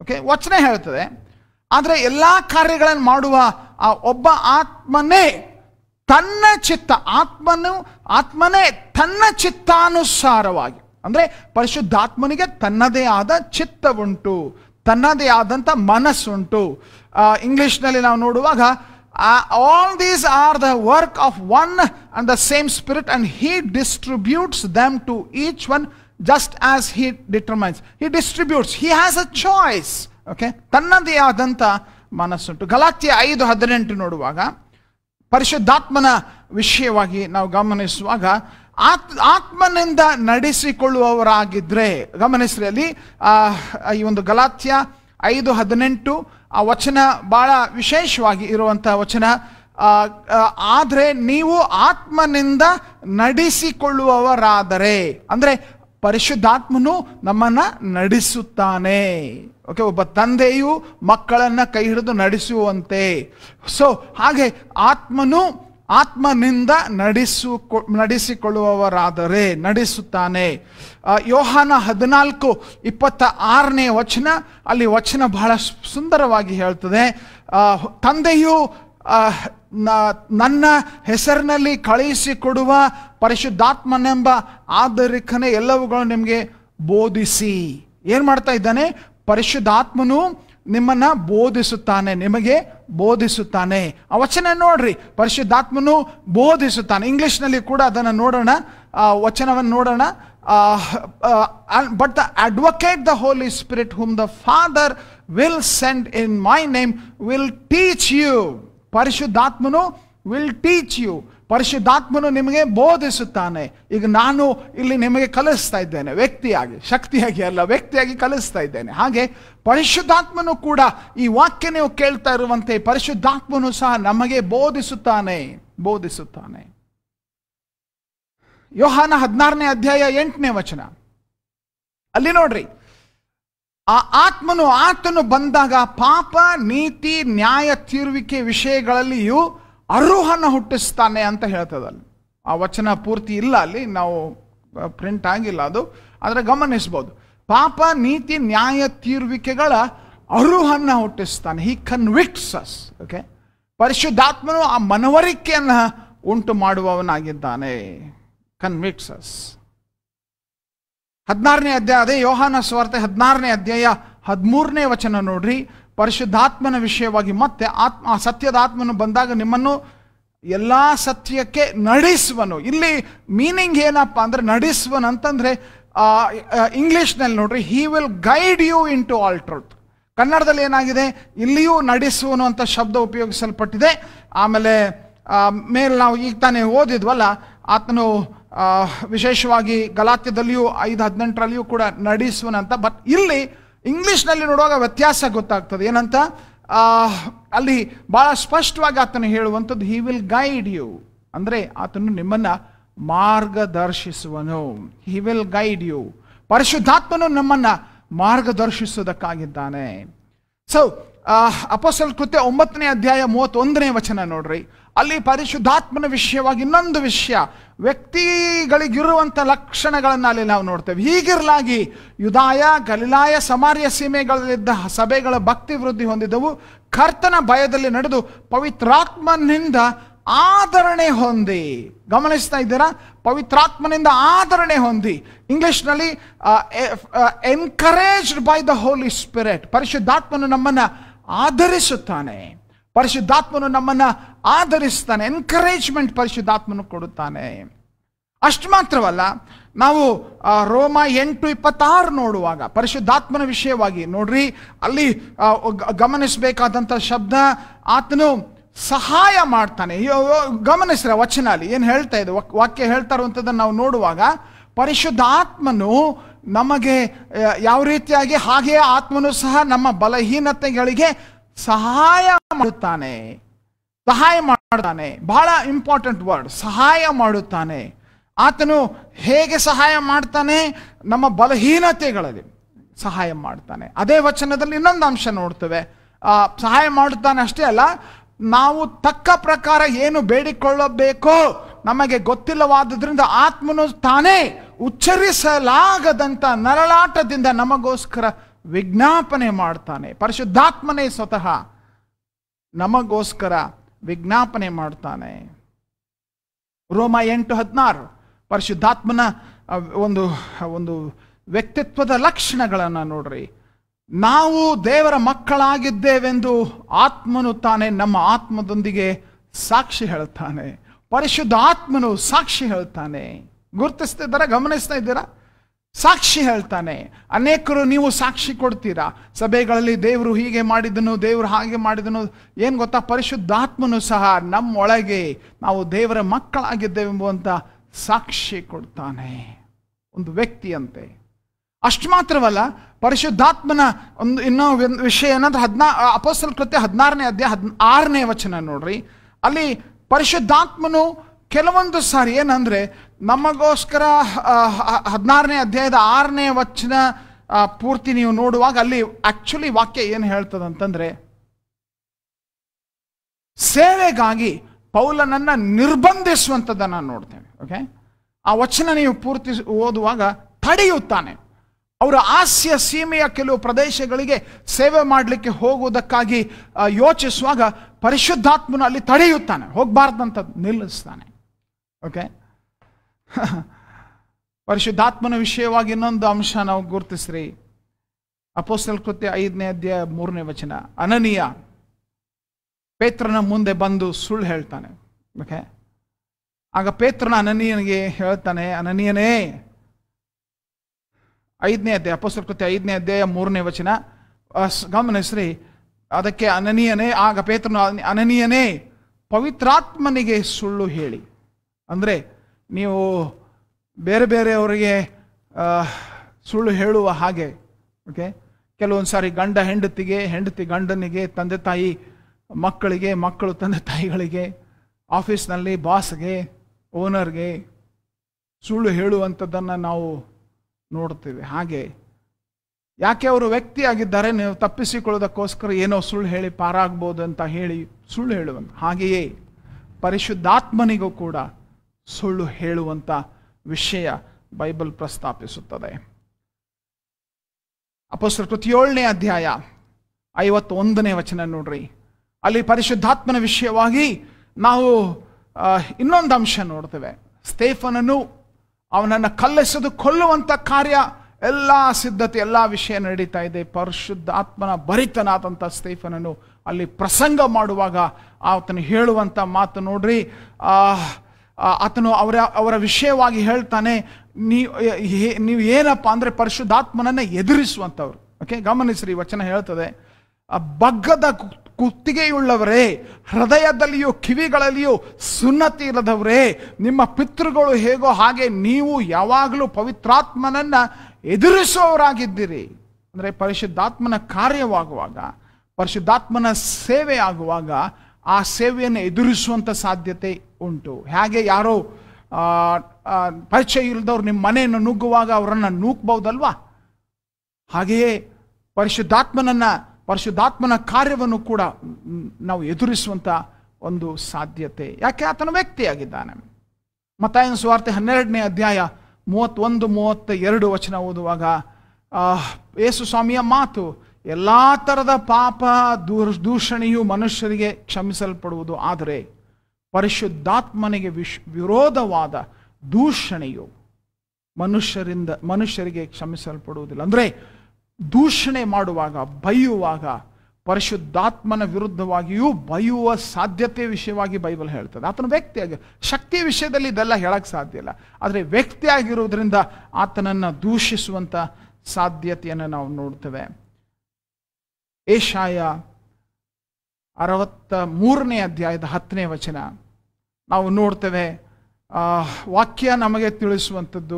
ಓಕೆ ವಚನ ಹೇಳ್ತದೆ ಆದರೆ ಎಲ್ಲ ಕಾರ್ಯಗಳನ್ನು ಮಾಡುವ ಆ ಒಬ್ಬ ಆತ್ಮನೇ ತನ್ನ ಚಿತ್ತ ಆತ್ಮನು ಆತ್ಮನೇ ತನ್ನ ಚಿತ್ತಾನುಸಾರವಾಗಿ ಅಂದ್ರೆ ಪರಿಶುದ್ಧಾತ್ಮನಿಗೆ ತನ್ನದೇ ಆದ ಚಿತ್ತವುಂಟು ತನ್ನದೇ ಆದಂಥ ಮನಸ್ಸುಂಟು ಆ, ಇಂಗ್ಲಿಷ್ನಲ್ಲಿ ನಾವು ನೋಡುವಾಗ all these are the work of one and the same spirit and he distributes them to each one just as he determines he distributes he has a choice okay ತನ್ನದೇ ಆದಂಥ ಮನಸ್ಸುಂಟು ಗಲಾತ್ಯ ಐದು ಹದಿನೆಂಟು ನೋಡುವಾಗ ಪರಿಶುದ್ಧಾತ್ಮನ ವಿಷಯವಾಗಿ ನಾವು ಗಮನಿಸುವಾಗ ಆತ್ ಆತ್ಮನಿಂದ ನಡೆಸಿಕೊಳ್ಳುವವರಾಗಿದ್ರೆ ಗಮನಿಸ್ರಿ ಅಲ್ಲಿ ಆ, ಈ ಒಂದು ಗಲಾತ್ಯ ಐದು ಹದಿನೆಂಟು ಆ ವಚನ ಬಹಳ ವಿಶೇಷವಾಗಿ ಇರುವಂಥ ವಚನ ಆ, ಆ, ಆದ್ರೆ ನೀವು ಆತ್ಮನಿಂದ ನಡೆಸಿಕೊಳ್ಳುವವರಾದರೆ ಅಂದ್ರೆ ಪರಿಶುದ್ಧಾತ್ಮನು ನಮ್ಮನ್ನ ನಡೆಸುತ್ತಾನೆ ಓಕೆ ಒಬ್ಬ ತಂದೆಯು ಮಕ್ಕಳನ್ನ ಕೈ ಹಿಡಿದು ನಡೆಸುವಂತೆ ಸೊ ಹಾಗೆ ಆತ್ಮನು ಆತ್ಮನಿಂದ ನಡೆಸು ನಡೆಸಿಕೊಳ್ಳುವವರಾದರೆ ನಡೆಸುತ್ತಾನೆ ಆ, ಯೋಹಾನ ಹದಿನಾಲ್ಕು ಇಪ್ಪತ್ತ ಆರನೇ ವಚನ ಅಲ್ಲಿ ವಚನ ಬಹಳ ಸುಂದರವಾಗಿ ಹೇಳ್ತದೆ ಆ, ತಂದೆಯು ಆ, ನ- ನನ್ನ ಹೆಸರಿನಲ್ಲಿ ಕಳುಹಿಸಿಕೊಡುವ ಪರಿಶುದ್ಧಾತ್ಮನೆಂಬ ಆದರಿಕನೇ ಎಲ್ಲವುಗಳು ನಿಮಗೆ ಬೋಧಿಸಿ ಏನ್ ಮಾಡ್ತಾ ಇದ್ದಾನೆ ಪರಿಶುದ್ಧಾತ್ಮನು ನಿಮ್ಮನ್ನ ಬೋಧಿಸುತ್ತಾನೆ ನಿಮಗೆ ಬೋಧಿಸುತ್ತಾನೆ ಆ ವಚನ ನೋಡ್ರಿ ಪರಿಶುದ್ಧಾತ್ಮನು ಬೋಧಿಸುತ್ತಾನೆ ಇಂಗ್ಲಿಷ್ನಲ್ಲಿ ಕೂಡ ಅದನ್ನು ನೋಡೋಣ ಆ ವಚನವನ್ನು ನೋಡೋಣ but the advocate the Holi spirit whom the father will send in my name will teach you ಪರಿಶುದ್ಧಾತ್ಮನು ವಿಲ್ ಟೀಚ್ ಯು ಪರಿಶುದ್ಧಾತ್ಮನು ನಿಮಗೆ ಬೋಧಿಸುತ್ತಾನೆ ಈಗ ನಾನು ಇಲ್ಲಿ ನಿಮಗೆ ಕಲಿಸ್ತಾ ಇದ್ದೇನೆ ವ್ಯಕ್ತಿಯಾಗಿ ಶಕ್ತಿಯಾಗಿ ಅಲ್ಲ ವ್ಯಕ್ತಿಯಾಗಿ ಕಲಿಸ್ತಾ ಇದ್ದೇನೆ ಹಾಗೆ ಪರಿಶುದ್ಧಾತ್ಮನು ಕೂಡ ಈ ವಾಕ್ಯ ನೀವು ಕೇಳ್ತಾ ಇರುವಂತೆ ಪರಿಶುದ್ಧಾತ್ಮನು ಸಹ ನಮಗೆ ಬೋಧಿಸುತ್ತಾನೆ ಬೋಧಿಸುತ್ತಾನೆ ಯೋಹಾನ ಹದಿನಾರನೇ ಅಧ್ಯಾಯ ಎಂಟನೇ ವಚನ ಅಲ್ಲಿ ನೋಡ್ರಿ ಆ ಆತ್ಮನು ಆತನು ಬಂದಾಗ ಪಾಪ ನೀತಿ ನ್ಯಾಯ ತೀರುವಿಕೆ ವಿಷಯಗಳಲ್ಲಿಯೂ ಅರುಹನ್ನು ಹುಟ್ಟಿಸ್ತಾನೆ ಅಂತ ಹೇಳ್ತದಲ್ಲಿ ಆ ವಚನ ಪೂರ್ತಿ ಇಲ್ಲ ಅಲ್ಲಿ ನಾವು ಪ್ರಿಂಟ್ ಆಗಿಲ್ಲ ಅದು ಆದರೆ ಗಮನಿಸ್ಬೋದು ಪಾಪ ನೀತಿ ನ್ಯಾಯ ತೀರುವಿಕೆಗಳ ಅರುಹನ್ನ ಹುಟ್ಟಿಸ್ತಾನೆ ಹಿ ಕನ್ವಿಕ್ಟ್ಸ್ ಅಸ್ ಓಕೆ ಪರಿಶುದ್ಧಾತ್ಮನು ಆ ಮನವರಿಕೆಯನ್ನು ಉಂಟು ಮಾಡುವವನಾಗಿದ್ದಾನೆ ಕನ್ವಿಕ್ಟ್ಸ್ ಅಸ್ ಹದಿನಾರನೇ ಅಧ್ಯಾಯ ಅದೇ ಯೋಹಾನ ಸ್ವಾರ್ಥ ಹದಿನಾರನೇ ಅಧ್ಯಾಯ ಹದಿಮೂರನೇ ವಚನ ನೋಡ್ರಿ ಪರಿಶುದ್ಧಾತ್ಮನ ವಿಷಯವಾಗಿ ಮತ್ತೆ ಆತ್ಮ ಆ ಸತ್ಯದ ಆತ್ಮನು ಬಂದಾಗ ನಿಮ್ಮನ್ನು ಎಲ್ಲ ಸತ್ಯಕ್ಕೆ ನಡೆಸುವನು ಇಲ್ಲಿ ಮೀನಿಂಗ್ ಏನಪ್ಪ ಅಂದ್ರೆ ನಡೆಸುವನು ಅಂತಂದ್ರೆ ಇಂಗ್ಲಿಷ್ನಲ್ಲಿ ನೋಡ್ರಿ he will guide you into all truth ಕನ್ನಡದಲ್ಲಿ ಏನಾಗಿದೆ ಇಲ್ಲಿಯೂ ನಡೆಸುವನು ಅಂತ ಶಬ್ದ ಉಪಯೋಗಿಸಲ್ಪಟ್ಟಿದೆ ಆಮೇಲೆ ಆ, ಮೇಲೆ ನಾವು ಈಗ ತಾನೇ ಓದಿದ್ವಲ್ಲ ಆತನು ಆ, ವಿಶೇಷವಾಗಿ ಗಲಾತ್ಯದಲ್ಲಿಯೂ ಐದು ಹದಿನೆಂಟರಲ್ಲಿಯೂ ಕೂಡ ನಡೆಸುವನಂತ ಬಟ್ ಇಲ್ಲಿ ಇಂಗ್ಲಿಷ್ನಲ್ಲಿ ನೋಡುವಾಗ ವ್ಯತ್ಯಾಸ ಗೊತ್ತಾಗ್ತದೆ ಏನಂತ ಆ, ಅಲ್ಲಿ ಬಹಳ ಸ್ಪಷ್ಟವಾಗಿ ಆತನು ಹೇಳುವಂಥದ್ದು ಹಿ ವಿಲ್ ಗೈಡ್ ಯು ಅಂದ್ರೆ ಆತನು ನಿಮ್ಮನ್ನ ಮಾರ್ಗದರ್ಶಿಸುವನು ಹಿ ವಿಲ್ ಗೈಡ್ ಯು ಪರಿಶುದ್ಧಾತ್ಮನು ನಮ್ಮನ್ನ ಮಾರ್ಗದರ್ಶಿಸುವುದಕ್ಕಾಗಿದ್ದಾನೆ ಸೊ ಅಪೋಸಲ್ ಕೃತ್ಯ ಒಂಬತ್ತನೇ ಅಧ್ಯಾಯ ಮೂವತ್ತೊಂದನೇ ವಚನ ನೋಡ್ರಿ ಅಲ್ಲಿ ಪರಿಶುದ್ಧಾತ್ಮನ ವಿಷಯವಾಗಿ ಇನ್ನೊಂದು ವಿಷಯ ವ್ಯಕ್ತಿಗಳಿಗಿರುವಂಥ ಲಕ್ಷಣಗಳನ್ನು ಅಲ್ಲಿ ನಾವು ನೋಡ್ತೇವೆ ಹೀಗಿರಲಾಗಿ ಯುದಾಯ ಗಲಿಲಾಯ ಸಮಾರ್ಯ ಸೀಮೆಗಳಲ್ಲಿದ್ದ ಸಭೆಗಳ ಭಕ್ತಿ ವೃದ್ಧಿ ಹೊಂದಿದವು ಕರ್ತನ ಭಯದಲ್ಲಿ ನಡೆದು ಪವಿತ್ರಾತ್ಮನಿಂದ ಆದರಣೆ ಹೊಂದಿ ಗಮನಿಸ್ತಾ ಇದ್ದೀರಾ ಪವಿತ್ರಾತ್ಮನಿಂದ ಆದರಣೆ ಹೊಂದಿ ಇಂಗ್ಲಿಷ್ನಲ್ಲಿ encouraged by the Holi Spirit ಪರಿಶುದ್ಧಾತ್ಮನು ನಮ್ಮನ್ನ ಆಧರಿಸುತ್ತಾನೆ ಪರಿಶುದ್ಧಾತ್ಮನು ನಮ್ಮನ್ನ ಆಧರಿಸ್ತಾನೆ ಎನ್ಕರೇಜ್ಮೆಂಟ್ ಪರಿಶುದ್ಧಾತ್ಮನು ಕೊಡುತ್ತಾನೆ ಅಷ್ಟು ಮಾತ್ರವಲ್ಲ ನಾವು ಆ, ರೋಮ ಎಂಟು ಇಪ್ಪತ್ತಾರು ನೋಡುವಾಗ ಪರಿಶುದ್ಧಾತ್ಮನ ವಿಷಯವಾಗಿ ನೋಡ್ರಿ ಅಲ್ಲಿ ಆ, ಗ- ಗಮನಿಸಬೇಕಾದಂಥ ಶಬ್ದ ಆತನು ಸಹಾಯ ಮಾಡ್ತಾನೆ ಅಯ್ಯೋ, ಗಮನಿಸ್ರ ವಚನ ಅಲ್ಲಿ ಏನು ಹೇಳ್ತಾ ಇದೆ ವಾಕ್- ವಾಕ್ಯ ಹೇಳ್ತಾ ಇರುವಂಥದ್ದನ್ನು ನಾವು ನೋಡುವಾಗ ಪರಿಶುದ್ಧಾತ್ಮನು ನಮಗೆ ಆ, ಯಾವ ರೀತಿಯಾಗಿ ಹಾಗೆಯೇ ಆತ್ಮನು ಸಹ ನಮ್ಮ ಬಲಹೀನತೆಗಳಿಗೆ ಸಹಾಯ ಮಾಡುತ್ತಾನೆ ಸಹಾಯ ಮಾಡುತ್ತಾನೆ ಬಹಳ ಇಂಪಾರ್ಟೆಂಟ್ ವರ್ಡ್ ಸಹಾಯ ಮಾಡುತ್ತಾನೆ ಆತನು ಹೇಗೆ ಸಹಾಯ ಮಾಡ್ತಾನೆ ನಮ್ಮ ಬಲಹೀನತೆಗಳಲ್ಲಿ ಸಹಾಯ ಮಾಡ್ತಾನೆ ಅದೇ ವಚನದಲ್ಲಿ ಇನ್ನೊಂದು ಅಂಶ ನೋಡ್ತೇವೆ ಆ, ಸಹಾಯ ಮಾಡುತ್ತಾನೆ ಅಷ್ಟೇ ಅಲ್ಲ ನಾವು ತಕ್ಕ ಪ್ರಕಾರ ಏನು ಬೇಡಿಕೊಳ್ಳಬೇಕೋ ನಮಗೆ ಗೊತ್ತಿಲ್ಲವಾದ್ದರಿಂದ ಆತ್ಮನು ತಾನೇ ಉಚ್ಚರಿಸಲಾಗದಂತ ನರಳಾಟದಿಂದ ನಮಗೋಸ್ಕರ ವಿಜ್ಞಾಪನೆ ಮಾಡ್ತಾನೆ ಪರಿಶುದ್ಧಾತ್ಮನೇ ಸ್ವತಃ ನಮಗೋಸ್ಕರ ವಿಜ್ಞಾಪನೆ ಮಾಡ್ತಾನೆ ರೋಮ ಎಂಟು ಹದಿನಾರು ಪರಿಶುದ್ಧಾತ್ಮನ ಆ, ಒಂದು ಒಂದು ವ್ಯಕ್ತಿತ್ವದ ಲಕ್ಷಣಗಳನ್ನು ನೋಡ್ರಿ ನಾವು ದೇವರ ಮಕ್ಕಳಾಗಿದ್ದೇವೆಂದು ಆತ್ಮನು ತಾನೇ ನಮ್ಮ ಆತ್ಮದೊಂದಿಗೆ ಸಾಕ್ಷಿ ಹೇಳ್ತಾನೆ ಪರಿಶುದ್ಧ ಆತ್ಮನು ಸಾಕ್ಷಿ ಹೇಳ್ತಾನೆ ಗುರುತಿಸ್ತಿದ್ದಾರಾ ಗಮನಿಸ್ತಾ ಇದ್ದೀರಾ ಸಾಕ್ಷಿ ಹೇಳ್ತಾನೆ ಅನೇಕರು ನೀವು ಸಾಕ್ಷಿ ಕೊಡ್ತೀರಾ ಸಭೆಗಳಲ್ಲಿ ದೇವರು ಹೀಗೆ ಮಾಡಿದನು ದೇವರು ಹಾಗೆ ಮಾಡಿದನು ಏನು ಗೊತ್ತಾ ಪರಿಶುದ್ಧಾತ್ಮನು ಸಹ ನಮ್ಮೊಳಗೆ ನಾವು ದೇವರ ಮಕ್ಕಳಾಗಿದ್ದೇವೆಂಬುವಂಥ ಸಾಕ್ಷಿ ಕೊಡ್ತಾನೆ ಒಂದು ವ್ಯಕ್ತಿಯಂತೆ ಅಷ್ಟು ಮಾತ್ರವಲ್ಲ ಪರಿಶುದ್ಧಾತ್ಮನ ಒಂದು ಇನ್ನೂ ಒಂದು ವಿಷಯ ಏನಂದ್ರೆ ಹದಿನಾ ಅಪೋಸ್ತಲ ಕೃತ್ಯ ಹದಿನಾರನೇ ಅಧ್ಯಾಯ ಹದ್ ಆರನೇ ವಚನ ನೋಡ್ರಿ ಅಲ್ಲಿ ಪರಿಶುದ್ಧಾತ್ಮನು ಕೆಲವೊಂದು ಸಾರಿ ಏನಂದ್ರೆ ನಮಗೋಸ್ಕರ ಹದಿನಾರನೇ ಅಧ್ಯಾಯದ ಆರನೇ ವಚನ ಆ, ಪೂರ್ತಿ ನೀವು ನೋಡುವಾಗ ಅಲ್ಲಿ ಆಕ್ಚುಲಿ ವಾಕ್ಯ ಏನು ಹೇಳ್ತದಂತಂದ್ರೆ ಸೇವೆಗಾಗಿ ಪೌಲನನ್ನ ನಿರ್ಬಂಧಿಸುವಂಥದ್ದನ್ನು ನೋಡ್ತೇವೆ ಓಕೆ ಆ ವಚನ ನೀವು ಪೂರ್ತಿ ಓದುವಾಗ ತಡೆಯುತ್ತಾನೆ ಅವರ ಹಾಸ್ಯ ಸೀಮೆಯ ಕೆಲವು ಪ್ರದೇಶಗಳಿಗೆ ಸೇವೆ ಮಾಡಲಿಕ್ಕೆ ಹೋಗುವುದಕ್ಕಾಗಿ ಆ, ಯೋಚಿಸುವಾಗ ಪರಿಶುದ್ಧಾತ್ಮನು ಅಲ್ಲಿ ತಡೆಯುತ್ತಾನೆ ಹೋಗಬಾರ್ದಂತ ನಿಲ್ಲಿಸ್ತಾನೆ ಓಕೆ ಪರಿಶುದ್ಧಾತ್ಮನ ವಿಷಯವಾಗಿ ಇನ್ನೊಂದು ಅಂಶ ನಾವು ಗುರುತಿಸ್ರಿ ಅಪೋಸ್ತಲ ಕೃತ್ಯ ಐದನೇ ಅಧ್ಯಾಯ ಮೂರನೇ ವಚನ ಅನನೀಯ ಪೇತ್ರನ ಮುಂದೆ ಬಂದು ಸುಳ್ಳು ಹೇಳ್ತಾನೆ ಓಕೆ ಆಗ ಪೇತ್ರನ ಅನನೀಯನಿಗೆ ಹೇಳ್ತಾನೆ ಅನನೀಯನೇ ಐದನೇ ಅಧ್ಯಾಯ ಅಪೋಸ್ತಲ ಕೃತ್ಯ ಐದನೇ ಅಧ್ಯಾಯ ಮೂರನೇ ವಚನ ಆ, ಸ್- ಗಮನಿಸ್ರಿ ಅದಕ್ಕೆ ಅನನೀಯನೇ ಆಗ ಪೇತ್ರನು ಅನ- ಅನನೀಯನೇ ಪವಿತ್ರಾತ್ಮನಿಗೆ ಸುಳ್ಳು ಹೇಳಿ ಅಂದರೆ ನೀವು ಬೇರೆ ಬೇರೆಯವರಿಗೆ ಆ, ಸುಳ್ಳು ಹೇಳುವ ಹಾಗೆ ಓಕೆ ಕೆಲವೊಂದು ಸಾರಿ ಗಂಡ ಹೆಂಡತಿಗೆ ಹೆಂಡತಿ ಗಂಡನಿಗೆ ತಂದೆ ತಾಯಿ ಮಕ್ಕಳಿಗೆ ಮಕ್ಕಳು ತಂದೆ ತಾಯಿಗಳಿಗೆ ಆಫೀಸ್ನಲ್ಲಿ ಬಾಸ್ಗೆ ಓನರ್ಗೆ ಸುಳ್ಳು ಹೇಳುವಂಥದ್ದನ್ನು ನಾವು ನೋಡ್ತೀವಿ ಹಾಗೆ ಯಾಕೆ ಅವರು ವ್ಯಕ್ತಿಯಾಗಿದ್ದಾರೆ ನೀವು ತಪ್ಪಿಸಿಕೊಳ್ಳೋದಕ್ಕೋಸ್ಕರ ಏನೋ ಸುಳ್ಳು ಹೇಳಿ ಪಾರಾಗ್ಬೋದು ಅಂತ ಹೇಳಿ ಸುಳ್ಳು ಹೇಳುವಂತ ಹಾಗೆಯೇ ಪರಿಶುದ್ಧಾತ್ಮನಿಗೂ ಕೂಡ ಸುಳ್ಳು ಹೇಳುವಂತ ವಿಷಯ ಬೈಬಲ್ ಪ್ರಸ್ತಾಪಿಸುತ್ತದೆ ಅಪೋಸ್ತರ ಕೃತಿಯೇಳನೇ ಅಧ್ಯಾಯ ಐವತ್ತೊಂದನೇ ವಚನ ನೋಡ್ರಿ ಅಲ್ಲಿ ಪರಿಶುದ್ಧಾತ್ಮನ ವಿಷಯವಾಗಿ ನಾವು ಆ, ಇನ್ನೊಂದು ಅಂಶ ನೋಡ್ತೇವೆ ಸ್ಟೇಫನನು ಅವನನ್ನು ಕಲ್ಲೆಸೆದು ಕೊಲ್ಲುವಂತ ಕಾರ್ಯ ಎಲ್ಲ ಸಿದ್ಧತೆ ಎಲ್ಲ ವಿಷಯ ನಡೀತಾ ಇದೆ ಪರಿಶುದ್ಧಾತ್ಮನ ಭರಿತನಾದಂಥ ಸ್ಟೇಫನನು ಅಲ್ಲಿ ಪ್ರಸಂಗ ಮಾಡುವಾಗ ಆತನು ಹೇಳುವಂತ ಮಾತು ನೋಡ್ರಿ ಆ ಆ, ಆತನು ಅವರ ಅವರ ವಿಷಯವಾಗಿ ಹೇಳ್ತಾನೆ ನೀವು ನೀವು ಏನಪ್ಪ ಅಂದ್ರೆ ಪರಿಶುದ್ಧಾತ್ಮನನ್ನ ಎದುರಿಸುವಂಥವ್ರು ಓಕೆ ಗಮನಿಸ್ರಿ ವಚನ ಹೇಳ್ತದೆ ಆ ಬಗ್ಗದ ಕು- ಕುತ್ತಿಗೆಯುಳ್ಳವರೇ ಹೃದಯದಲ್ಲಿಯೂ ಕಿವಿಗಳಲ್ಲಿಯೂ ಸುನ್ನತಿ ಇಲ್ಲದವರೇ ನಿಮ್ಮ ಪಿತೃಗಳು ಹೇಗೋ ಹಾಗೆ ನೀವು ಯಾವಾಗಲೂ ಪವಿತ್ರಾತ್ಮನನ್ನ ಎದುರಿಸುವವರಾಗಿದ್ದೀರಿ ಅಂದ್ರೆ ಪರಿಶುದ್ಧಾತ್ಮನ ಕಾರ್ಯವಾಗುವಾಗ ಪರಿಶುದ್ಧಾತ್ಮನ ಸೇವೆ ಆಗುವಾಗ ಆ ಸೇವೆಯನ್ನು ಎದುರಿಸುವಂತ ಸಾಧ್ಯತೆ ಉಂಟು ಹೇಗೆ ಯಾರೋ ಆ, ಆ, ಪರಿಚಯ ಇಲ್ಲದವ್ರು ನಿಮ್ಮ ಮನೆಯನ್ನು ನುಗ್ಗುವಾಗ ಅವರನ್ನು ನೂಕ್ಬಹುದಲ್ವಾ ಹಾಗೆಯೇ ಪರಿಶುದ್ಧಾತ್ಮನನ್ನ ಪರಿಶುದ್ಧಾತ್ಮನ ಕಾರ್ಯವನ್ನು ಕೂಡ ಮ್, ನಾವು ಎದುರಿಸುವಂತ ಒಂದು ಸಾಧ್ಯತೆ ಯಾಕೆ ಆತನ ವ್ಯಕ್ತಿಯಾಗಿದ್ದಾನೆ ಮತ್ತಾಯನ ಸುವಾರ್ತೆ ಹನ್ನೆರಡನೇ ಅಧ್ಯಾಯ ಮೂವತ್ತೊಂದು ಮೂವತ್ತ ಎರಡು ವಚನ ಓದುವಾಗ ಆ, ಯೇಸು ಸ್ವಾಮಿಯ ಮಾತು ಎಲ್ಲಾ ಥರದ ಪಾಪ ದೂರ್ ದೂಷಣೆಯು ಮನುಷ್ಯರಿಗೆ ಕ್ಷಮಿಸಲ್ಪಡುವುದು ಆದರೆ ಪರಿಶುದ್ಧಾತ್ಮನಿಗೆ ವಿಶ್ ವಿರೋಧವಾದ ದೂಷಣೆಯು ಮನುಷ್ಯರಿಂದ ಮನುಷ್ಯರಿಗೆ ಕ್ಷಮಿಸಲ್ಪಡುವುದಿಲ್ಲ ಅಂದ್ರೆ ದೂಷಣೆ ಮಾಡುವಾಗ ಬೈಯುವಾಗ ಪರಿಶುದ್ಧಾತ್ಮನ ವಿರುದ್ಧವಾಗಿಯೂ ಬೈಯುವ ಸಾಧ್ಯತೆ ವಿಷಯವಾಗಿ ಬೈಬಲ್ ಹೇಳ್ತದೆ ಆತನ ವ್ಯಕ್ತಿಯಾಗಿ ಶಕ್ತಿಯ ವಿಷಯದಲ್ಲಿ ಇದೆಲ್ಲ ಹೇಳಕ್ ಸಾಧ್ಯ ಇಲ್ಲ ಆದರೆ ವ್ಯಕ್ತಿಯಾಗಿರುವುದರಿಂದ ಆತನನ್ನ ದೂಷಿಸುವಂತ ಸಾಧ್ಯತೆಯನ್ನು ನಾವು ನೋಡ್ತೇವೆ ಏಷಾಯ ಅರವತ್ತ ಮೂರನೇ ಅಧ್ಯಾಯದ ಹತ್ತನೇ ವಚನ ನಾವು ನೋಡ್ತೇವೆ ಆ, ವಾಕ್ಯ ನಮಗೆ ತಿಳಿಸುವಂಥದ್ದು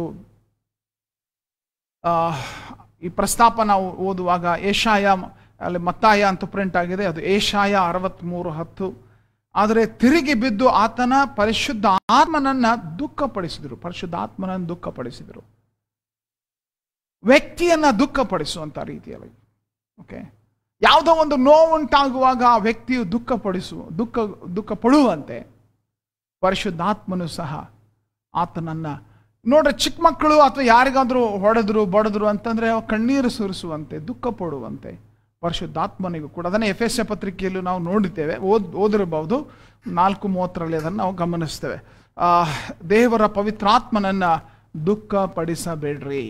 ಆ, ಈ ಪ್ರಸ್ತಾಪ ನಾವು ಓದುವಾಗ ಏಷಾಯ ಅಲ್ಲಿ ಮತ್ತಾಯ ಅಂತ ಪ್ರಿಂಟ್ ಆಗಿದೆ ಅದು ಏಷಾಯ ಅರವತ್ತ್ಮೂರು ಹತ್ತು ಆದರೆ ತಿರುಗಿ ಬಿದ್ದು ಆತನ ಪರಿಶುದ್ಧ ಆತ್ಮನನ್ನ ದುಃಖಪಡಿಸಿದರು ಪರಿಶುದ್ಧ ಆತ್ಮನನ್ನು ದುಃಖಪಡಿಸಿದರು ವ್ಯಕ್ತಿಯನ್ನ ದುಃಖಪಡಿಸುವಂತ ರೀತಿಯಲ್ಲಿ ಓಕೆ ಯಾವುದೋ ಒಂದು ನೋವುಂಟಾಗುವಾಗ ಆ ವ್ಯಕ್ತಿಯು ದುಃಖಪಡಿಸುವ ದುಃಖ ದುಃಖ ಪಡುವಂತೆ ಪರಿಶುದ್ಧಾತ್ಮನು ಸಹ ಆತನನ್ನ ನೋಡ್ರಿ ಚಿಕ್ಕ ಮಕ್ಕಳು ಅಥವಾ ಯಾರಿಗಾದ್ರೂ ಹೊಡೆದ್ರು ಬಡದ್ರು ಅಂತಂದ್ರೆ ಅವ ಕಣ್ಣೀರು ಸುರಿಸುವಂತೆ ದುಃಖ ಪಡುವಂತೆ ಪರಿಶುದ್ಧಾತ್ಮನಿಗೂ ಕೂಡ ಅದನ್ನೇ ಎಫ್ ಎಸ್ ಎ ಪತ್ರಿಕೆಯಲ್ಲೂ ನಾವು ನೋಡಿದ್ದೇವೆ ಓದ್ ಓದಿರಬಹುದು ನಾಲ್ಕು ಮೂವತ್ತರಲ್ಲಿ ಅದನ್ನು ನಾವು ಗಮನಿಸ್ತೇವೆ ಆ, ದೇವರ ಪವಿತ್ರಾತ್ಮನನ್ನ ದುಃಖ ಪಡಿಸಬೇಡ್ರಿ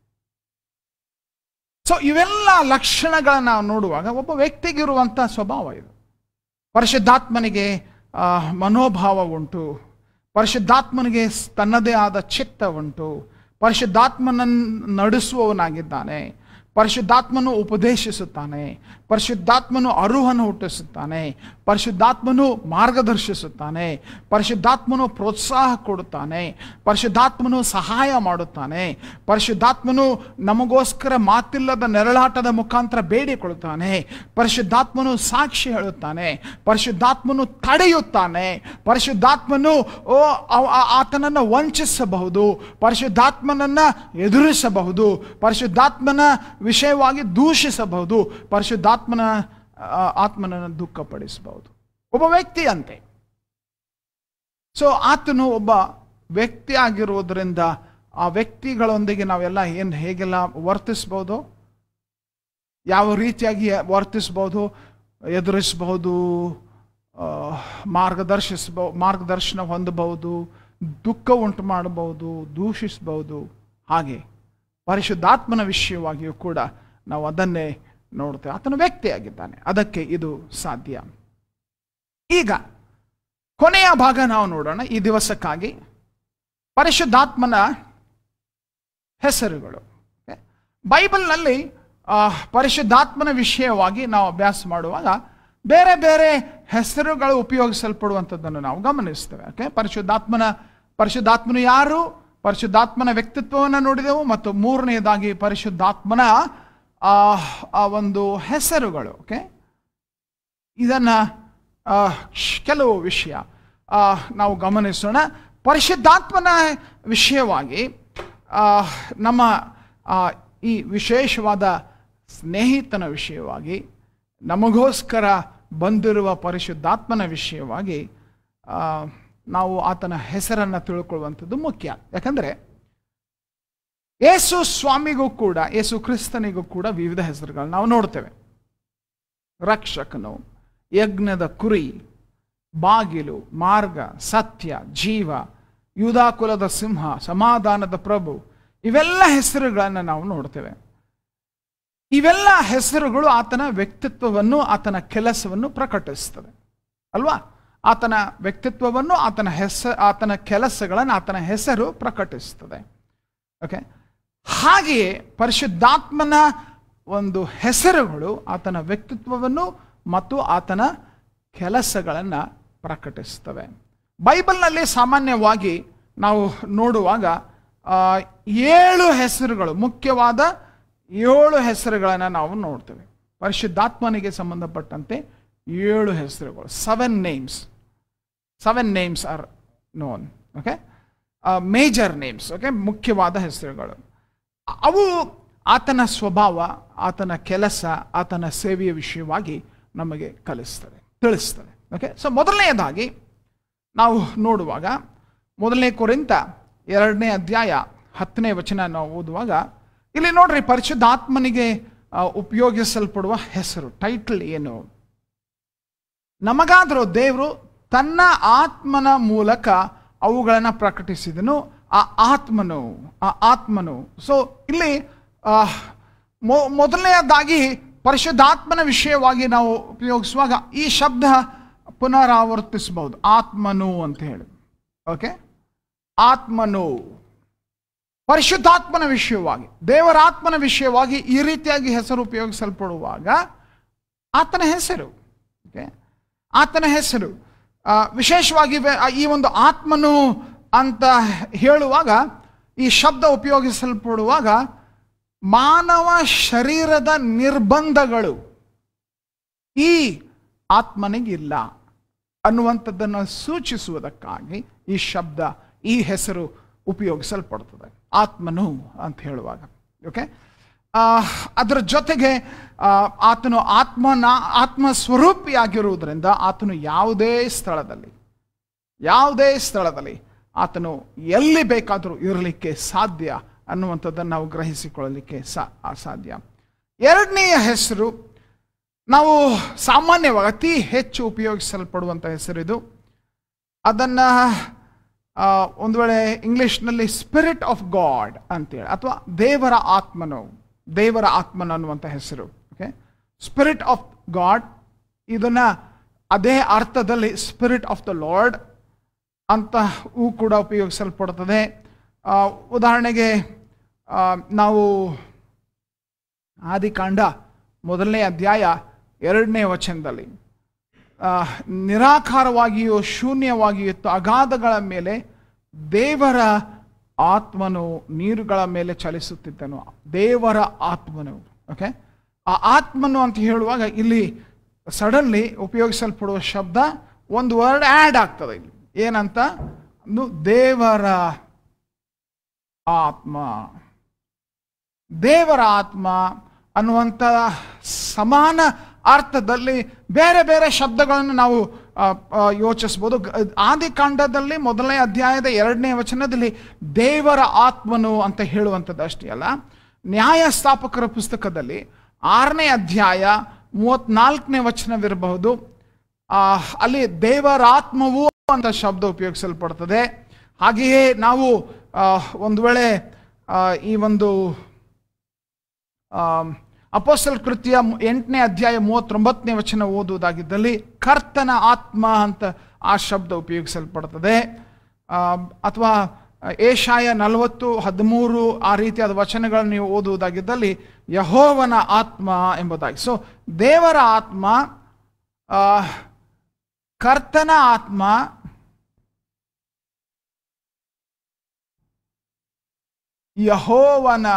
ಸೊ ಇವೆಲ್ಲ ಲಕ್ಷಣಗಳನ್ನ ನಾವು ನೋಡುವಾಗ ಒಬ್ಬ ವ್ಯಕ್ತಿಗಿರುವಂಥ ಸ್ವಭಾವ ಇದು ಪರಿಶುದ್ಧಾತ್ಮನಿಗೆ ಆ, ಮನೋಭಾವ ಉಂಟು ಪರಿಶುದ್ಧಾತ್ಮನಿಗೆ ಸ್- ತನ್ನದೇ ಆದ ಚಿತ್ತ ಉಂಟು ಪರಿಶುದ್ಧಾತ್ಮನನ್ನು ನಡೆಸುವವನಾಗಿದ್ದಾನೆ ಪರಿಶುದ್ಧಾತ್ಮನು ಉಪದೇಶಿಸುತ್ತಾನೆ ಪರಿಶುದ್ಧಾತ್ಮನು ಅರುಹನ್ನು ಹುಟ್ಟಿಸುತ್ತಾನೆ ಪರಿಶುದ್ಧಾತ್ಮನು ಮಾರ್ಗದರ್ಶಿಸುತ್ತಾನೆ ಪರಿಶುದ್ಧಾತ್ಮನು ಪ್ರೋತ್ಸಾಹ ಕೊಡುತ್ತಾನೆ ಪರಿಶುದ್ಧಾತ್ಮನು ಸಹಾಯ ಮಾಡುತ್ತಾನೆ ಪರಿಶುದ್ಧಾತ್ಮನು ನಮಗೋಸ್ಕರ ಮಾತಿಲ್ಲದ ನೆರಳಾಟದ ಮುಖಾಂತರ ಬೇಡಿಕೊಳ್ಳುತ್ತಾನೆ ಪರಿಶುದ್ಧಾತ್ಮನು ಸಾಕ್ಷಿ ಹೇಳುತ್ತಾನೆ ಪರಿಶುದ್ಧಾತ್ಮನು ತಡೆಯುತ್ತಾನೆ ಪರಿಶುದ್ಧಾತ್ಮನು ಓ ಅವ- ಆ- ಆತನನ್ನು ವಂಚಿಸಬಹುದು ಪರಿಶುದ್ಧಾತ್ಮನನ್ನ ಎದುರಿಸಬಹುದು ಪರಿಶುದ್ಧಾತ್ಮನ ವಿಷಯವಾಗಿ ದೂಷಿಸಬಹುದು ಪರಿಶುದ್ಧಾತ್ಮನ ಆ, ಆತ್ಮನನ್ನು ದುಃಖಪಡಿಸಬಹುದು ಒಬ್ಬ ವ್ಯಕ್ತಿ ಅಂತೆ ಸೊ ಆತನು ಒಬ್ಬ ವ್ಯಕ್ತಿ ಆಗಿರುವುದರಿಂದ ಆ ವ್ಯಕ್ತಿಗಳೊಂದಿಗೆ ನಾವೆಲ್ಲ ಏನು ಹೇಗೆಲ್ಲ ವರ್ತಿಸ್ಬೋದು ಯಾವ ರೀತಿಯಾಗಿ ವರ್ತಿಸ್ಬೋದು ಎದುರಿಸಬಹುದು ಮಾರ್ಗದರ್ಶಿಸಬಹು ಮಾರ್ಗದರ್ಶನ ಹೊಂದಬಹುದು ದುಃಖ ಉಂಟು ಮಾಡಬಹುದು ದೂಷಿಸಬಹುದು ಹಾಗೆ ಪರಿಶುದ್ಧಾತ್ಮನ ವಿಷಯವಾಗಿಯೂ ಕೂಡ ನಾವು ಅದನ್ನೇ ನೋಡ್ತೇವೆ ಆತನು ವ್ಯಕ್ತಿಯಾಗಿದ್ದಾನೆ ಅದಕ್ಕೆ ಇದು ಸಾಧ್ಯ ಈಗ ಕೊನೆಯ ಭಾಗ ನಾವು ನೋಡೋಣ ಈ ದಿವಸಕ್ಕಾಗಿ ಪರಿಶುದ್ಧಾತ್ಮನ ಹೆಸರುಗಳು Okay? ಬೈಬಲ್ನಲ್ಲಿ ಆ, ಪರಿಶುದ್ಧಾತ್ಮನ ವಿಷಯವಾಗಿ ನಾವು ಅಭ್ಯಾಸ ಮಾಡುವಾಗ ಬೇರೆ ಬೇರೆ ಹೆಸರುಗಳು ಉಪಯೋಗಿಸಲ್ಪಡುವಂಥದ್ದನ್ನು ನಾವು ಗಮನಿಸ್ತೇವೆ ಓಕೆ ಪರಿಶುದ್ಧಾತ್ಮನ ಪರಿಶುದ್ಧಾತ್ಮನು ಯಾರು ಪರಿಶುದ್ಧಾತ್ಮನ ವ್ಯಕ್ತಿತ್ವವನ್ನು ನೋಡಿದೆವು ಮತ್ತು ಮೂರನೆಯದಾಗಿ ಪರಿಶುದ್ಧಾತ್ಮನ ಆ, ಆ ಒಂದು ಹೆಸರುಗಳು ಓಕೆ ಇದನ್ನ ಆ, ಶ್- ಕೆಲವು ವಿಷಯ ಆ, ನಾವು ಗಮನಿಸೋಣ ಪರಿಶುದ್ಧಾತ್ಮನ ವಿಷಯವಾಗಿ ಆ, ನಮ್ಮ ಆ, ಈ ವಿಶೇಷವಾದ ಸ್ನೇಹಿತನ ವಿಷಯವಾಗಿ ನಮಗೋಸ್ಕರ ಬಂದಿರುವ ಪರಿಶುದ್ಧಾತ್ಮನ ವಿಷಯವಾಗಿ ಆ, ನಾವು ಆತನ ಹೆಸರನ್ನು ತಿಳ್ಕೊಳ್ಳುವಂಥದ್ದು ಮುಖ್ಯ ಯಾಕಂದರೆ ಯೇಸು ಸ್ವಾಮಿಗೂ ಕೂಡ ಯೇಸು ಕ್ರಿಸ್ತನಿಗೂ ಕೂಡ ವಿವಿಧ ಹೆಸರುಗಳು ನಾವು ನೋಡ್ತೇವೆ ರಕ್ಷಕನು ಯಜ್ಞದ ಕುರಿ ಬಾಗಿಲು ಮಾರ್ಗ ಸತ್ಯ ಜೀವ ಯೂದಾಕುಲದ ಸಿಂಹ ಸಮಾಧಾನದ ಪ್ರಭು ಇವೆಲ್ಲ ಹೆಸರುಗಳನ್ನು ನಾವು ನೋಡ್ತೇವೆ ಇವೆಲ್ಲ ಹೆಸರುಗಳು ಆತನ ವ್ಯಕ್ತಿತ್ವವನ್ನು ಆತನ ಕೆಲಸವನ್ನು ಪ್ರಕಟಿಸ್ತದೆ ಅಲ್ವಾ ಆತನ ವ್ಯಕ್ತಿತ್ವವನ್ನು ಆತನ ಹೆಸ ಆತನ ಕೆಲಸಗಳನ್ನು ಆತನ ಹೆಸರು ಪ್ರಕಟಿಸ್ತದೆ ಓಕೆ ಹಾಗೆಯೇ ಪರಿಶುದ್ಧಾತ್ಮನ ಒಂದು ಹೆಸರುಗಳು ಆತನ ವ್ಯಕ್ತಿತ್ವವನ್ನು ಮತ್ತು ಆತನ ಕೆಲಸಗಳನ್ನು ಪ್ರಕಟಿಸ್ತವೆ ಬೈಬಲ್ನಲ್ಲಿ ಸಾಮಾನ್ಯವಾಗಿ ನಾವು ನೋಡುವಾಗ ಆ, ಏಳು ಹೆಸರುಗಳು ಮುಖ್ಯವಾದ ಏಳು ಹೆಸರುಗಳನ್ನು ನಾವು ನೋಡ್ತೇವೆ ಪರಿಶುದ್ಧಾತ್ಮನಿಗೆ ಸಂಬಂಧಪಟ್ಟಂತೆ ಏಳು ಹೆಸರುಗಳು seven names seven names are known okay major names okay ಮುಖ್ಯವಾದ ಹೆಸರುಗಳು ಅವು ಆತನ ಸ್ವಭಾವ ಆತನ ಕೆಲಸ ಆತನ ಸೇವೆಯ ವಿಷಯವಾಗಿ ನಮಗೆ ಕಲಿಸ್ತದೆ ತಿಳಿಸ್ತದೆ ಓಕೆ ಸೊ ಮೊದಲನೆಯದಾಗಿ ನಾವು ನೋಡುವಾಗ ಮೊದಲನೇ ಕೊರಿಂತ ಎರಡನೇ ಅಧ್ಯಾಯ ಹತ್ತನೇ ವಚನ ನಾವು ಓದುವಾಗ ಇಲ್ಲಿ ನೋಡ್ರಿ ಪರಿಶುದ್ಧಾತ್ಮನಿಗೆ ಆ, ಉಪಯೋಗಿಸಲ್ಪಡುವ ಹೆಸರು ಟೈಟಲ್ ಏನು ನಮಗಾದರೂ ದೇವರು ತನ್ನ ಆತ್ಮನ ಮೂಲಕ ಅವುಗಳನ್ನು ಪ್ರಕಟಿಸಿದನು ಆ ಆತ್ಮನು ಆ ಆತ್ಮನು ಸೊ ಇಲ್ಲಿ ಆ, ಮೊ- ಮೊದಲನೆಯದಾಗಿ ಪರಿಶುದ್ಧಾತ್ಮನ ವಿಷಯವಾಗಿ ನಾವು ಉಪಯೋಗಿಸುವಾಗ ಈ ಶಬ್ದ ಪುನರಾವರ್ತಿಸಬಹುದು ಆತ್ಮನು ಅಂತ ಹೇಳಿ ಓಕೆ ಆತ್ಮನು ಪರಿಶುದ್ಧಾತ್ಮನ ವಿಷಯವಾಗಿ ದೇವರ ಆತ್ಮನ ವಿಷಯವಾಗಿ ಈ ರೀತಿಯಾಗಿ ಹೆಸರು ಉಪಯೋಗಿಸಲ್ಪಡುವಾಗ ಆತನ ಹೆಸರು ಓಕೆ ಆತನ ಹೆಸರು ಆ, ವಿಶೇಷವಾಗಿ ವೆ- ಆ, ಈ ಒಂದು ಆತ್ಮನು ಅಂತ ಹೇಳುವಾಗ ಈ ಶಬ್ದ ಉಪಯೋಗಿಸಲ್ಪಡುವಾಗ ಮಾನವ ಶರೀರದ ನಿರ್ಬಂಧಗಳು ಈ ಆತ್ಮನಿಗಿಲ್ಲ ಅನ್ನುವಂಥದ್ದನ್ನು ಸೂಚಿಸುವುದಕ್ಕಾಗಿ ಈ ಶಬ್ದ ಈ ಹೆಸರು ಉಪಯೋಗಿಸಲ್ಪಡ್ತದೆ ಆತ್ಮನು ಅಂತ ಹೇಳುವಾಗ ಓಕೆ ಅದರ ಜೊತೆಗೆ ಆ, ಆತನು ಆತ್ಮನ ಆತ್ಮ ಸ್ವರೂಪಿಯಾಗಿರುವುದರಿಂದ ಆತನು ಯಾವುದೇ ಸ್ಥಳದಲ್ಲಿ ಯಾವುದೇ ಸ್ಥಳದಲ್ಲಿ ಆತನು ಎಲ್ಲಿ ಬೇಕಾದರೂ ಇರಲಿಕ್ಕೆ ಸಾಧ್ಯ ಅನ್ನುವಂಥದ್ದನ್ನು ನಾವು ಗ್ರಹಿಸಿಕೊಳ್ಳಲಿಕ್ಕೆ ಸಾ ಸಾಧ್ಯ ಎರಡನೆಯ ಹೆಸರು ನಾವು ಸಾಮಾನ್ಯವಾಗಿ ಅತಿ ಹೆಚ್ಚು ಉಪಯೋಗಿಸಲ್ಪಡುವಂಥ ಹೆಸರಿದು ಅದನ್ನು ಒಂದು ವೇಳೆ ಇಂಗ್ಲಿಷ್ನಲ್ಲಿ ಸ್ಪಿರಿಟ್ ಆಫ್ ಗಾಡ್ ಅಂತೇಳಿ ಅಥವಾ ದೇವರ ಆತ್ಮನು ದೇವರ ಆತ್ಮನು ಅನ್ನುವಂಥ ಹೆಸರು ಓಕೆ ಸ್ಪಿರಿಟ್ ಆಫ್ ಗಾಡ್ ಇದನ್ನ ಅದೇ ಅರ್ಥದಲ್ಲಿ ಸ್ಪಿರಿಟ್ ಆಫ್ ದ ಲಾರ್ಡ್ ಅಂತೂ ಕೂಡ ಉಪಯೋಗಿಸಲ್ಪಡುತ್ತದೆ ಆ, ಉದಾಹರಣೆಗೆ ಆ, ನಾವು ಆದಿಕಾಂಡ ಮೊದಲನೇ ಅಧ್ಯಾಯ ಎರಡನೇ ವಚನದಲ್ಲಿ ಆ, ನಿರಾಕಾರವಾಗಿಯೂ ಶೂನ್ಯವಾಗಿಯೂ ಇತ್ತು ಅಗಾಧಗಳ ಮೇಲೆ ದೇವರ ಆತ್ಮನು ನೀರುಗಳ ಮೇಲೆ ಚಲಿಸುತ್ತಿದ್ದನು ದೇವರ ಆತ್ಮನು ಓಕೆ ಆ ಆತ್ಮನು ಅಂತ ಹೇಳುವಾಗ ಇಲ್ಲಿ ಸಡನ್ಲಿ ಉಪಯೋಗಿಸಲ್ಪಡುವ ಶಬ್ದ ಒಂದು ವರ್ಡ್ ಆ್ಯಡ್ ಆಗ್ತದೆ ಇಲ್ಲಿ ಏನಂತ ಒಂದು ದೇವರ ಆತ್ಮ ದೇವರ ಆತ್ಮ ಅನ್ನುವಂಥ ಸಮಾನ ಅರ್ಥದಲ್ಲಿ ಬೇರೆ ಬೇರೆ ಶಬ್ದಗಳನ್ನು ನಾವು ಆ, ಆ, ಯೋಚಿಸ್ಬೋದು ಗ- ಆದಿಕಾಂಡದಲ್ಲಿ ಮೊದಲನೇ ಅಧ್ಯಾಯದ ಎರಡನೇ ವಚನದಲ್ಲಿ ದೇವರ ಆತ್ಮನು ಅಂತ ಹೇಳುವಂಥದ್ದು ಅಷ್ಟೇ ಅಲ್ಲ ನ್ಯಾಯಸ್ಥಾಪಕರ ಪುಸ್ತಕದಲ್ಲಿ ಆರನೇ ಅಧ್ಯಾಯ ಮೂವತ್ನಾಲ್ಕನೇ ವಚನವಿರಬಹುದು ಆ, ಅಲ್ಲಿ ದೇವರಾತ್ಮವು ಅಂತ ಶಬ್ದ ಉಪಯೋಗಿಸಲ್ಪಡ್ತದೆ ಹಾಗೆಯೇ ನಾವು ಆ, ಒಂದು ವೇಳೆ ಆ, ಈ ಒಂದು ಅಪೋಸಲ್ ಕೃತ್ಯ ಮು- ಎಂಟನೇ ಅಧ್ಯಾಯ ಮೂವತ್ತೊಂಬತ್ತನೇ ವಚನ ಓದುವುದಾಗಿದ್ದಲ್ಲಿ ಕರ್ತನ ಆತ್ಮ ಅಂತ ಆ ಶಬ್ದ ಉಪಯೋಗಿಸಲ್ಪಡ್ತದೆ ಆ, ಅಥವಾ ಏಷಾಯ ನಲವತ್ತು ಹದಿಮೂರು ಆ ರೀತಿಯಾದ ವಚನಗಳನ್ನು ನೀವು ಓದುವುದಾಗಿದ್ದಲ್ಲಿ ಯಹೋವನ ಆತ್ಮ ಎಂಬುದಾಗಿ ಸೊ ದೇವರ ಆತ್ಮ ಆ, ಕರ್ತನ ಆತ್ಮ ಯಹೋವನ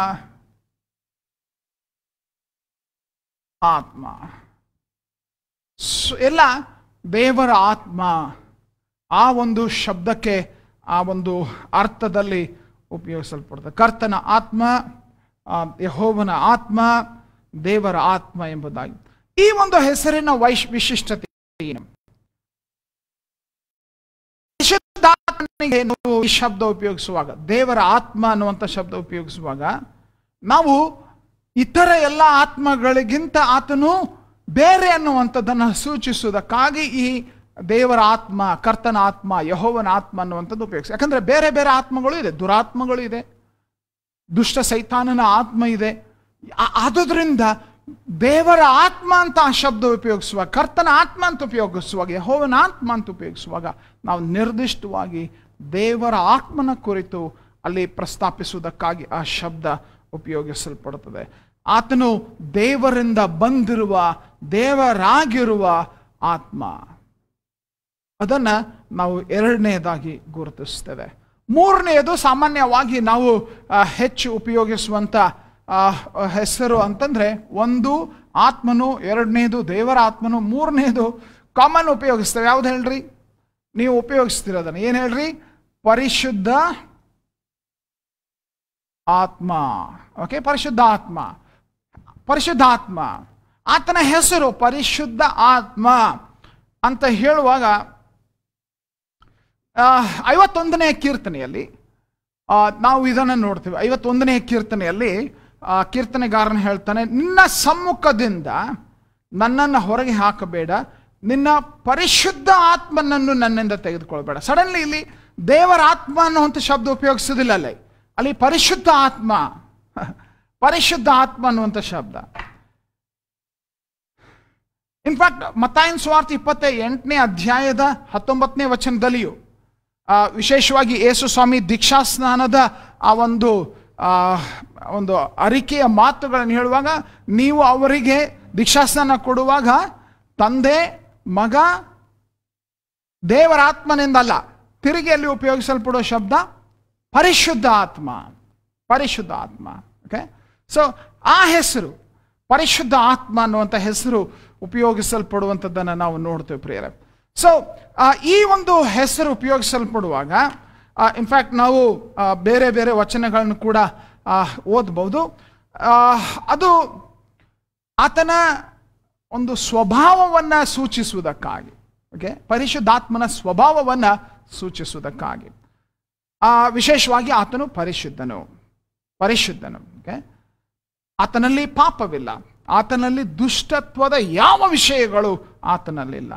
ಆತ್ಮ ಸ್- ಎಲ್ಲ ದೇವರ ಆತ್ಮ ಆ ಒಂದು ಶಬ್ದಕ್ಕೆ ಆ ಒಂದು ಅರ್ಥದಲ್ಲಿ ಉಪಯೋಗಿಸಲ್ಪಡ್ತದೆ ಕರ್ತನ ಆತ್ಮ ಆ, ಯೆಹೋವನ ಆತ್ಮ ದೇವರ ಆತ್ಮ ಎಂಬುದಾಗಿ ಈ ಒಂದು ಹೆಸರಿನ ವೈಶ್ ವಿಶಿಷ್ಟತೆ ಏನು ಪರಿಶುದ್ಧಾತ್ಮನಿಗೆ ನಾವು ಈ ಶಬ್ದ ಉಪಯೋಗಿಸುವಾಗ ದೇವರ ಆತ್ಮ ಅನ್ನುವಂಥ ಶಬ್ದ ಉಪಯೋಗಿಸುವಾಗ ನಾವು ಇತರ ಎಲ್ಲ ಆತ್ಮಗಳಿಗಿಂತ ಆತನು ಬೇರೆ ಅನ್ನುವಂಥದ್ದನ್ನು ಸೂಚಿಸುವುದಕ್ಕಾಗಿ ಈ ದೇವರ ಆತ್ಮ ಕರ್ತನ ಆತ್ಮ ಯಹೋವನ ಆತ್ಮ ಅನ್ನುವಂಥದ್ದು ಉಪಯೋಗಿಸಿ ಯಾಕಂದ್ರೆ ಬೇರೆ ಬೇರೆ ಆತ್ಮಗಳು ಇದೆ ದುರಾತ್ಮಗಳು ಇದೆ ದುಷ್ಟ ಸೈತಾನನ ಆತ್ಮ ಇದೆ ಆ- ಆದುದರಿಂದ ದೇವರ ಆತ್ಮ ಅಂತ ಆ ಶಬ್ದ ಉಪಯೋಗಿಸುವಾಗ ಕರ್ತನ ಆತ್ಮ ಅಂತ ಉಪಯೋಗಿಸುವಾಗ ಯಹೋವನ ಆತ್ಮ ಅಂತ ಉಪಯೋಗಿಸುವಾಗ ನಾವು ನಿರ್ದಿಷ್ಟವಾಗಿ ದೇವರ ಆತ್ಮನ ಕುರಿತು ಅಲ್ಲಿ ಪ್ರಸ್ತಾಪಿಸುವುದಕ್ಕಾಗಿ ಆ ಶಬ್ದ ಉಪಯೋಗಿಸಲ್ಪಡುತ್ತದೆ ಆತನು ದೇವರಿಂದ ಬಂದಿರುವ ದೇವರಾಗಿರುವ ಆತ್ಮ ಅದನ್ನ ನಾವು ಎರಡನೆಯದಾಗಿ ಗುರುತಿಸ್ತೇವೆ ಮೂರನೆಯದು ಸಾಮಾನ್ಯವಾಗಿ ನಾವು ಆ, ಹೆಚ್ಚು ಉಪಯೋಗಿಸುವಂತ ಆ, ಹೆಸರು ಅಂತಂದ್ರೆ ಒಂದು ಆತ್ಮನು ಎರಡನೇದು ದೇವರ ಆತ್ಮನು ಮೂರನೇದು ಕಾಮನ್ ಉಪಯೋಗಿಸ್ತೇವೆ ಯಾವ್ದು ಹೇಳ್ರಿ ನೀವು ಉಪಯೋಗಿಸ್ತಿರೋದನ್ನ ಏನ್ ಹೇಳ್ರಿ ಪರಿಶುದ್ಧ ಆತ್ಮ ಓಕೆ ಪರಿಶುದ್ಧ ಆತ್ಮ ಪರಿಶುದ್ಧ ಆತ್ಮ ಆತನ ಹೆಸರು ಪರಿಶುದ್ಧ ಆತ್ಮ ಅಂತ ಹೇಳುವಾಗ ಆ, ಐವತ್ತೊಂದನೇ ಕೀರ್ತನೆಯಲ್ಲಿ ಆ, ನಾವು ಇದನ್ನು ನೋಡ್ತೀವಿ ಐವತ್ತೊಂದನೇ ಕೀರ್ತನೆಯಲ್ಲಿ ಆ, ಕೀರ್ತನೆಗಾರನ ಹೇಳ್ತಾನೆ ನಿನ್ನ ಸಮ್ಮುಖದಿಂದ ನನ್ನನ್ನು ಹೊರಗೆ ಹಾಕಬೇಡ ನಿನ್ನ ಪರಿಶುದ್ಧ ಆತ್ಮನನ್ನು ನನ್ನಿಂದ ತೆಗೆದುಕೊಳ್ಬೇಡ ಸಡನ್ಲಿ ಇಲ್ಲಿ ದೇವರ ಆತ್ಮ ಅನ್ನುವಂಥ ಶಬ್ದ ಉಪಯೋಗಿಸೋದಿಲ್ಲ ಅಲ್ಲಿ ಅಲ್ಲಿ ಪರಿಶುದ್ಧ ಆತ್ಮ ಪರಿಶುದ್ಧ ಆತ್ಮ ಅನ್ನುವಂಥ ಶಬ್ದ ಇನ್ಫ್ಯಾಕ್ಟ್ ಮತ್ತಾಯನ್ ಸ್ವಾರ್ಥ ಇಪ್ಪತ್ತ ಎಂಟನೇ ಅಧ್ಯಾಯದ ಹತ್ತೊಂಬತ್ತನೇ ವಚನದಲ್ಲಿಯೂ ಆ, ವಿಶೇಷವಾಗಿ ಯೇಸು ಸ್ವಾಮಿ ದೀಕ್ಷಾ ಸ್ನಾನದ ಆ ಒಂದು ಆ, ಒಂದು ಅರಿಕೆಯ ಮಾತುಗಳನ್ನು ಹೇಳುವಾಗ ನೀವು ಅವರಿಗೆ ದೀಕ್ಷಾಸ್ನಾನ ಕೊಡುವಾಗ ತಂದೆ ಮಗ ದೇವರ ಆತ್ಮನಿಂದಲ್ಲ ತಿರುಗಿ ಅಲ್ಲಿ ಉಪಯೋಗಿಸಲ್ಪಡುವ ಶಬ್ದ ಪರಿಶುದ್ಧ ಆತ್ಮ ಪರಿಶುದ್ಧ ಆತ್ಮ ಓಕೆ ಸೊ ಆ ಹೆಸರು ಪರಿಶುದ್ಧ ಆತ್ಮ ಅನ್ನುವಂಥ ಹೆಸರು ಉಪಯೋಗಿಸಲ್ಪಡುವಂಥದ್ದನ್ನು ನಾವು ನೋಡ್ತೇವೆ ಪ್ರಿಯರೇ ಸೊ ಈ ಒಂದು ಹೆಸರು ಉಪಯೋಗಿಸಲ್ಪಡುವಾಗ ಇನ್ಫ್ಯಾಕ್ಟ್ ನಾವು ಆ, ಬೇರೆ ಬೇರೆ ವಚನಗಳನ್ನು ಕೂಡ ಆ, ಓದ್ಬೋದು ಆ, ಅದು ಆತನ ಒಂದು ಸ್ವಭಾವವನ್ನು ಸೂಚಿಸುವುದಕ್ಕಾಗಿ ಓಕೆ ಪರಿಶುದ್ಧಾತ್ಮನ ಸ್ವಭಾವವನ್ನು ಸೂಚಿಸುವುದಕ್ಕಾಗಿ ಆ ವಿಶೇಷವಾಗಿ ಆತನು ಪರಿಶುದ್ಧನು ಪರಿಶುದ್ಧನು ಓಕೆ ಆತನಲ್ಲಿ ಪಾಪವಿಲ್ಲ ಆತನಲ್ಲಿ ದುಷ್ಟತ್ವದ ಯಾವ ವಿಷಯಗಳು ಆತನಲ್ಲಿಲ್ಲ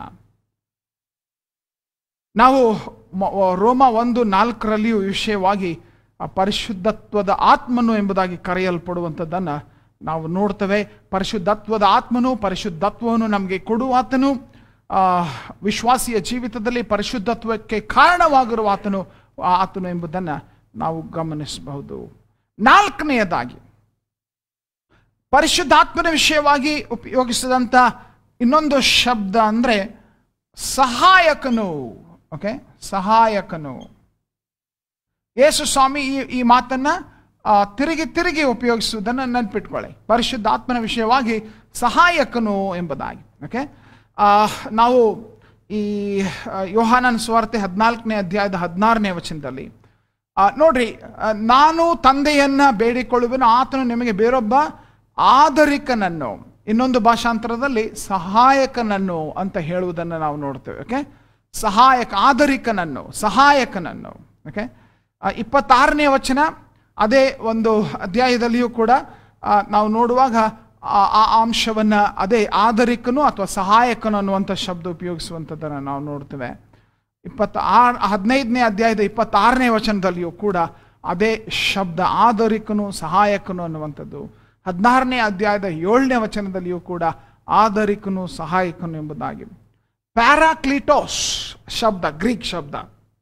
ನಾವು ಮ- ರೋಮ ಒಂದು ನಾಲ್ಕರಲ್ಲಿಯೂ ವಿಷಯವಾಗಿ ಆ ಪರಿಶುದ್ಧತ್ವದ ಆತ್ಮನು ಎಂಬುದಾಗಿ ಕರೆಯಲ್ಪಡುವಂಥದ್ದನ್ನು ನಾವು ನೋಡ್ತೇವೆ ಪರಿಶುದ್ಧತ್ವದ ಆತ್ಮನು ಪರಿಶುದ್ಧತ್ವವನ್ನು ನಮಗೆ ಕೊಡುವಾತನು ಆ, ವಿಶ್ವಾಸಿಯ ಜೀವಿತದಲ್ಲಿ ಪರಿಶುದ್ಧತ್ವಕ್ಕೆ ಕಾರಣವಾಗಿರುವ ಆತನು ಆ ಆತನು ಎಂಬುದನ್ನು ನಾವು ಗಮನಿಸಬಹುದು ನಾಲ್ಕನೆಯದಾಗಿ ಪರಿಶುದ್ಧಾತ್ಮನ ವಿಷಯವಾಗಿ ಉಪಯೋಗಿಸಿದಂಥ ಇನ್ನೊಂದು ಶಬ್ದ ಅಂದರೆ ಸಹಾಯಕನು ಓಕೆ ಸಹಾಯಕನು ಯೇಸು ಸ್ವಾಮಿ ಈ ಈ ಮಾತನ್ನ ಆ, ತಿರುಗಿ ತಿರುಗಿ ಉಪಯೋಗಿಸುವುದನ್ನು ನೆನ್ಪಿಟ್ಕೊಳ್ಳಿ ಪರಿಶುದ್ಧಾತ್ಮನ ವಿಷಯವಾಗಿ ಸಹಾಯಕನು ಎಂಬುದಾಗಿ ಓಕೆ ಆ, ನಾವು ಈ ಆ, ಯೋಹಾನನ ಸ್ವಾರ್ತೆ ಹದಿನಾಲ್ಕನೇ ಅಧ್ಯಾಯದ ಹದಿನಾರನೇ ವಚನದಲ್ಲಿ ಆ, ನೋಡ್ರಿ ಆ, ನಾನು ತಂದೆಯನ್ನ ಬೇಡಿಕೊಳ್ಳುವೆನು ಆತನು ನಿಮಗೆ ಬೇರೊಬ್ಬ ಆದರಿಕನನ್ನು ಇನ್ನೊಂದು ಭಾಷಾಂತರದಲ್ಲಿ ಸಹಾಯಕನನ್ನು ಅಂತ ಹೇಳುವುದನ್ನು ನಾವು ನೋಡ್ತೇವೆ ಓಕೆ ಸಹಾಯಕ ಆದರಿಕನನ್ನು ಸಹಾಯಕನನ್ನು ಓಕೆ ಇಪ್ಪತ್ತಾರನೇ ವಚನ ಅದೇ ಒಂದು ಅಧ್ಯಾಯದಲ್ಲಿಯೂ ಕೂಡ ಆ, ನಾವು ನೋಡುವಾಗ ಆ- ಆ ಅಂಶವನ್ನ ಅದೇ ಆದರಿಕನು ಅಥವಾ ಸಹಾಯಕನು ಅನ್ನುವಂಥ ಶಬ್ದ ಉಪಯೋಗಿಸುವಂಥದ್ದನ್ನು ನಾವು ನೋಡ್ತೇವೆ ಇಪ್ಪತ್ತ ಆರು ಹದಿನೈದನೇ ಅಧ್ಯಾಯದ ಇಪ್ಪತ್ತಾರನೇ ವಚನದಲ್ಲಿಯೂ ಕೂಡ ಅದೇ ಶಬ್ದ ಆದರಿಕನು ಸಹಾಯಕನು ಅನ್ನುವಂಥದ್ದು ಹದಿನಾರನೇ ಅಧ್ಯಾಯದ ಏಳನೇ ವಚನದಲ್ಲಿಯೂ ಕೂಡ ಆದರಿಕನು ಸಹಾಯಕನು ಎಂಬುದಾಗಿ ಪ್ಯಾರಾಕ್ಲಿಟೋಸ್ ಶಬ್ದ ಗ್ರೀಕ್ ಶಬ್ದ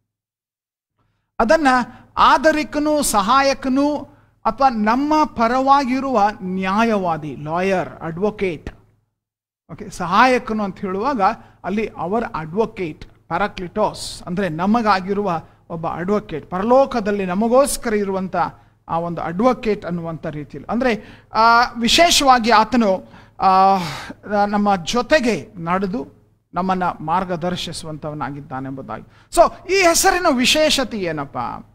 ಅದನ್ನ ಆದರಿಕನು ಸಹಾಯಕನು ಅಥವಾ ನಮ್ಮ ಪರವಾಗಿರುವ ನ್ಯಾಯವಾದಿ ಲಾಯರ್ ಅಡ್ವೊಕೇಟ್ ಓಕೆ ಸಹಾಯಕನು ಅಂತ ಹೇಳುವಾಗ ಅಲ್ಲಿ ಅವರ್ ಅಡ್ವೊಕೇಟ್ ಪ್ಯಾರಾಕ್ಲಿಟೋಸ್ ಅಂದರೆ ನಮಗಾಗಿರುವ ಒಬ್ಬ ಅಡ್ವೊಕೇಟ್ ಪರಲೋಕದಲ್ಲಿ ನಮಗೋಸ್ಕರ ಇರುವಂಥ ಆ ಒಂದು ಅಡ್ವೊಕೇಟ್ ಅನ್ನುವಂಥ ರೀತಿಯಲ್ಲಿ ಅಂದರೆ ವಿಶೇಷವಾಗಿ ಆತನು ಆ, ನಮ್ಮ ಜೊತೆಗೆ ನಡೆದು ನಮ್ಮನ್ನು ಮಾರ್ಗದರ್ಶಿಸುವಂಥವನಾಗಿದ್ದಾನೆಂಬುದಾಗಿ ಸೊ ಈ ಹೆಸರಿನ ವಿಶೇಷತೆ ಏನಪ್ಪ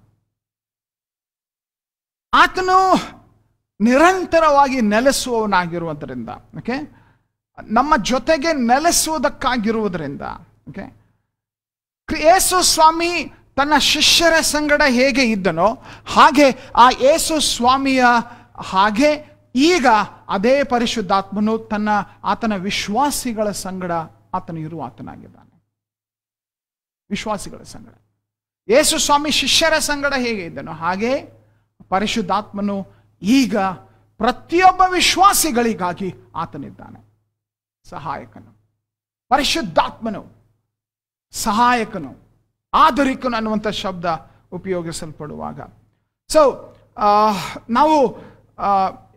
ಆತನು ನಿರಂತರವಾಗಿ ನೆಲೆಸುವವನಾಗಿರುವುದರಿಂದ ಓಕೆ ನಮ್ಮ ಜೊತೆಗೆ ನೆಲೆಸುವುದಕ್ಕಾಗಿರುವುದರಿಂದ ಓಕೆ ಯೇಸು ಸ್ವಾಮಿ ತನ್ನ ಶಿಷ್ಯರ ಸಂಗಡ ಹೇಗೆ ಇದ್ದನೋ ಹಾಗೆ ಆ ಯೇಸು ಸ್ವಾಮಿಯ ಹಾಗೆ ಈಗ ಅದೇ ಪರಿಶುದ್ಧಾತ್ಮನು ತನ್ನ ಆತನ ವಿಶ್ವಾಸಿಗಳ ಸಂಗಡ ಆತನು ಇರುವ ಆತನಾಗಿದ್ದಾನೆ ವಿಶ್ವಾಸಿಗಳ ಸಂಗಡ ಯೇಸು ಸ್ವಾಮಿ ಶಿಷ್ಯರ ಸಂಗಡ ಹೇಗೆ ಇದ್ದನೋ ಹಾಗೆ ಪರಿಶುದ್ಧಾತ್ಮನು ಈಗ ಪ್ರತಿಯೊಬ್ಬ ವಿಶ್ವಾಸಿಗಳಿಗಾಗಿ ಆತನಿದ್ದಾನೆ ಸಹಾಯಕನು ಪರಿಶುದ್ಧಾತ್ಮನು ಸಹಾಯಕನು ಆಧರಿಕನು ಅನ್ನುವಂಥ ಶಬ್ದ ಉಪಯೋಗಿಸಲ್ಪಡುವಾಗ ಸೊ ನಾವು ಆ,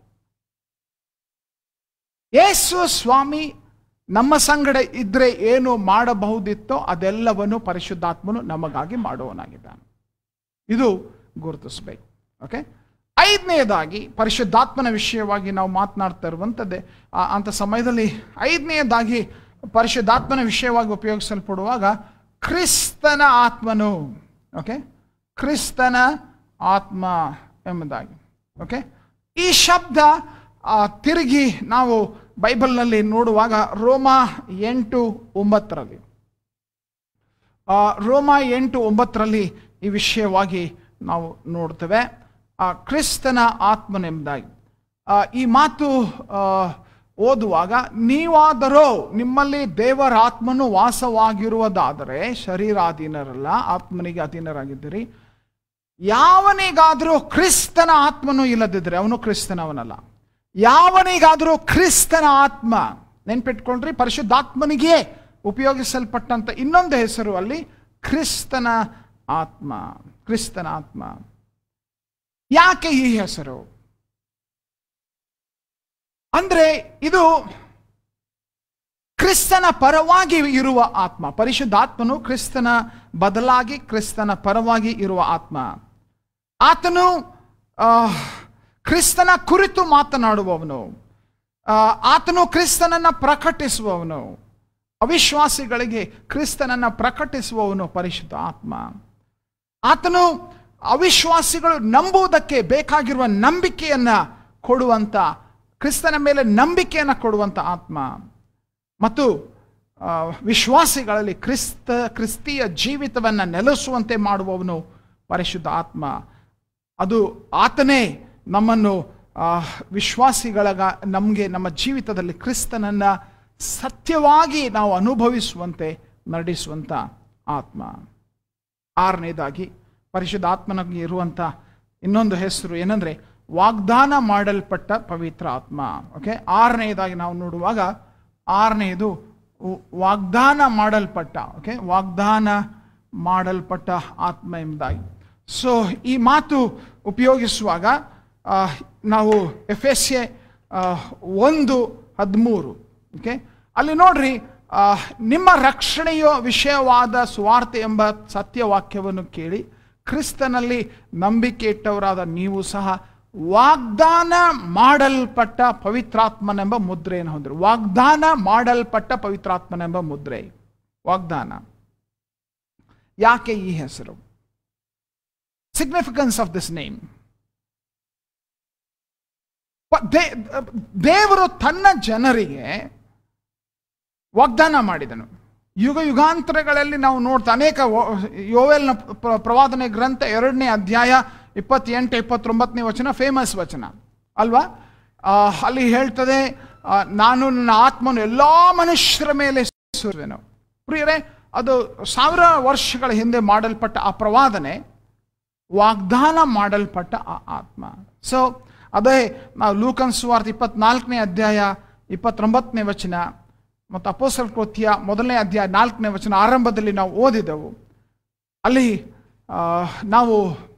ಯೇಸು ಸ್ವಾಮಿ ನಮ್ಮ ಸಂಗಡ ಇದ್ರೆ ಏನು ಮಾಡಬಹುದಿತ್ತೋ ಅದೆಲ್ಲವನ್ನು ಪರಿಶುದ್ಧಾತ್ಮನು ನಮಗಾಗಿ ಮಾಡುವವನಾಗಿದ್ದಾನೆ ಇದು ಗುರುತಿಸಬೇಕು ಓಕೆ ಐದನೆಯದಾಗಿ ಪರಿಶುದ್ಧಾತ್ಮನ ವಿಷಯವಾಗಿ ನಾವು ಮಾತನಾಡ್ತಾ ಇರುವಂಥದ್ದೇ ಆ- ಅಂಥ ಸಮಯದಲ್ಲಿ ಐದನೆಯದಾಗಿ ಪರಿಶುದ್ಧಾತ್ಮನ ವಿಷಯವಾಗಿ ಉಪಯೋಗಿಸಲ್ಪಡುವಾಗ ಕ್ರಿಸ್ತನ ಆತ್ಮನು ಓಕೆ ಕ್ರಿಸ್ತನ ಆತ್ಮ ಎಂಬುದಾಗಿ ಓಕೆ ಈ ಶಬ್ದ ಆ, ತಿರುಗಿ ನಾವು ಬೈಬಲ್ನಲ್ಲಿ ನೋಡುವಾಗ ರೋಮ ಎಂಟು ಒಂಬತ್ತರಲ್ಲಿ ಆ, ರೋಮ ಎಂಟು ಒಂಬತ್ತರಲ್ಲಿ ಈ ವಿಷಯವಾಗಿ ನಾವು ನೋಡ್ತೇವೆ ಆ, ಕ್ರಿಸ್ತನ ಆತ್ಮನೆಂಬುದಾಗಿ ಆ, ಈ ಮಾತು ಆ, ಓದುವಾಗ ನೀವಾದರೋ ನಿಮ್ಮಲ್ಲಿ ದೇವರ ಆತ್ಮನು ವಾಸವಾಗಿರುವುದಾದರೆ ಶರೀರಾಧೀನರಲ್ಲ ಆತ್ಮನಿಗೆ ಅಧೀನರಾಗಿದ್ದೀರಿ ಯಾವನಿಗಾದರೂ ಕ್ರಿಸ್ತನ ಆತ್ಮನು ಇಲ್ಲದಿದ್ದರೆ ಅವನು ಕ್ರಿಸ್ತನವನಲ್ಲ ಯಾವನಿಗಾದರೂ ಕ್ರಿಸ್ತನ ಆತ್ಮ ನೆನ್ಪಿಟ್ಕೊಂಡ್ರಿ ಪರಿಶುದ್ಧಾತ್ಮನಿಗೆ ಉಪಯೋಗಿಸಲ್ಪಟ್ಟಂತ ಇನ್ನೊಂದು ಹೆಸರು ಅಲ್ಲಿ ಕ್ರಿಸ್ತನ ಆತ್ಮ ಕ್ರಿಸ್ತನ ಆತ್ಮ ಯಾಕೆ ಈ ಹೆಸರು ಅಂದ್ರೆ ಇದು ಕ್ರಿಸ್ತನ ಪರವಾಗಿ ಇರುವ ಆತ್ಮ ಪರಿಶುದ್ಧಾತ್ಮನು ಕ್ರಿಸ್ತನ ಬದಲಾಗಿ ಕ್ರಿಸ್ತನ ಪರವಾಗಿ ಇರುವ ಆತ್ಮ ಆತನು ಆ, ಕ್ರಿಸ್ತನ ಕುರಿತು ಮಾತನಾಡುವವನು ಆ, ಆತನು ಕ್ರಿಸ್ತನನ್ನ ಪ್ರಕಟಿಸುವವನು ಅವಿಶ್ವಾಸಿಗಳಿಗೆ ಕ್ರಿಸ್ತನನ್ನ ಪ್ರಕಟಿಸುವವನು ಪರಿಶುದ್ಧ ಆತ್ಮ ಆತನು ಅವಿಶ್ವಾಸಿಗಳು ನಂಬುವುದಕ್ಕೆ ಬೇಕಾಗಿರುವ ನಂಬಿಕೆಯನ್ನ ಕೊಡುವಂತ ಕ್ರಿಸ್ತನ ಮೇಲೆ ನಂಬಿಕೆಯನ್ನು ಕೊಡುವಂತ ಆತ್ಮ ಮತ್ತು ಆ, ವಿಶ್ವಾಸಿಗಳಲ್ಲಿ ಕ್ರಿಸ್ತ ಕ್ರಿಸ್ತಿಯ ಜೀವಿತವನ್ನು ನೆಲೆಸುವಂತೆ ಮಾಡುವವನು ಪರಿಶುದ್ಧ ಆತ್ಮ ಅದು ಆತನೇ ನಮ್ಮನ್ನು ಆ, ವಿಶ್ವಾಸಿಗಳಗ ನಮಗೆ ನಮ್ಮ ಜೀವಿತದಲ್ಲಿ ಕ್ರಿಸ್ತನನ್ನ ಸತ್ಯವಾಗಿ ನಾವು ಅನುಭವಿಸುವಂತೆ ನಡೆಸುವಂತ ಆತ್ಮ ಆರನೇದಾಗಿ ಪರಿಶುದ್ಧ ಆತ್ಮನಿಗೆ ಇರುವಂತ ಇನ್ನೊಂದು ಹೆಸರು ಏನಂದ್ರೆ ವಾಗ್ದಾನ ಮಾಡಲ್ಪಟ್ಟ ಪವಿತ್ರ ಆತ್ಮ ಓಕೆ ಆರನೇದಾಗಿ ನಾವು ನೋಡುವಾಗ ಆರನೇದು ವ- ವಾಗ್ದಾನ ಮಾಡಲ್ಪಟ್ಟ ಓಕೆ ವಾಗ್ದಾನ ಮಾಡಲ್ಪಟ್ಟ ಆತ್ಮ ಎಂಬುದಾಗಿ ಸೊ ಈ ಮಾತು ಉಪಯೋಗಿಸುವಾಗ ಆ, ನಾವು ಎಫ್ ಎಸ್ ಎ ಒಂದು ಹದಿಮೂರು ಓಕೆ ಅಲ್ಲಿ ನೋಡ್ರಿ ಆ, ನಿಮ್ಮ ರಕ್ಷಣೆಯ ವಿಷಯವಾದ ಸುವಾರ್ತೆ ಎಂಬ ಸತ್ಯವಾಕ್ಯವನ್ನು ಕೇಳಿ ಕ್ರಿಸ್ತನಲ್ಲಿ ನಂಬಿಕೆ ಇಟ್ಟವರಾದ ನೀವು ಸಹ ವಾಗ್ದಾನ ಮಾಡಲ್ಪಟ್ಟ ಪವಿತ್ರಾತ್ಮನೆಂಬ ಮುದ್ರೆಯನ್ನು ಹೊಂದಿರು ವಾಗ್ದಾನ ಮಾಡಲ್ಪಟ್ಟ ಪವಿತ್ರಾತ್ಮನೆಂಬ ಮುದ್ರೆ ವಾಗ್ದಾನ ಯಾಕೆ ಈ ಹೆಸರು ಸಿಗ್ನಿಫಿಕೆನ್ಸ್ ಆಫ್ ದಿಸ್ ನೇಮ್ ದೇವರು ತನ್ನ ಜನರಿಗೆ ವಾಗ್ದಾನ ಮಾಡಿದನು ಯುಗ ಯುಗಾಂತರಗಳಲ್ಲಿ ನಾವು ನೋಡ್ತಾ ಅನೇಕ ವ- ಯೋವೆಲ್ನ ಪ್ರ- ಪ್ರವಾದನೆ ಗ್ರಂಥ ಎರಡನೇ ಅಧ್ಯಾಯ ಇಪ್ಪತ್ತೆಂಟು ಇಪ್ಪತ್ತೊಂಬತ್ತನೇ ವಚನ ಫೇಮಸ್ ವಚನ ಅಲ್ವಾ ಆ, ಅಲ್ಲಿ ಹೇಳ್ತದೆ ಆ, ನಾನು ನನ್ನ ಆತ್ಮನು ಎಲ್ಲ ಮನುಷ್ಯರ ಮೇಲೆ ಸುರುವೆನು ಪ್ರಿಯರೇ ಅದು ಸಾವಿರ ವರ್ಷಗಳ ಹಿಂದೆ ಮಾಡಲ್ಪಟ್ಟ ಆ ಪ್ರವಾದನೆ ವಾಗ್ದಾನ ಮಾಡಲ್ಪಟ್ಟ ಆ ಆತ್ಮ ಸೊ ಅದೇ ನಾವು ಲೂಕನ್ ಸುವಾರ್ಥ ಇಪ್ಪತ್ನಾಲ್ಕನೇ ಅಧ್ಯಾಯ ಇಪ್ಪತ್ತೊಂಬತ್ತನೇ ವಚನ ಮತ್ತು ಅಪೋಸಲ್ ಕೃತ್ಯ ಮೊದಲನೇ ಅಧ್ಯಾಯ ನಾಲ್ಕನೇ ವಚನ ಆರಂಭದಲ್ಲಿ ನಾವು ಓದಿದೆವು ಅಲ್ಲಿ ಆ, ನಾವು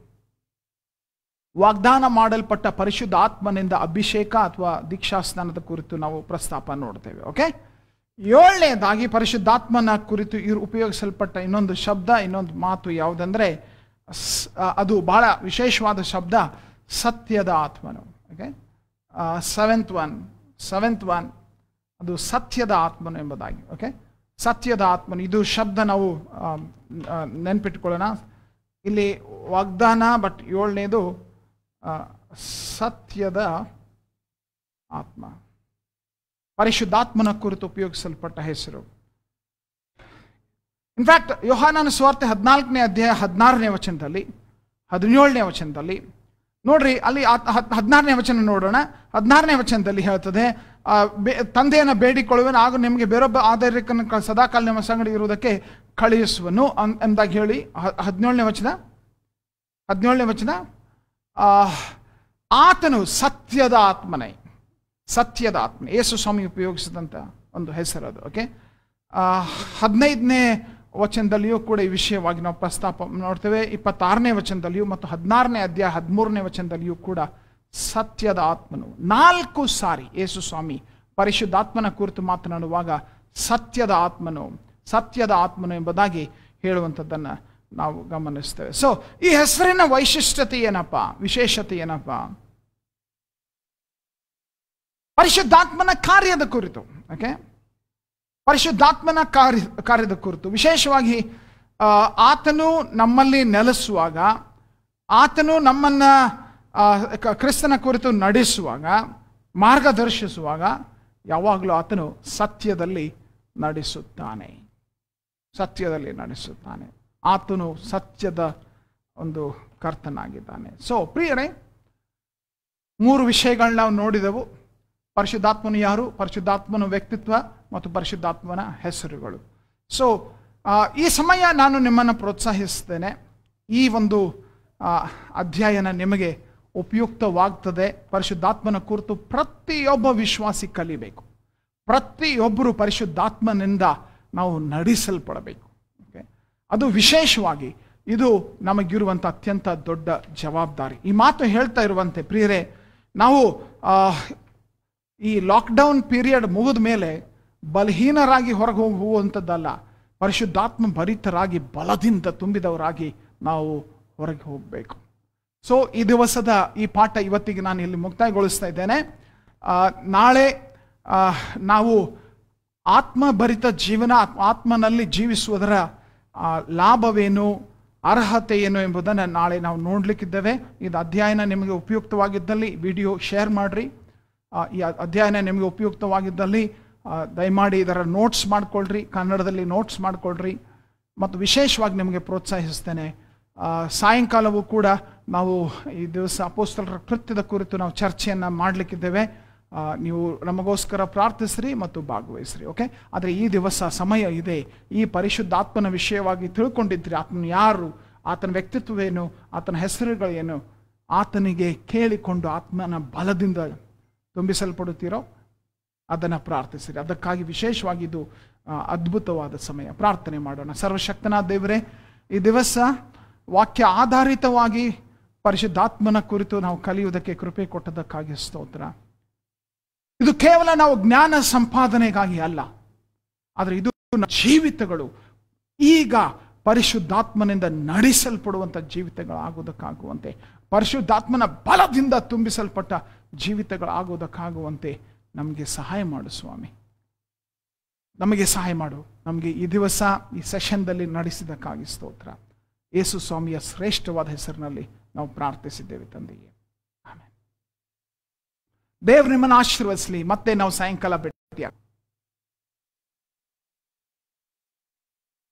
ವಾಗ್ದಾನ ಮಾಡಲ್ಪಟ್ಟ ಪರಿಶುದ್ಧ ಆತ್ಮನಿಂದ ಅಭಿಷೇಕ ಅಥವಾ ದೀಕ್ಷಾಸ್ನಾನದ ಕುರಿತು ನಾವು ಪ್ರಸ್ತಾಪ ನೋಡ್ತೇವೆ ಓಕೆ ಏಳನೇದಾಗಿ ಪರಿಶುದ್ಧಾತ್ಮನ ಕುರಿತು ಇರು ಉಪಯೋಗಿಸಲ್ಪಟ್ಟ ಇನ್ನೊಂದು ಶಬ್ದ ಇನ್ನೊಂದು ಮಾತು ಯಾವುದಂದ್ರೆ ಸ್- ಆ, ಅದು ಬಹಳ ವಿಶೇಷವಾದ ಶಬ್ದ ಸತ್ಯದ ಆತ್ಮನು okay seventh one seventh one ಅದು ಸತ್ಯದ ಆತ್ಮನು ಎಂಬುದಾಗಿ ಓಕೆ ಸತ್ಯದ ಆತ್ಮನು ಇದು ಶಬ್ದ ನಾವು ಆ, ಆ, ನೆನ್ಪಿಟ್ಕೊಳ್ಳೋಣ ಇಲ್ಲಿ ವಾಗ್ದಾನ ಬಟ್ ಏಳನೇದು ಆ, ಸತ್ಯದ ಆತ್ಮ ಪರಿಶುದ್ಧಾತ್ಮನ ಕುರಿತು ಉಪಯೋಗಿಸಲ್ಪಟ್ಟ ಹೆಸರು ಇನ್ಫ್ಯಾಕ್ಟ್ ಯೋಹಾನನ ಸ್ವಾರ್ಥ ಹದಿನಾಲ್ಕನೇ ಅಧ್ಯಾಯ ಹದಿನಾರನೇ ವಚನದಲ್ಲಿ ಹದಿನೇಳನೇ ವಚನದಲ್ಲಿ ನೋಡ್ರಿ ಅಲ್ಲಿ ಹದಿನಾರನೇ ವಚನ ನೋಡೋಣ ಹದಿನಾರನೇ ವಚನದಲ್ಲಿ ಹೇಳ್ತದೆ ಆ, ಬೆ- ತಂದೆಯನ್ನು ಬೇಡಿಕೊಳ್ಳುವೆನು ಆಗ ನಿಮಗೆ ಬೇರೊಬ್ಬ ಆಧಾರಿಕನ ಕ- ಸದಾಕಾಲ ನಿಮ್ಮ ಸಂಗಡ ಇರುವುದಕ್ಕೆ ಕಳುಹಿಸುವನು ಅನ್- ಎಂದಾಗಿ ಹೇಳಿ ಹ- ಹದಿನೇಳನೇ ವಚನ ಹದಿನೇಳನೇ ವಚನ ಆ, ಆತನು ಸತ್ಯದ ಆತ್ಮನೇ ಸತ್ಯದ ಆತ್ಮ ಯೇಸು ಸ್ವಾಮಿ ಉಪಯೋಗಿಸಿದಂಥ ಒಂದು ಹೆಸರು ಅದು ಓಕೆ ಹದಿನೈದನೇ ವಚನದಲ್ಲಿಯೂ ಕೂಡ ಈ ವಿಷಯವಾಗಿ ನಾವು ಪ್ರಸ್ತಾಪ ನೋಡ್ತೇವೆ ಇಪ್ಪತ್ತಾರನೇ ವಚನದಲ್ಲಿಯೂ ಮತ್ತು ಹದಿನಾರನೇ ಅಧ್ಯಾಯ ಹದಿಮೂರನೇ ವಚನದಲ್ಲಿಯೂ ಕೂಡ ಸತ್ಯದ ಆತ್ಮನು ನಾಲ್ಕು ಸಾರಿ ಯೇಸು ಸ್ವಾಮಿ ಪರಿಶುದ್ಧಾತ್ಮನ ಕುರಿತು ಮಾತನಾಡುವಾಗ ಸತ್ಯದ ಆತ್ಮನು ಸತ್ಯದ ಆತ್ಮನು ಎಂಬುದಾಗಿ ಹೇಳುವಂಥದ್ದನ್ನು ನಾವು ಗಮನಿಸ್ತೇವೆ ಸೊ ಈ ಹೆಸರಿನ ವೈಶಿಷ್ಟ್ಯತೆ ಏನಪ್ಪ ವಿಶೇಷತೆ ಏನಪ್ಪ ಪರಿಶುದ್ಧಾತ್ಮನ ಕಾರ್ಯದ ಕುರಿತು ಓಕೆ ಪರಿಶುದ್ಧಾತ್ಮನ ಕಾರ್ಯ ಕಾರ್ಯದ ಕುರಿತು ವಿಶೇಷವಾಗಿ ಆ, ಆತನು ನಮ್ಮಲ್ಲಿ ನೆಲೆಸುವಾಗ ಆತನು ನಮ್ಮನ್ನ ಆ, ಕ- ಕ್ರಿಸ್ತನ ಕುರಿತು ನಡೆಸುವಾಗ ಮಾರ್ಗದರ್ಶಿಸುವಾಗ ಯಾವಾಗಲೂ ಆತನು ಸತ್ಯದಲ್ಲಿ ನಡೆಸುತ್ತಾನೆ ಸತ್ಯದಲ್ಲಿ ನಡೆಸುತ್ತಾನೆ ಆತನು ಸತ್ಯದ ಒಂದು ಕರ್ತನಾಗಿದ್ದಾನೆ ಸೊ ಪ್ರಿಯರೇ ಮೂರು ವಿಷಯಗಳನ್ನ ನಾವು ನೋಡಿದೆವು ಪರಿಶುದ್ಧಾತ್ಮನು ಯಾರು ಪರಿಶುದ್ಧಾತ್ಮನ ವ್ಯಕ್ತಿತ್ವ ಮತ್ತು ಪರಿಶುದ್ಧಾತ್ಮನ ಹೆಸರುಗಳು ಸೊ ಈ ಸಮಯ ನಾನು ನಿಮ್ಮನ್ನು ಪ್ರೋತ್ಸಾಹಿಸ್ತೇನೆ ಈ ಒಂದು ಆ, ಅಧ್ಯಯನ ನಿಮಗೆ ಉಪಯುಕ್ತವಾಗ್ತದೆ ಪರಿಶುದ್ಧಾತ್ಮನ ಕುರಿತು ಪ್ರತಿಯೊಬ್ಬ ವಿಶ್ವಾಸಿ ಕಲಿಬೇಕು ಪ್ರತಿಯೊಬ್ಬರು ಪರಿಶುದ್ಧಾತ್ಮನಿಂದ ನಾವು ನಡೆಸಲ್ಪಡಬೇಕು ಓಕೆ ಅದು ವಿಶೇಷವಾಗಿ ಇದು ನಮಗಿರುವಂಥ ಅತ್ಯಂತ ದೊಡ್ಡ ಜವಾಬ್ದಾರಿ ಈ ಮಾತು ಹೇಳ್ತಾ ಇರುವಂತೆ ಪ್ರಿಯರೇ ನಾವು ಆ, ಈ ಲಾಕ್ಡೌನ್ ಪೀರಿಯಡ್ ಮುಗಿದ ಮೇಲೆ ಬಲಹೀನರಾಗಿ ಹೊರಗೆ ಹೋಗುವಂಥದ್ದಲ್ಲ ಪರಿಶುದ್ಧಾತ್ಮ ಭರಿತರಾಗಿ ಬಲದಿಂದ ತುಂಬಿದವರಾಗಿ ನಾವು ಹೊರಗೆ ಹೋಗಬೇಕು ಸೊ ಈ ದಿವಸದ ಈ ಪಾಠ ಇವತ್ತಿಗೆ ನಾನು ಇಲ್ಲಿ ಮುಕ್ತಾಯಗೊಳಿಸ್ತಾ ಇದ್ದೇನೆ ಆ, ನಾಳೆ ಆ, ನಾವು ಆತ್ಮಭರಿತ ಜೀವನ ಆತ್ಮ- ಆತ್ಮನಲ್ಲಿ ಜೀವಿಸುವುದರ ಆ, ಲಾಭವೇನು ಅರ್ಹತೆ ಏನು ಎಂಬುದನ್ನು ನಾಳೆ ನಾವು ನೋಡಲಿಕ್ಕಿದ್ದೇವೆ ಇದು ಅಧ್ಯಯನ ನಿಮಗೆ ಉಪಯುಕ್ತವಾಗಿದ್ದಲ್ಲಿ ವಿಡಿಯೋ ಶೇರ್ ಮಾಡಿರಿ ಈ ಅಧ್ಯಯನ ನಿಮಗೆ ಉಪಯುಕ್ತವಾಗಿದ್ದಲ್ಲಿ ಆ, ದಯಮಾಡಿ ಇದರ ನೋಟ್ಸ್ ಮಾಡ್ಕೊಳ್ರಿ ಕನ್ನಡದಲ್ಲಿ ನೋಟ್ಸ್ ಮಾಡ್ಕೊಳ್ರಿ ಮತ್ತು ವಿಶೇಷವಾಗಿ ನಿಮಗೆ ಪ್ರೋತ್ಸಾಹಿಸ್ತೇನೆ ಆ, ಸಾಯಂಕಾಲವೂ ಕೂಡ ನಾವು ಈ ದಿವಸ ಅಪೋಸ್ತಲರ ಕೃತ್ಯದ ಕುರಿತು ನಾವು ಚರ್ಚೆಯನ್ನು ಮಾಡಲಿಕ್ಕಿದ್ದೇವೆ ಆ, ನೀವು ನಮಗೋಸ್ಕರ ಪ್ರಾರ್ಥಿಸ್ರಿ ಮತ್ತು ಭಾಗವಹಿಸ್ರಿ ಓಕೆ ಆದರೆ ಈ ದಿವಸ ಸಮಯ ಇದೆ ಈ ಪರಿಶುದ್ಧಾತ್ಮನ ವಿಷಯವಾಗಿ ತಿಳ್ಕೊಂಡಿದ್ರಿ ಆತನ ಯಾರು ಆತನ ವ್ಯಕ್ತಿತ್ವವೇನು ಆತನ ಹೆಸರುಗಳೇನು ಆತನಿಗೆ ಕೇಳಿಕೊಂಡು ಆತ್ಮನ ಬಲದಿಂದ ತುಂಬಿಸಲ್ಪಡುತ್ತೀರೋ ಅದನ್ನು ಪ್ರಾರ್ಥಿಸಿರಿ ಅದಕ್ಕಾಗಿ ವಿಶೇಷವಾಗಿ ಇದು ಆ, ಅದ್ಭುತವಾದ ಸಮಯ ಪ್ರಾರ್ಥನೆ ಮಾಡೋಣ ಸರ್ವಶಕ್ತನಾದ ದೇವರೇ ಈ ದಿವಸ ವಾಕ್ಯ ಆಧಾರಿತವಾಗಿ ಪರಿಶುದ್ಧಾತ್ಮನ ಕುರಿತು ನಾವು ಕಲಿಯುವುದಕ್ಕೆ ಕೃಪೆ ಕೊಟ್ಟದಕ್ಕಾಗಿ ಸ್ತೋತ್ರ ಇದು ಕೇವಲ ನಾವು ಜ್ಞಾನ ಸಂಪಾದನೆಗಾಗಿ ಅಲ್ಲ ಆದರೆ ಇದು ನಮ್ಮ ಜೀವಿತಗಳು ಈಗ ಪರಿಶುದ್ಧಾತ್ಮನಿಂದ ನಡೆಸಲ್ಪಡುವಂಥ ಜೀವಿತಗಳಾಗುವುದಕ್ಕಾಗುವಂತೆ ಪರಿಶುದ್ಧಾತ್ಮನ ಬಲದಿಂದ ತುಂಬಿಸಲ್ಪಟ್ಟ ಜೀವಿತಗಳಾಗುವುದಕ್ಕಾಗುವಂತೆ ನಮಗೆ ಸಹಾಯ ಮಾಡು ಸ್ವಾಮಿ ನಮಗೆ ಸಹಾಯ ಮಾಡು ನಮಗೆ ಈ ದಿವಸ ಈ ಸೆಷನ್ದಲ್ಲಿ ನಡೆಸಿದ್ದಕ್ಕಾಗಿ ಸ್ತೋತ್ರ ಯೇಸು ಸ್ವಾಮಿಯ ಶ್ರೇಷ್ಠವಾದ ಹೆಸರಿನಲ್ಲಿ ನಾವು ಪ್ರಾರ್ಥಿಸಿದ್ದೇವೆ ತಂದೆಯೇ ಆಮೇಲೆ ದೇವ್ರು ನಿಮ್ಮನ್ನು ಆಶೀರ್ವದಿಸಲಿ ಮತ್ತೆ ನಾವು ಸಾಯಂಕಾಲ ಭೇಟಿಯಾಗ